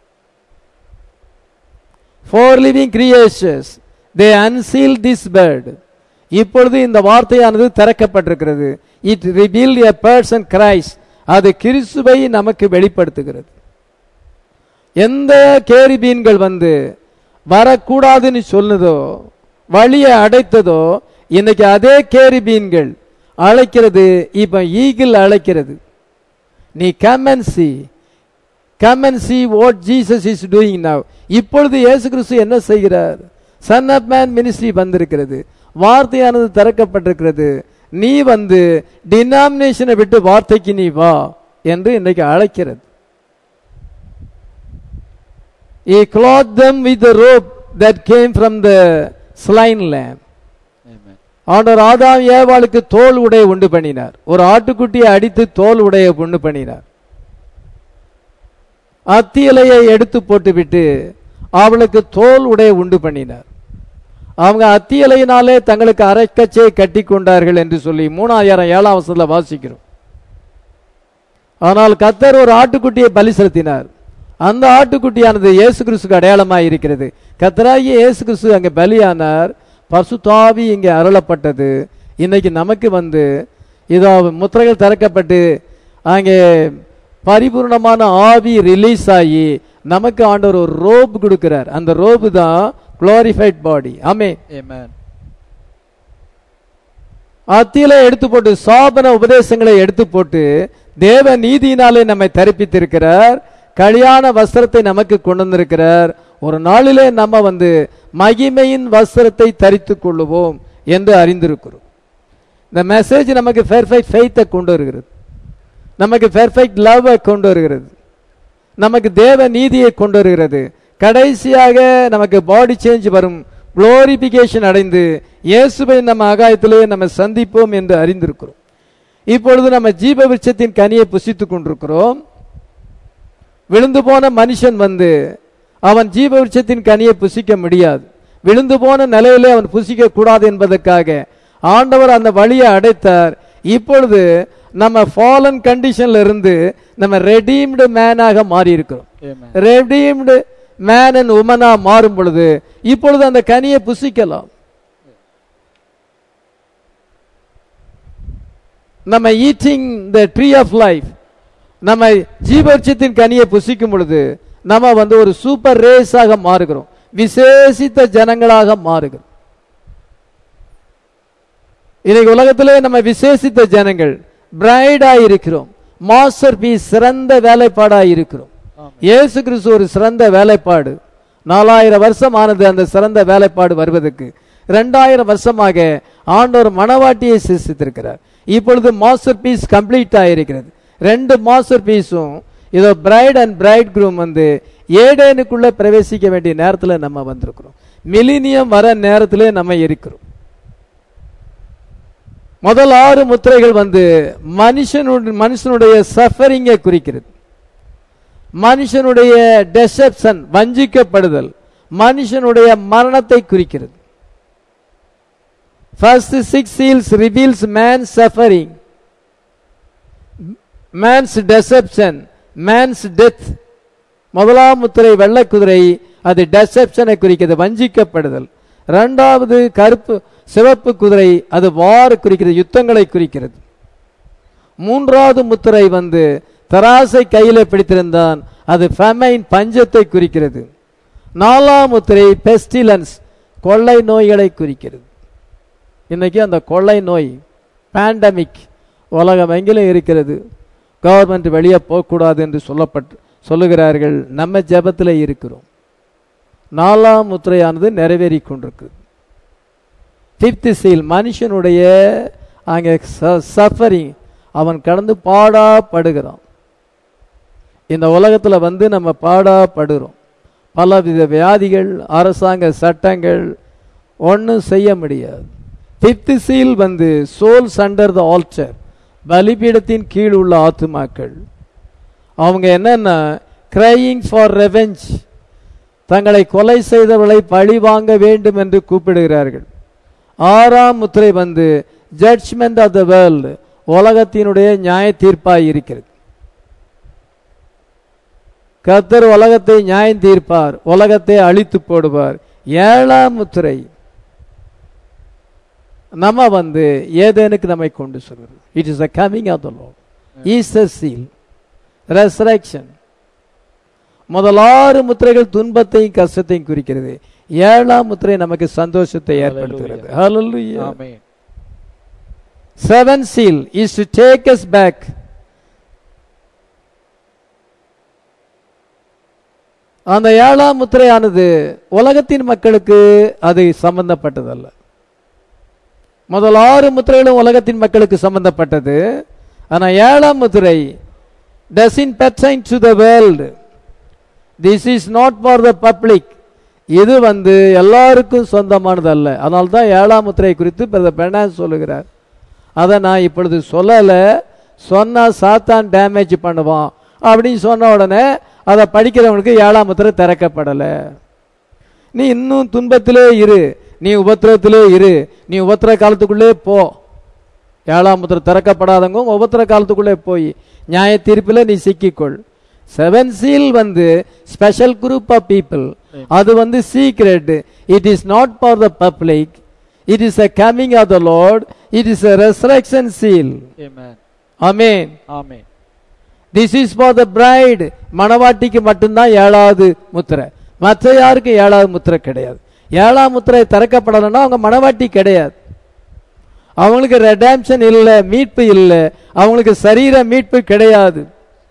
four living creations they unseal this bird இப்பொழுது இந்த வார்த்தையானது திறக்கப்பட்டிருக்கிறது it reveal a person Christ அது கிறிஸ்துவை நமக்கு வெளிப்படுத்துகிறது எந்த கேரிபீன்கள் வந்து வரக்கூடாதுன்னு சொன்னதோ வழியை அடைத்ததோ இன்னைக்கு அதே கேரிபீன்கள் அழைக்கிறது இப்ப ஈகிள் அழைக்கிறது நீ come and see come and see what Jesus is doing now இப்பொழுது இயேசு கிறிஸ்து என்ன செய்கிறார் சன் ஆஃப் மேன் மினிஸ்ட்ரி வந்திருக்கிறது வார்த்தையானது திறக்கப்பட்டிருக்கிறது நீ வந்து டினாமினேஷனை விட்டு வார்த்தைக்கு நீ வா என்று இன்னைக்கு அழைக்கிறது He clothed them with the robe that came from the slain lamb. Amen. ஆண்டவர் ஆதாம் ஏவாளுக்கு தோல் உடைய உண்டு பண்ணினார் ஒரு ஆட்டுக்குட்டியை அடித்து தோல் உடைய உண்டு பண்ணினார் அத்தி இலையை எடுத்து போட்டுவிட்டு அவளுக்கு தோல் உடைய உண்டு பண்ணினார் அவங்க அத்தி இலையினாலே தங்களுக்கு அரைக்கச்சையை கட்டி கொண்டார்கள் என்று சொல்லி மூணாயிரம் ஏழாம் வருஷத்துல வாசிக்கிறோம் ஆனால் கத்தர் ஒரு ஆட்டுக்குட்டியை பலி செலுத்தினார் அந்த ஆட்டுக்குட்டியானது இயேசு கிறிஸ்துக்கு அடையாளமாய் இருக்கிறது கத்தராகிய இயேசு கிறிஸ்து அங்கே பலியானார் பசுத்தாவி இங்கே அருளப்பட்டது இன்னைக்கு நமக்கு வந்து இதோ முத்திரைகள் திறக்கப்பட்டு அங்கே பரிபூர்ணமான ஆவி ரிலீஸ் ஆகி நமக்கு ஆண்டவர் ஒரு ரோப் கொடுக்கிறார் அந்த ரோபு தான் குளோரிஃபைட் பாடி ஆமே Amen. அத்தியில எடுத்து போட்டு சாபன உபதேசங்களை எடுத்து போட்டு தேவ நீதியினாலே நம்மை தரிப்பித்திருக்கிறார் கல்யாண வஸ்திரத்தை நமக்கு கொண்டு வந்திருக்கிறார் ஒரு நாளிலே நம்ம வந்து மகிமையின் வஸ்திரத்தை தரித்து கொள்ளுவோம் என்று அறிந்திருக்கிறோம் இந்த மெசேஜ் நமக்கு பெர்ஃபெக்ட் ஃபெய்த்தை கொண்டு வருகிறது நமக்கு பெர்ஃபெக்ட் லவ்வை கொண்டு வருகிறது நமக்கு தேவ நீதியை கொண்டு வருகிறது கடைசியாக நமக்கு பாடி சேஞ்ச் வரும் குளோரிபிகேஷன் அடைந்து இயேசுவை நம்ம ஆகாயத்திலே நம்ம சந்திப்போம் என்று அறிந்திருக்கிறோம் இப்பொழுது நம்ம ஜீவ விருட்சத்தின் கனியை புசித்துக் கொண்டிருக்கிறோம் விழுந்து போன மனுஷன் வந்து அவன் ஜீவ விருட்சத்தின் கனியை புசிக்க முடியாது விழுந்து போன நிலையிலே அவன் புசிக்க கூடாது என்பதற்காக ஆண்டவர் அந்த வழியை அடைத்தார் இப்பொழுது நம்ம ஃபாலன் கண்டிஷன்ல இருந்து நம்ம ரெடீம்டு மேனாக மாறி இருக்கிறோம் Amen. ரெடீம்டு மேன் அண்ட் உமனா மாறும் பொழுது இப்பொழுது அந்த கனியை புசிக்கலாம் நம்ம eating the tree of life நம்ம ஜீவர்ச்சத்தின் கனியை புசிக்கும் பொழுது நம்ம வந்து ஒரு சூப்பர் ரேஸாக மாறுகிறோம் விசேஷித்த ஜனங்களாக மாறுகிறோம் இன்னைக்கு உலகத்திலே நம்ம விசேஷித்த ஜனங்கள் பிரைடா இருக்கிறோம் மாஸ்டர் பீஸ் சிறந்த வேலைப்பாடா இருக்கிறோம் இயேசு கிறிஸ்து ஒரு சிறந்த வேலைப்பாடு நாலாயிரம் வருஷம் ஆனது அந்த சிறந்த வேலைப்பாடு வருவதற்கு ரெண்டாயிரம் வருஷமாக ஆண்டவர் மணவாட்டியை சிருஷ்டித்திருக்கிறார் இப்பொழுது மாஸ்டர் பீஸ் கம்ப்ளீட் ஆயிருக்கிறது ரெண்டு மாஸ்டர் பீஸும் இதோ பிரைட் அண்ட் பிரைட் குரூம் வந்து ஏடேனுக்குள்ள பிரவேசிக்க வேண்டிய நேரத்தில் நம்ம வந்திருக்கிறோம் மிலினியம் வர நேரத்திலே நம்ம இருக்கிறோம் முதல் ஆறு முத்திரைகள் வந்து மனுஷனுடைய மனுஷனுடைய சஃபரிங்கை குறிக்கிறது மனுஷனுடைய டெசப்ஷன் வஞ்சிக்கப்படுதல் மனுஷனுடைய மரணத்தை குறிக்கிறது first six seals reveals man suffering man's deception man's death முதலாம் முத்திரை வெள்ளை குதிரை அது டெசப்ஷனை குறிக்கிறது வஞ்சிக்கப்படுதல் இரண்டாவது கருப்பு சிவப்பு குதிரை அது வார குறிக்கிறது யுத்தங்களை குறிக்கிறது மூன்றாவது முத்திரை வந்து தராசை கையில பிடித்திருந்தான் அது ஃபெமைன் பஞ்சத்தை குறிக்கிறது நாலாம் முத்திரை பெஸ்டிலன்ஸ் கொள்ளை நோய்களை குறிக்கிறது இன்னைக்கு அந்த கொள்ளை நோய் பேண்டமிக் உலகம் எங்கிலும் இருக்கிறது கவர்மெண்ட் வெளியே போகக்கூடாது என்று சொல்லப்பட்டு சொல்லுகிறார்கள் நம்ம ஜெபத்தில் இருக்கிறோம் நாலாம் முத்திரையானது நிறைவேறி கொண்டிருக்கு ஃபிஃப்த் சீல் மனுஷனுடைய அங்கே சஃபரிங் அவன் கடந்து பாடாப்படுகிறான் இந்த உலகத்தில் வந்து நம்ம பாடாப்படுகிறோம் பலவித வியாதிகள் அரசாங்க சட்டங்கள் ஒன்றும் செய்ய முடியாது ஃபிஃப்த் சீல் வந்து சோல்ஸ் அண்டர் த ஆல்டர் பலிபீடத்தின் கீழ் உள்ள ஆத்துமாக்கள் அவங்க என்னன்னா கிரையிங் ஃபார் ரெவெஞ்ச் தங்களை கொலை செய்தவர்களை பழி வாங்க வேண்டும் என்று கூப்பிடுகிறார்கள் ஆறாம் முத்திரை வந்து ஜட்ஜ்மெண்ட் ஆஃப் த வேர்ல்டு உலகத்தினுடைய நியாய தீர்ப்பாய் இருக்கிறது கர்த்தர் உலகத்தை நியாயம் தீர்ப்பார் உலகத்தை அழித்து போடுவார் ஏழாம் முத்திரை நம்ம வந்து ஏதேனுக்கு நம்மை கொண்டு சொல்கிறது it is the coming of the law Easter seal resurrection முதல் ஆறு முத்திரைகள் துன்பத்தையும் கஷ்டத்தையும் குறிக்கிறது ஏழாம் முத்திரை நமக்கு சந்தோஷத்தை ஏற்படுத்துகிறது Hallelujah. Amen Seven seal is to take us back. அந்த ஏழாம் முத்திரையானது உலகத்தின் மக்களுக்கு அது சம்பந்தப்பட்டதல்ல முதல் ஆறு முத்திரைகளும் உலகத்தின் மக்களுக்கு சம்பந்தப்பட்டது ஆனா ஏழாம் முத்திரை doesn't pertain to the world this is not for the public இது வந்து எல்லாருக்கும் சொந்தமானது அல்ல அதனால தான் ஏழாம் முத்திரை குறித்து பிரதர் பெர்னாஸ் சொல்லுகிறார் அதை நான் இப்பொழுது சொல்லலை சொன்னா சாத்தான் டேமேஜ் பண்ணுவான் அப்படின்னு சொன்ன உடனே அதை படிக்கிறவனுக்கு ஏழாம் முத்திரை திறக்கப்படலை நீ இன்னும் துன்பத்திலே இரு நீ உபத்திரத்திலே இரு நீ உபத்திர காலத்துக்குள்ளே போ ஏழாம் முத்திரை திறக்கப்படாதவங்க உபத்திர காலத்துக்குள்ளே போய் நியாய தீர்ப்பில் நீ சிக்கிக்கொள் செவன் சீல் வந்து ஸ்பெஷல் குரூப் ஆஃப் பீப்புள் அது வந்து secret it is not for the public it is a coming of the Lord it is a resurrection seal ஆமென் அமேன் ஆமென் this is for the bride மணவாட்டிக்கு மட்டும்தான் ஏழாவது முத்திரை மற்ற யாருக்கும் ஏழாவது முத்திரை கிடையாது ஏழாம் முத்திரை திறக்கப்படலைன்னா அவங்க மணவாட்டி கிடையாது அவங்களுக்கு ரெடாம்ஷன் இல்லை மீட்பு இல்லை அவங்களுக்கு சரீர மீட்பு கிடையாது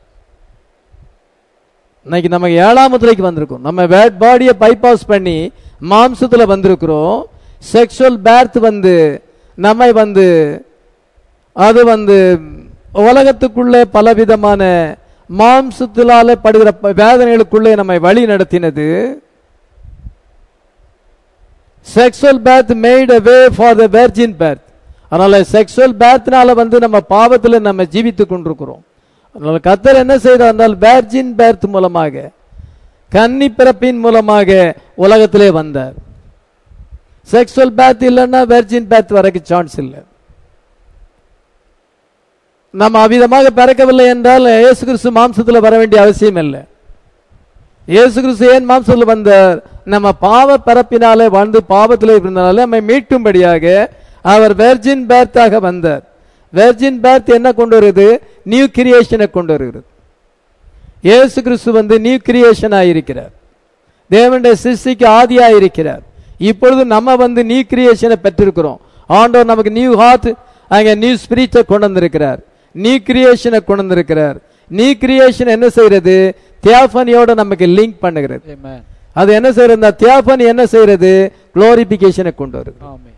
இன்னைக்கு நமக்கு ஏழாம் முத்திரைக்கு வந்திருக்கோம் நம்ம வேட் பாடியை பைபாஸ் பண்ணி மாம்சத்துல வந்திருக்கிறோம் செக்ஷுவல் பேர்த் வந்து நம்மை வந்து அது வந்து உலகத்துக்குள்ளே பலவிதமான மாம்சத்தினால படுகிற ப- வேதனைகளுக்குள்ளே நம்மை வழி நடத்தினது sexual birth made a way for the virgin birth அதனால செக்ஷுவல் பேர்த்னால வந்து நம்ம பாவத்தில் நம்ம ஜீவித்து கொண்டிருக்கிறோம் அதனால கத்தர் என்ன செய்தார் என்றால் வேர்ஜின் பேர்த் மூலமாக கன்னி பிறப்பின் மூலமாக உலகத்திலே வந்தார் செக்ஷுவல் பேர்த் இல்லைன்னா வெர்ஜின் பேர்த் வரைக்கும் சான்ஸ் இல்லை நம்ம அவ்விதமாக பிறக்கவில்லை என்றால் இயேசு கிறிஸ்து மாம்சத்தில் வர வேண்டிய அவசியம் இல்லை இயேசு கிறிஸ்து ஏன் மாம்சத்தில் வந்தார் நம்ம பாவ பிறப்பினாலே வாழ்ந்து பாவத்தில் இருந்தனால நம்மை மீட்கும்படியாக அவர் வெர்ஜின் பேர்த்தாக வந்தார் வெர்ஜின் பேர்த் என்ன கொண்டு வருது நியூ கிரியேஷனை கொண்டு வருகிறது இயேசு கிறிஸ்து வந்து நியூ கிரியேஷனாக இருக்கிறார் தேவனுடைய சிருஷ்டிக்கு ஆதியாக இருக்கிறார் இப்பொழுது நம்ம வந்து நியூ கிரியேஷனை பெற்றிருக்கிறோம் ஆண்டவர் நமக்கு நியூ ஹார்ட் அங்க நியூ ஸ்பிரிட்டை கொண்டு வந்திருக்கிறார் நியூ கிரியேஷனை கொண்டு வந்திருக்கிறார் நியூ கிரியேஷன் என்ன செய்யறது தியாஃபனியோட நமக்கு லிங்க் பண்ணுகிறது Amen. அது என்ன செய்யறது இந்த தியாஃபனி என்ன செய்யறது குளோரிபிகேஷனை கொண்டு வருது Amen.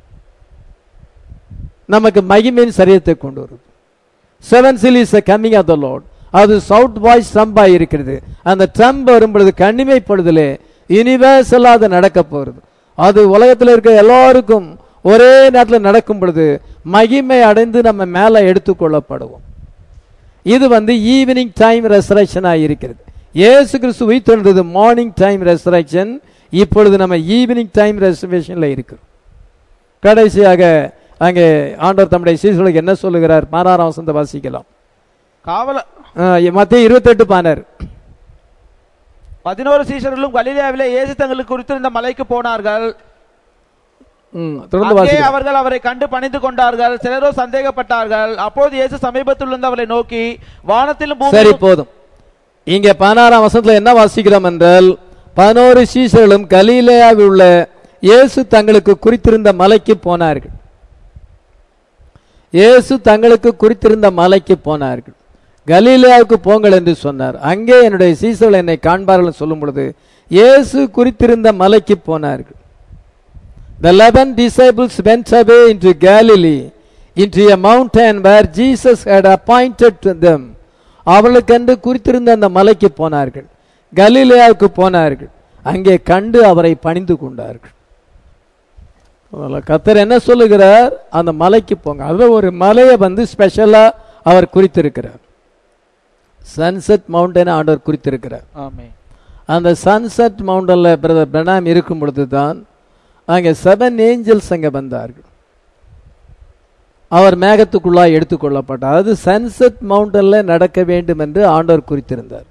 நமக்கு மகிமையின் சரியத்தை கொண்டு வருது seven seal is coming of the lord அது சவுத் வாய்ஸ் ட்ரம்பா இருக்கிறது அந்த ட்ரம்ப் வரும் பொழுது கண்ணிமைப்படுதலே யூனிவர்சலா அது நடக்க போகிறது அது உலகத்தில் இருக்க எல்லாருக்கும் ஒரே நேரத்தில் நடக்கும் பொழுது மகிமை அடைந்து நம்ம மேலே எடுத்துக்கொள்ளப்படுவோம் இது வந்து ஈவினிங் டைம் ரெசரக்ஷனாக இருக்கிறது இயேசு கிறிஸ்து உயிர்த்தெழுந்தது மார்னிங் டைம் ரெசரக்ஷன் இப்பொழுது நம்ம ஈவினிங் டைம் ரெசர்வேஷனில் இருக்கிறோம் கடைசியாக அங்கே ஆண்டவர் தம்முடைய சீசர்களுக்கு என்ன சொல்லுகிறார் பாராறாம் வசந்த வாசிக்கலாம் காவல மத்திய இருபத்தெட்டு பானர் பதினோரு சீஷர்களும் கலிலேயாவிலே இயேசு தங்களுக்கு குறித்திருந்த மலைக்கு போனார்கள் ம், தொடர்ந்து அங்கே வாசிக்கலாம் அவர்கள் அவரை கண்டு பணிந்து கொண்டார்கள் சிலரோ சந்தேகப்பட்டார்கள் அப்போது இயேசு சமீபத்தில் இருந்து அவரை நோக்கி வானத்திலும் சரி பூமியிலும் போதும் இங்க பதினாறாம் வசனத்துல என்ன வாசிக்கிறோம் என்றால் பதினோரு சீசர்களும் கலீலேயாவில் உள்ள இயேசு தங்களுக்கு குறித்திருந்த மலைக்கு போனார்கள் இயேசு தங்களுக்கு குறித்திருந்த மலைக்கு போனார்கள் கலீலேயாவுக்கு போங்கள் என்று சொன்னார் அங்கே என்னுடைய சீசர்கள் என்னை காண்பார்கள் சொல்லும் பொழுது இயேசு குறித்திருந்த மலைக்கு போனார்கள் The eleven disciples went away into Galilee, into a mountain where Jesus had appointed to them. அவர்களுக்கென்று குறித்திருந்த அந்த மலைக்கு போனார்கள் கலிலேயாவுக்கு போனார்கள் அங்கே கண்டு அவரை பணிந்து கொண்டார்கள் அதனால கர்த்தர் என்ன சொல்லுகிறார் அந்த மலைக்கு போங்க அது ஒரு மலையை வந்து ஸ்பெஷலா அவர் குறித்திருக்கிறார் சன்செட் மவுண்டன் ஆண்டவர் குறித்திருக்கிறார் ஆமென் அந்த சன்செட் மவுண்டன்ல பிரதர் பிரணாம் இருக்கும் பொழுது தான் அங்கே செவன் ஏஞ்சல்ஸ் அங்கே வந்தார்கள் அவர் மேகத்துக்குள்ளாய் எடுத்துக்கொள்ளப்பட்டார் அது சன்செட் மவுண்டன்ல நடக்க வேண்டும் என்று ஆண்டவர் குறித்திருந்தார்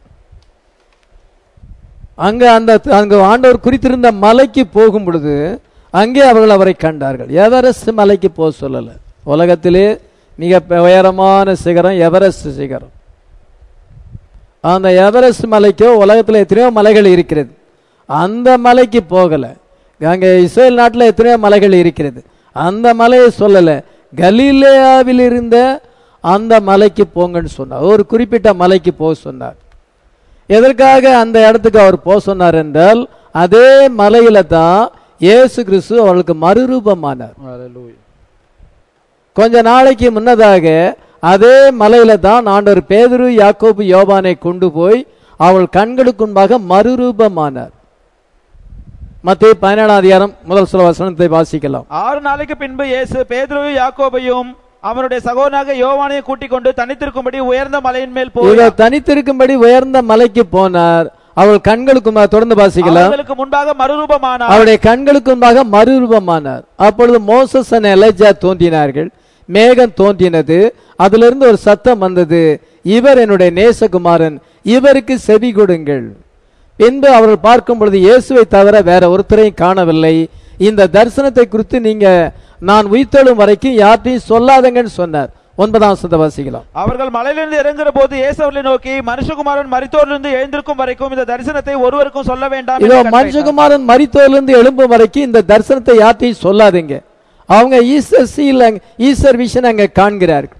அங்க அந்த அங்க ஆண்டவர் குறித்திருந்த மலைக்கு போகும் பொழுது அங்கே அவர்கள் அவரை கண்டார்கள் எவரெஸ்ட் மலைக்கு போக சொல்லல உலகத்திலே மிக உயரமான சிகரம் எவரெஸ்ட் சிகரம் அந்த எவரெஸ்ட் மலைக்கோ உலகத்தில் எத்தனையோ மலைகள் இருக்கிறது அந்த மலைக்கு போகல அங்கே இஸ்ரேல் நாட்டில் எத்தனையோ மலைகள் இருக்கிறது அந்த மலையை சொல்லல கலீலேயாவில் இருந்த அந்த மலைக்கு போங்கன்னு சொன்னார் ஒரு குறிப்பிட்ட மலைக்கு போக சொன்னார் எதற்காக அந்த இடத்துக்கு அவர் போக சொன்னார் என்றால் அதே மலையில தான் இயேசு கிறிஸ்து அவர்களுக்கு மறுரூபமானார் ஹalleluya கொஞ்ச நாளைக்கு முன்னதாக அதே மலையில தான் ஆண்டவர் பேதுரு யாக்கோபு யோவானை கொண்டு போய் அவள் கண்களுக்கு முன்பாக மறுரூபமானார் மத்திய பதினேழாம் அதிகாரம் முதல் சில வசனத்தை வாசிக்கலாம் ஆறு நாளைக்கு பின்பு இயேசு பேதுருவையும் யாக்கோபையும் அவனுடைய சகோதரனாக யோவானையும் கூட்டிக் கொண்டு தனித்திருக்கும்படி உயர்ந்த மலையின் மேல் போய் இவர் தனித்திருக்கும்படி உயர்ந்த மலைக்கு போனார் அவள் கண்களுக்கு முன்பாக தொடர்ந்து வாசிக்கலாம் அவர்களுக்கு முன்பாக மறுரூபமானார் அவருடைய கண்களுக்கு முன்பாக மறுரூபமானார் அப்பொழுது மோசஸ் and எலைஜா தோன்றினார்கள் மேகம் தோன்றினது அதிலிருந்து ஒரு சத்தம் வந்தது இவர் என்னுடைய நேசகுமாரன் இவருக்கு செவி கொடுங்கள் பின்பு அவர்கள் பார்க்கும் பொழுது இயேசுவை தவிர வேற ஒருத்தரையும் காணவில்லை இந்த தரிசனத்தை குறித்து நீங்க நான் உயிர்த்தெழும் வரைக்கும் யார்ட்டையும் சொல்லாதங்கன்னு சொன்னார் ஒன்பதாம் சந்த வாசிக்கலாம் அவர்கள் மலையிலிருந்து இறங்குற போது இயேசு அவர்களை நோக்கி மனுஷகுமாரன் மரித்தோரிலிருந்து எழுந்திருக்கும் வரைக்கும் இந்த தரிசனத்தை ஒருவருக்கும் சொல்ல வேண்டாம் என்று இதோ கட்டளையிட்டார். மனுஷகுமாரன் மரித்தோரிலிருந்து எழும்பும் வரைக்கும் இந்த தரிசனத்தை யார்ட்டையும் சொல்லாதீங்க அவங்க ஈஸ்டர் சீல் அங்க- ஈஸ்டர் விஷன் அங்க காண்கிறார்கள்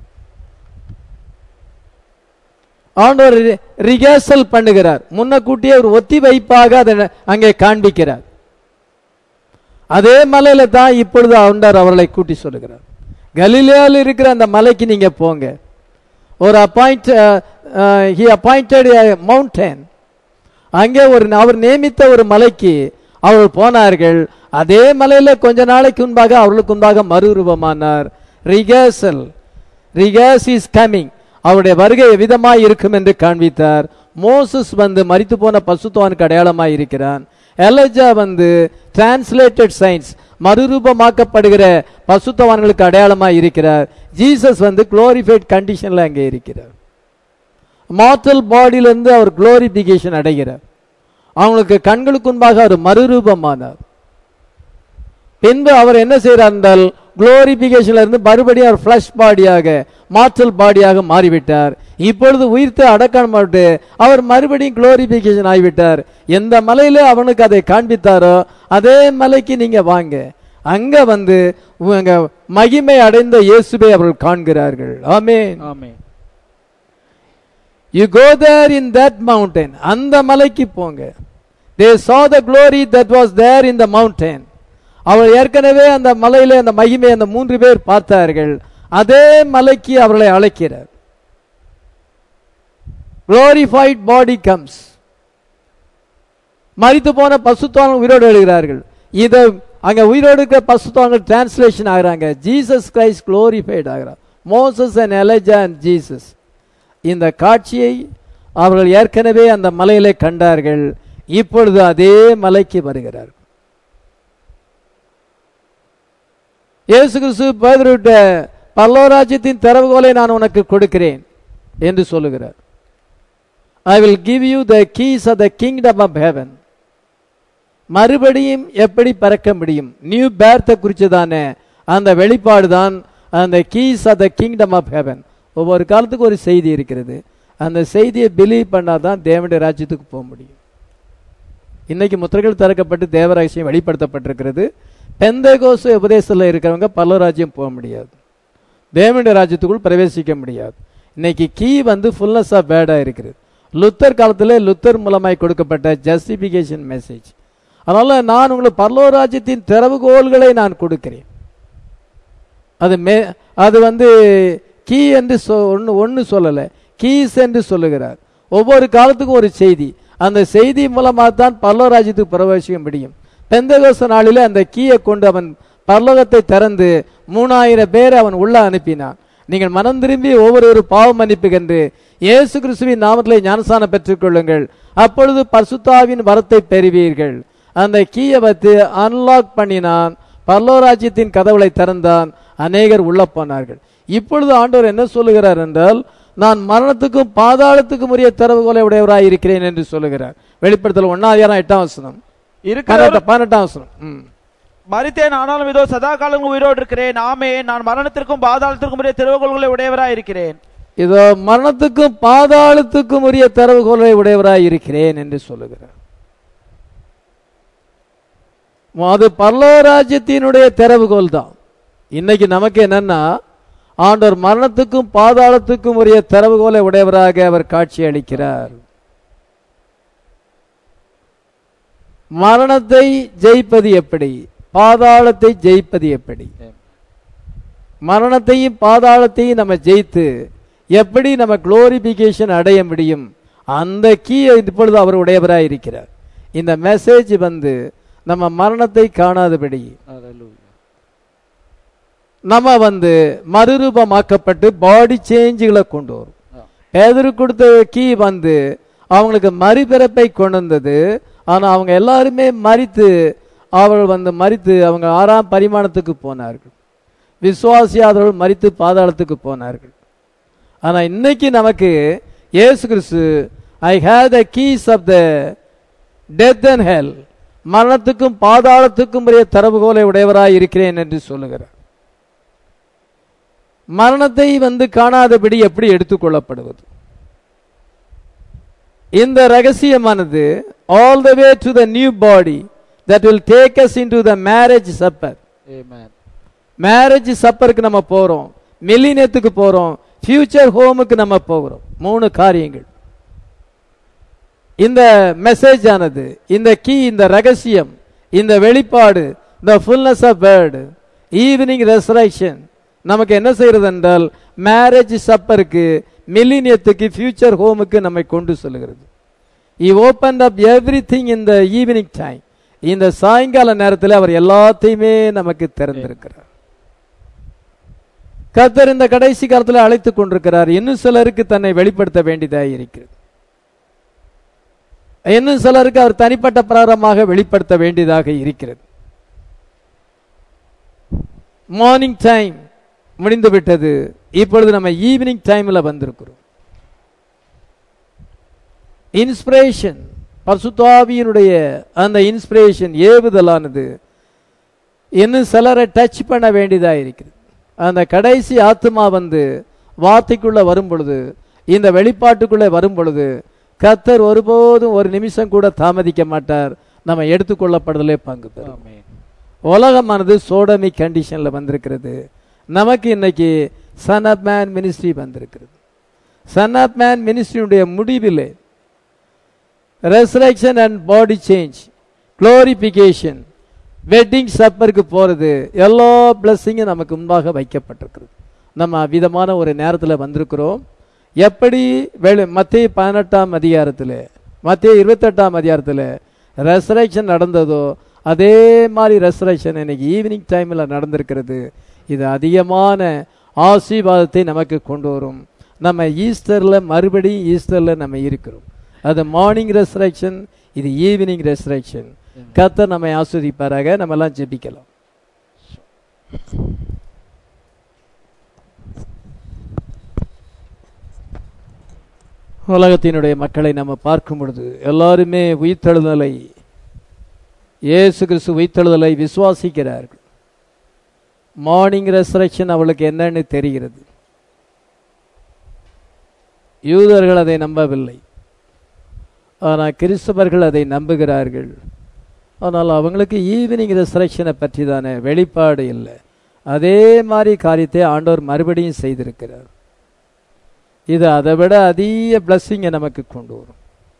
ஆண்டவர் ரிகர்சல் பண்ணுகிறார் முன்னக்கூட்டியே ஒரு ஒத்தி வைப்பாக அதை அங்கே காண்பிக்கிறார் அதே மலையில தான் இப்பொழுது ஆண்டவர் அவர்களை கூட்டி சொல்லுகிறார் கலிலேயாவில் இருக்கிற அந்த மலைக்கு நீங்க போங்க ஒரு அப்பாயிண்ட் ஹி அப்பாயிண்டட் மவுண்டன் அங்கே ஒரு அவர் நியமித்த ஒரு மலைக்கு அவர்கள் போனார்கள் அதே மலையில கொஞ்ச நாளைக்கு முன்பாக அவர்களுக்கு முன்பாக மறுரூபமானார் ரிகர்சல் ரிகர்ஸ் இஸ் கமிங் அவருடைய வருகை எவ்விதமாய் இருக்கும் என்று காண்பித்தார் மோசஸ் வந்து மரித்து போன பசுத்தவானுக்கு அடையாளமாய் இருக்கிறான் எலஜா வந்து டிரான்ஸ்லேட்டட் சயின்ஸ் மறுரூபமாக்கப்படுகிற பசுத்தவான்களுக்கு அடையாளமாய் இருக்கிறார் ஜீசஸ் வந்து குளோரிஃபைட் கண்டிஷன்ல அங்கே இருக்கிறார் மார்டல் பாடியிலிருந்து அவர் குளோரிபிகேஷன் அடைகிறார் அவங்களுக்கு கண்களுக்கு முன்பாக அவர் மறுரூபமானார் பின்பு அவர் என்ன செய்கிறார் என்றால் குளோரிபிகேஷன்ல இருந்து மறுபடியும் அவர் ஃபிளஷ் பாடியாக மார்டல் பாடியாக மாறிவிட்டார் இப்பொழுது உயிர்த்து அடக்கமாட்டு அவர் மறுபடியும் குளோரிபிகேஷன் ஆகிவிட்டார் எந்த மலையில அவனுக்கு அதை காண்பித்தாரோ அதே மலைக்கு நீங்க வாங்க அங்க வந்து உங்க மகிமை அடைந்த இயேசுவை அவர்கள் காண்கிறார்கள் ஆமென் ஆமென் you go there in that mountain அந்த மலைக்கு போங்க தே saw the glory that was there in the mountain அவர் ஏற்கனவே அந்த மலையில அந்த மகிமை அந்த மூன்று பேர் பார்த்தார்கள் அதே மலைக்கு அவர்களை அழைக்கிறார் glorified பாடி கம்ஸ் மரித்து போன பசுத்தவான்கள் உயிரோடு எழுகிறார்கள் இதை அங்க உயிரோடு இருக்கிற பசுத்தவான்கள் டிரான்ஸ்லேஷன் ஆகுறாங்க ஜீசஸ் கிரைஸ்ட் glorified ஆகிறார் Moses and Elijah and Jesus இந்த காட்சியை அவர்கள் ஏற்கனவே அந்த மலையிலே கண்டார்கள் இப்பொழுது அதே மலைக்கு வருகிறார்கள் இயேசு கிறிஸ்து பேதுருவிட்ட பல்லவராஜ்யத்தின் திறவுகோலை நான் உனக்கு கொடுக்கிறேன் என்று சொல்லுகிறார் I will give you the keys of the kingdom of heaven மறுபடியும் எப்படி பறக்க முடியும் நியூ பேர்த்தை குறித்து தானே அந்த வெளிப்பாடு தான் அந்த keys of the kingdom of heaven ஒவ்வொரு காலத்துக்கு ஒரு செய்தி இருக்கிறது அந்த செய்தியை பிலீவ் பண்ணாதான் தான் தேவனுடைய ராஜ்யத்துக்கு போக முடியும் இன்னைக்கு முத்திரைகள் திறக்கப்பட்டு தேவராஜ்யம் வெளிப்படுத்தப்பட்டிருக்கிறது பெந்தகோச உபதேசத்தில் இருக்கிறவங்க பல்லவராஜ்யம் போக முடியாது தேவனுடைய ராஜ்யத்துக்குள் பிரவேசிக்க முடியாது இன்னைக்கு கீ வந்து ஃபுல்னஸ் ஆஃப் பேடா இருக்கிறது லுத்தர் காலத்தில் லுத்தர் மூலமாய் கொடுக்கப்பட்ட ஜஸ்டிபிகேஷன் மெசேஜ் அதனால நான் உங்களுக்கு பரலோக ராஜ்யத்தின் திறவுகோள்களை நான் கொடுக்கிறேன் அது மே அது வந்து கீ என்று சொ ஒன்று ஒன்று சொல்லலை கீஸ் என்று சொல்லுகிறார் ஒவ்வொரு காலத்துக்கும் ஒரு செய்தி அந்த செய்தி மூலமாக தான் பரலோராஜ்யத்துக்கு பிரவேசிக்க முடியும் பெந்தகோச நாளிலே அந்த கீயை கொண்டு அவன் பரலோகத்தை திறந்து மூணாயிரம் பேரை அவன் உள்ள அனுப்பினான் நீங்கள் மனம் திரும்பி ஒவ்வொரு பாவ மன்னிப்பு கண்டு இயேசு கிறிஸ்துவின் நாமத்திலே ஞானசானம் பெற்றுக்கொள்ளுங்கள் அப்பொழுது பரிசுத்தாவின் வரத்தை பெறுவீர்கள் அந்த கீயை வைத்து அன்லாக் பண்ணினான் பரலோராஜ்யத்தின் கதவுகளை திறந்தான் அநேகர் உள்ள போனார்கள் இப்பொழுது ஆண்டவர் என்ன சொல்லுகிறார் என்றால் நான் மரணத்துக்கும் பாதாளத்துக்கும் உரிய திறவுகோலை உடையவராய் இருக்கிறேன் என்று சொல்லுகிறார் வெளிப்படுத்தல் ஒன்னாயிரம் எட்டாம் வசனம் இருக்கிற பதினெட்டு- பதினெட்டாம் வசனம் ம். மரித்தேன் ஆனாலும் இதோ சதா காலம் உயிரோடு இருக்கிறேன் ஆமே நான் மரணத்திற்கும் பாதாளத்திற்கும் உரிய திருவுகோள்களை உடையவராய் இருக்கிறேன் இதோ மரணத்துக்கும் பாதாளத்துக்கும் உரிய திறவுகோலை உடையவராய் இருக்கிறேன் என்று சொல்லுகிறார் அது பரலோராஜ்யத்தினுடைய திறவுகோல் தான் இன்னைக்கு நமக்கு என்னன்னா ஆண்டவர் மரணத்துக்கும் பாதாளத்துக்கும் உரிய திறவுகோலை உடையவராக அவர் காட்சி அளிக்கிறார் மரணத்தை ஜெயிப்பது எப்படி பாதாளத்தை ஜெயிப்பது எப்படி மரணத்தையும் பாதாளத்தையும் நம்ம ஜெயித்து எப்படி நம்ம குளோரிபிகேஷன் அடைய முடியும் அந்த கீ இப்பொழுது அவர் உடையவராய் இருக்கிறார் இந்த மெசேஜ் வந்து நம்ம மரணத்தை காணாதபடி நம்ம வந்து மறுரூபமாக்கப்பட்டு பாடி சேஞ்சுகளை கொண்டு வரும் பேதரு கொடுத்த கீ வந்து அவங்களுக்கு மறுபிறப்பை கொண்டு வந்தது ஆனா அவங்க எல்லாருமே மறித்து அவர்கள் வந்து மறித்து அவங்க ஆறாம் பரிமாணத்துக்கு போனார்கள் விசுவாசியாதவர்கள் மறித்து பாதாளத்துக்கு போனார்கள் ஆனா இன்னைக்கு நமக்கு இயேசு கிறிஸ்து I have the keys of the death and hell மரணத்துக்கும் பாதாளத்துக்கும் உரிய தரவுகோலை உடையவராய் இருக்கிறேன் என்று சொல்லுகிறார் மரணத்தை வந்து காணாதபடி எப்படி எடுத்துக்கொள்ளப்படுவது இந்த ரகசியமானது all the way to the new body that will take us into the marriage supper marriage சப்பருக்கு நம்ம போறோம் மில்லினியத்துக்கு போறோம் ஃபியூச்சர் ஹோமுக்கு நம்ம போகிறோம் மூணு காரியங்கள் இந்த மெசேஜ் ஆனது இந்த கீ இந்த ரகசியம் இந்த வெளிப்பாடு the fullness of bird evening resurrection நமக்கு என்ன செய்யறது என்றால் மேரேஜ் சப்பருக்கு மில்லினியத்துக்கு ஃபியூச்சர் ஹோமுக்கு நம்மை கொண்டு செல்கிறது he open up everything இந்த ஈவினிங் டைம் இந்த சாயங்கால நேரத்தில் அவர் எல்லாத்தையுமே நமக்கு திறந்திருக்கிறார் கர்த்தர் இந்த கடைசி காலத்தில் அழைத்துக் கொண்டிருக்கிறார் இன்னும் சிலருக்கு தன்னை வெளிப்படுத்த வேண்டியதாக இருக்கிறது இன்னும் சிலருக்கு அவர் தனிப்பட்ட பிரகாரமாக வெளிப்படுத்த வேண்டியதாக இருக்கிறது மார்னிங் டைம் முடிந்து விட்டது இப்பொழுது நம்ம ஈவினிங் டைம்ல வந்திருக்கிறோம் இன்ஸ்பிரேஷன் பசுத்தாவியினுடைய அந்த இன்ஸ்பிரேஷன் ஏவுதலானது இன்னும் சிலரை டச் பண்ண வேண்டியதாக இருக்கிறது அந்த கடைசி ஆத்மா வந்து வார்த்தைக்குள்ள வரும் பொழுது இந்த வெளிப்பாட்டுக்குள்ளே வரும் பொழுது கத்தர் ஒருபோதும் ஒரு நிமிஷம் கூட தாமதிக்க மாட்டார் நம்ம எடுத்துக்கொள்ளப்படுதலே பங்கு பெறும் உலகமானது சோடமி கண்டிஷன்ல வந்திருக்கிறது நமக்கு இன்னைக்கு சன் ஆஃப் மேன் மினிஸ்ட்ரி வந்திருக்கிறது சன் ஆஃப் மேன் மினிஸ்ட்ரியுடைய முடிவில் resurrection and body change glorification wedding சப்பருக்கு போகிறது எல்லா பிளஸ்ஸிங்கும் நமக்கு முன்பாக வைக்கப்பட்டிருக்கிறது நம்ம விதமான ஒரு நேரத்தில் வந்திருக்கிறோம் எப்படி வெளி மத்திய பதினெட்டாம் அதிகாரத்தில் மத்திய இருபத்தெட்டாம் அதிகாரத்தில் ரெசரக்ஷன் நடந்ததோ அதே மாதிரி ரெசரக்ஷன் இன்னைக்கு ஈவினிங் டைமில் நடந்திருக்கிறது இது அதிகமான ஆசீர்வாதத்தை நமக்கு கொண்டு வரும் நம்ம ஈஸ்டரில் மறுபடியும் ஈஸ்டரில் நம்ம இருக்கிறோம் அது மார்னிங் ரெசரக்ஷன் இது ஈவினிங் ரெசரக்ஷன் கர்த்தர் நம்மை ஆஸ்வதிப்பாராக நம்ம எல்லாம் ஜெபிக்கலாம் உலகத்தினுடைய மக்களை நம்ம பார்க்கும் பொழுது எல்லாருமே உயிர்த்தெழுதலை இயேசு கிறிஸ்து உயிர்த்தெழுதலை விசுவாசிக்கிறார்கள் மார்னிங் ரெசரக்ஷன் அவளுக்கு என்னன்னு தெரிகிறது யூதர்கள் அதை நம்பவில்லை ஆனால் கிறிஸ்தவர்கள் அதை நம்புகிறார்கள் ஆனால் அவங்களுக்கு ஈவினிங் ரெசரக்ஷனை பற்றி தானே வெளிப்பாடு இல்லை அதே மாதிரி காரியத்தை ஆண்டவர் மறுபடியும் செய்திருக்கிறார் இது அதை விட அதிக பிளஸ்ஸிங்கை நமக்கு கொண்டு வரும்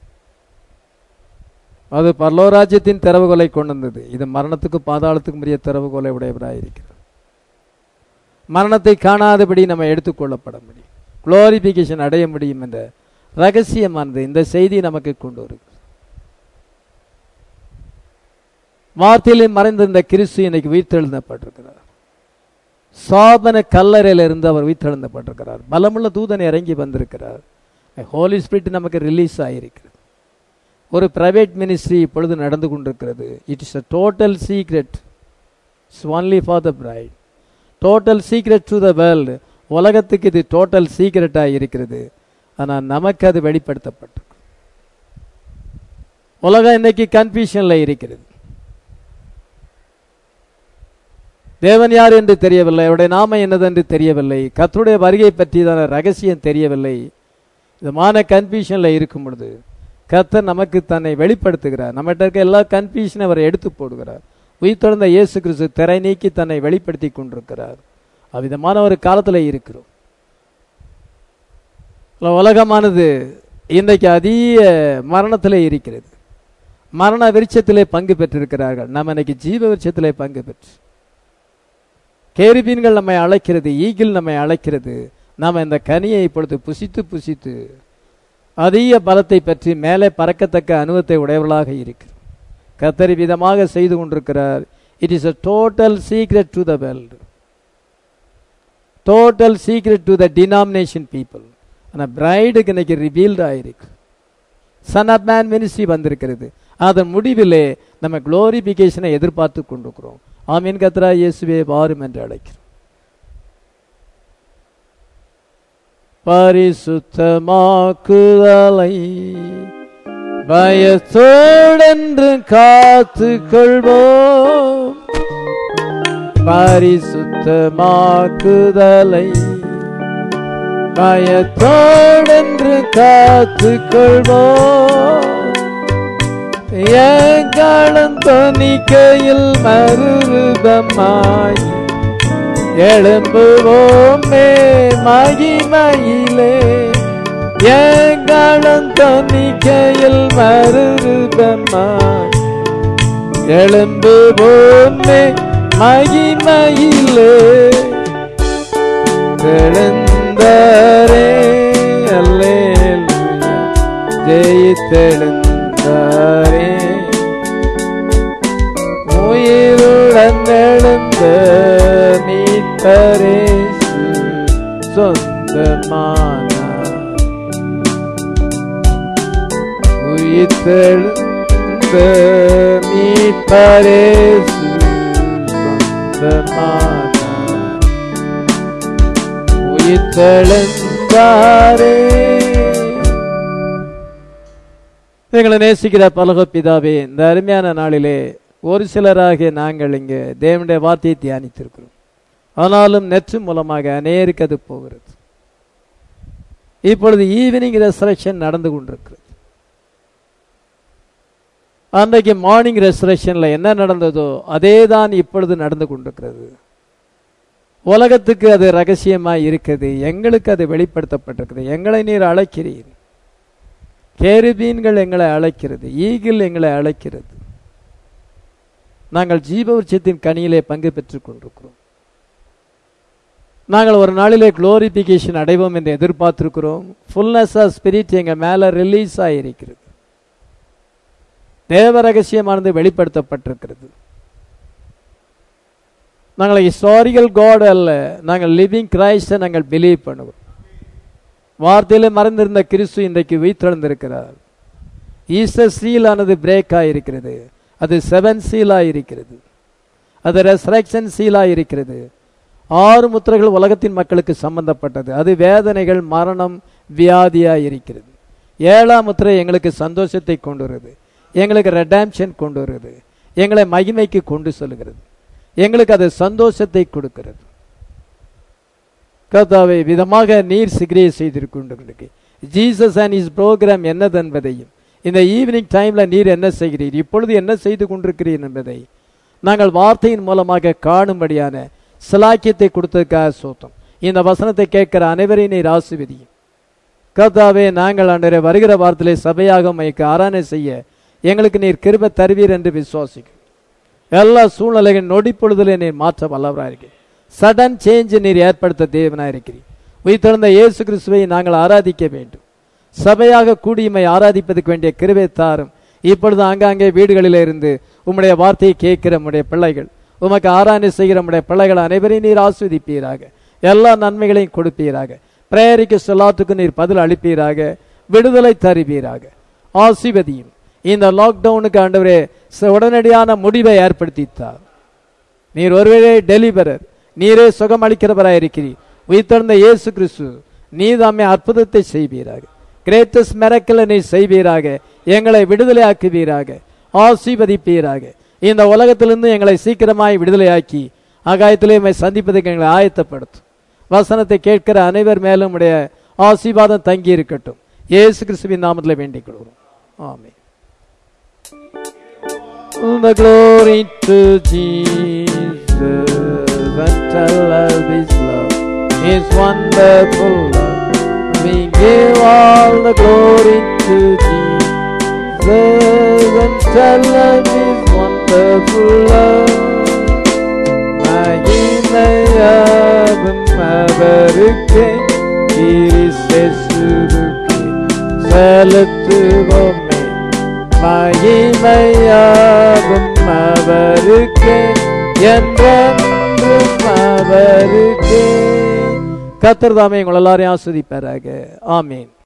அது பரலோராஜ்யத்தின் திறவுகோலை கொண்டு வந்தது இது மரணத்துக்கு பாதாளத்துக்கு முறைய திறவுகோலை உடையவராக இருக்கிறார் மரணத்தை காணாதபடி நம்ம எடுத்துக்கொள்ளப்பட முடியும் குளோரிபிகேஷன் அடைய முடியும் என்ற ரகசியமானது இந்த செய்தி நமக்கு கொண்டு வருகிறது வார்த்தையில் மறைந்திருந்த கிறிஸ்து இன்னைக்கு உயிர்த்தெழுந்தப்பட்டிருக்கிறார் சாபன கல்லறையிலிருந்து அவர் உயிர்த்தெழுந்தப்பட்டிருக்கிறார் பலமுள்ள தூதன் இறங்கி வந்திருக்கிறார் ஹோலி ஸ்பிரிட் நமக்கு ரிலீஸ் ஆகியிருக்கிறது ஒரு பிரைவேட் மினிஸ்ட்ரி இப்பொழுது நடந்து கொண்டிருக்கிறது it is a total secret it's only for the bride total secret to the world உலகத்துக்கு இது டோட்டல் சீக்ரெட்டாக இருக்கிறது ஆனால் நமக்கு அது வெளிப்படுத்தப்பட்டிருக்கு உலகம் இன்னைக்கு கன்ஃபியூஷன்ல இருக்கிறது தேவன் யார் என்று தெரியவில்லை அவருடைய நாமம் என்னதென்று தெரியவில்லை கர்த்தருடைய வருகை பற்றியதான ரகசியம் தெரியவில்லை விதமான கன்ஃபியூஷன்ல இருக்கும் பொழுது கர்த்தர் நமக்கு தன்னை வெளிப்படுத்துகிறார் நம்மகிட்ட இருக்க எல்லா கன்ஃபியூஷனை அவர் எடுத்து போடுகிறார் உயிர் தொடர்ந்த இயேசு கிறிஸ்து திரை நீக்கி தன்னை வெளிப்படுத்தி கொண்டிருக்கிறார் அவ்விதமான ஒரு காலத்துல இருக்கிறோம் உலகமானது இன்றைக்கு அதிக மரணத்திலே இருக்கிறது மரண விருட்சத்திலே பங்கு பெற்றிருக்கிறார்கள் நம்ம இன்னைக்கு ஜீவ விருட்சத்திலே பங்கு பெற்று கேரிபீன்கள் நம்மை அழைக்கிறது ஈகிள் நம்மை அழைக்கிறது நாம் இந்த கனியை இப்பொழுது புசித்து புசித்து அதிக பலத்தை பற்றி மேலே பறக்கத்தக்க அனுபவத்தை உடையவர்களாக இருக்கிறோம் கத்தரி விதமாக செய்து கொண்டிருக்கிறார் it is a total secret to the world total secret to the denomination people ஆனால் பிரைடுக்கு இன்னைக்கு ரிவீல்டு ஆயிருக்கு சன் ஆஃப் மேன் மினிஸ்ட்ரி வந்திருக்கிறது அதன் முடிவிலே நம்ம குளோரிபிகேஷனை எதிர்பார்த்து கொண்டிருக்கிறோம் ஆமீன் கத்ரா இயேசுவே வாரும் என்று அழைக்கிறோம் பரிசுத்தமாக்குதலை பயத்தோடென்று காத்து கொள்வோம் பரிசுத்தமாக்குதலை பயத்தோடென்று காத்து கொள்வோம் ஏங்காலம் தொனிக்கையில் மறுரூபமாய் எழும்புவோமே மகிமையிலே ஏங்காலம் தொனிக்கையில் மறுரூபமாய் எழும்புவோமே மகிமையிலே எழுந்தாரே அல்லேலூயா ஜெயித்தெழுந்தாரே உயிருடன் எழுந்த மீட்பரே சொந்தமானார் உயிர்த்தெழுந்த மீட்பரே சொந்தமானார் உயிர்த்தெழுந்தாரே எங்களை நேசிக்கிற பலக பிதாவே இந்த அருமையான நாளிலே ஒரு சிலராகிய நாங்கள் இங்கே தேவனுடைய வார்த்தையை தியானித்திருக்கிறோம் ஆனாலும் நெற்று மூலமாக அநேருக்கு அது போகிறது இப்பொழுது ஈவினிங் ரெசரக்ஷன் நடந்து கொண்டிருக்கிறது அன்றைக்கு மார்னிங் ரெசரேஷன்ல என்ன நடந்ததோ அதே தான் இப்பொழுது நடந்து கொண்டிருக்கிறது உலகத்துக்கு அது ரகசியமாய் இருக்குது எங்களுக்கு அது வெளிப்படுத்தப்பட்டிருக்குது எங்களை நீர் அழைக்கிறீர் கேருபீன்கள் எங்களை அழைக்கிறது ஈகிள் எங்களை அழைக்கிறது நாங்கள் ஜீவவருஷத்தின் கனியிலே பங்கு பெற்றுக் கொண்டிருக்கிறோம் நாங்கள் ஒரு நாளிலே குளோரிபிகேஷன் அடைவோம் என்று எதிர்பார்த்திருக்கிறோம் ஃபுல்னஸ் ஆஃப் ஸ்பிரிட் எங்க மேல ரிலீஸ் ஆகியிருக்கிறது தேவ ரகசியமானது வெளிப்படுத்தப்பட்டிருக்கிறது நாங்கள் ஹிஸ்டாரிக்கல் காட் அல்ல நாங்கள் லிவிங் கிரைஸ்ட நாங்கள் பிலீவ் பண்ணுவோம் வார்த்தையில மறந்திருந்த கிறிஸ்து இன்றைக்கு உயிர்த்தெழுந்திருக்கிறார் ஈஸ்டர் சீல் ஆனது பிரேக் ஆயிருக்கிறது அது செவன் சீலா இருக்கிறது அது ரெசரக்ஷன் சீலா இருக்கிறது ஆறு முத்திரைகள் உலகத்தின் மக்களுக்கு சம்பந்தப்பட்டது அது வேதனைகள் மரணம் வியாதியா இருக்கிறது ஏழாம் முத்திரை எங்களுக்கு சந்தோஷத்தை கொண்டு வருது எங்களுக்கு ரெடாம்ஷன் கொண்டு வருது எங்களை மகிமைக்கு கொண்டு செல்கிறது எங்களுக்கு அது சந்தோஷத்தை கொடுக்கிறது கர்த்தாவே விதமாக நீர் சிகிரியை செய்திருக்கின்றது ஜீசஸ் அண்ட் இஸ் ப்ரோக்ராம் என்னது என்பதையும் இந்த ஈவினிங் டைம்ல நீர் என்ன செய்கிறீர் இப்பொழுது என்ன செய்து கொண்டிருக்கிறீர் என்பதை நாங்கள் வார்த்தையின் மூலமாக காணும்படியான சிலாக்கியத்தை கொடுத்ததுக்காக சோத்தம் இந்த வசனத்தை கேட்கிற அனைவரையும் நீர் ஆசிர்வதியும் கர்த்தாவே நாங்கள் அன்றரை வருகிற வாரத்திலே சபையாக மைக்கு ஆராதனை செய்ய எங்களுக்கு நீர் கிருப தருவீர் என்று விசுவாசிக்கும் எல்லா சூழ்நிலைகள் நொடி பொழுதிலே நீர் மாற்ற வல்லவராக இருக்கிறீர் சடன் சேஞ்ச் நீர் ஏற்படுத்த தேவனாக இருக்கிறீர் உயிர்த்தெழுந்த இயேசு கிறிஸ்துவை நாங்கள் ஆராதிக்க வேண்டும் சபையாக கூடியுமை ஆராதிப்பதற்கு வேண்டிய கிருபை தாரும் இப்பொழுது ஆங்காங்கே வீடுகளிலே இருந்து உம்முடைய வார்த்தையை கேட்கிற உம்முடைய பிள்ளைகள் உமக்கு ஆராதனை செய்கிற உம்முடைய பிள்ளைகள் அனைவரையும் நீர் ஆஸ்வதிப்பீராக எல்லா நன்மைகளையும் கொடுப்பீராக பிரேரிக்கு சொல்லாத்துக்கு நீர் பதில் அளிப்பீராக விடுதலை தருவீராக ஆசிவதியும் இந்த லாக்டவுனுக்கு ஆண்டவரே ச- உடனடியான முடிவை ஏற்படுத்தித்தார் நீர் ஒருவேளை டெலிவரர் நீரே சுகம் அளிக்கிறவராய் இருக்கிறீர் உயிர்த்தெழுந்த இயேசு கிறிஸ்து நீதாமே அற்புதத்தை செய்வீராக கிரேட்டஸ்ட் மெரக்கலை நீ செய்வீராக எங்களை விடுதலை ஆக்குவீராக ஆசீர்வதிப்பீராக இந்த உலகத்திலிருந்து எங்களை சீக்கிரமாய் விடுதலையாக்கி ஆகாயத்திலே உம்மை சந்திப்பதற்கு எங்களை ஆயத்தப்படுத்தும் வசனத்தை கேட்கிற அனைவர் மேலும் உடைய ஆசீர்வாதம் தங்கி இருக்கட்டும் இயேசு கிறிஸ்துவின் நாமத்தில் வேண்டிக் கொள்கிறோம் ஆமென் the glory to Jesus and tell of His love, His wonderful love. We give all the glory to Jesus and tell of His wonderful love. மகிமையாவும் அவருக்கே கிறிஸ்தேசுவுக்கே செலுத்துவோமே மகிமையாவும் அவருக்கே என்றென்றும் அவருக்கே கத்தர் தாமே உங்கள் எல்லாரையும் ஆஸ்வதிப்பாராக ஆமீன்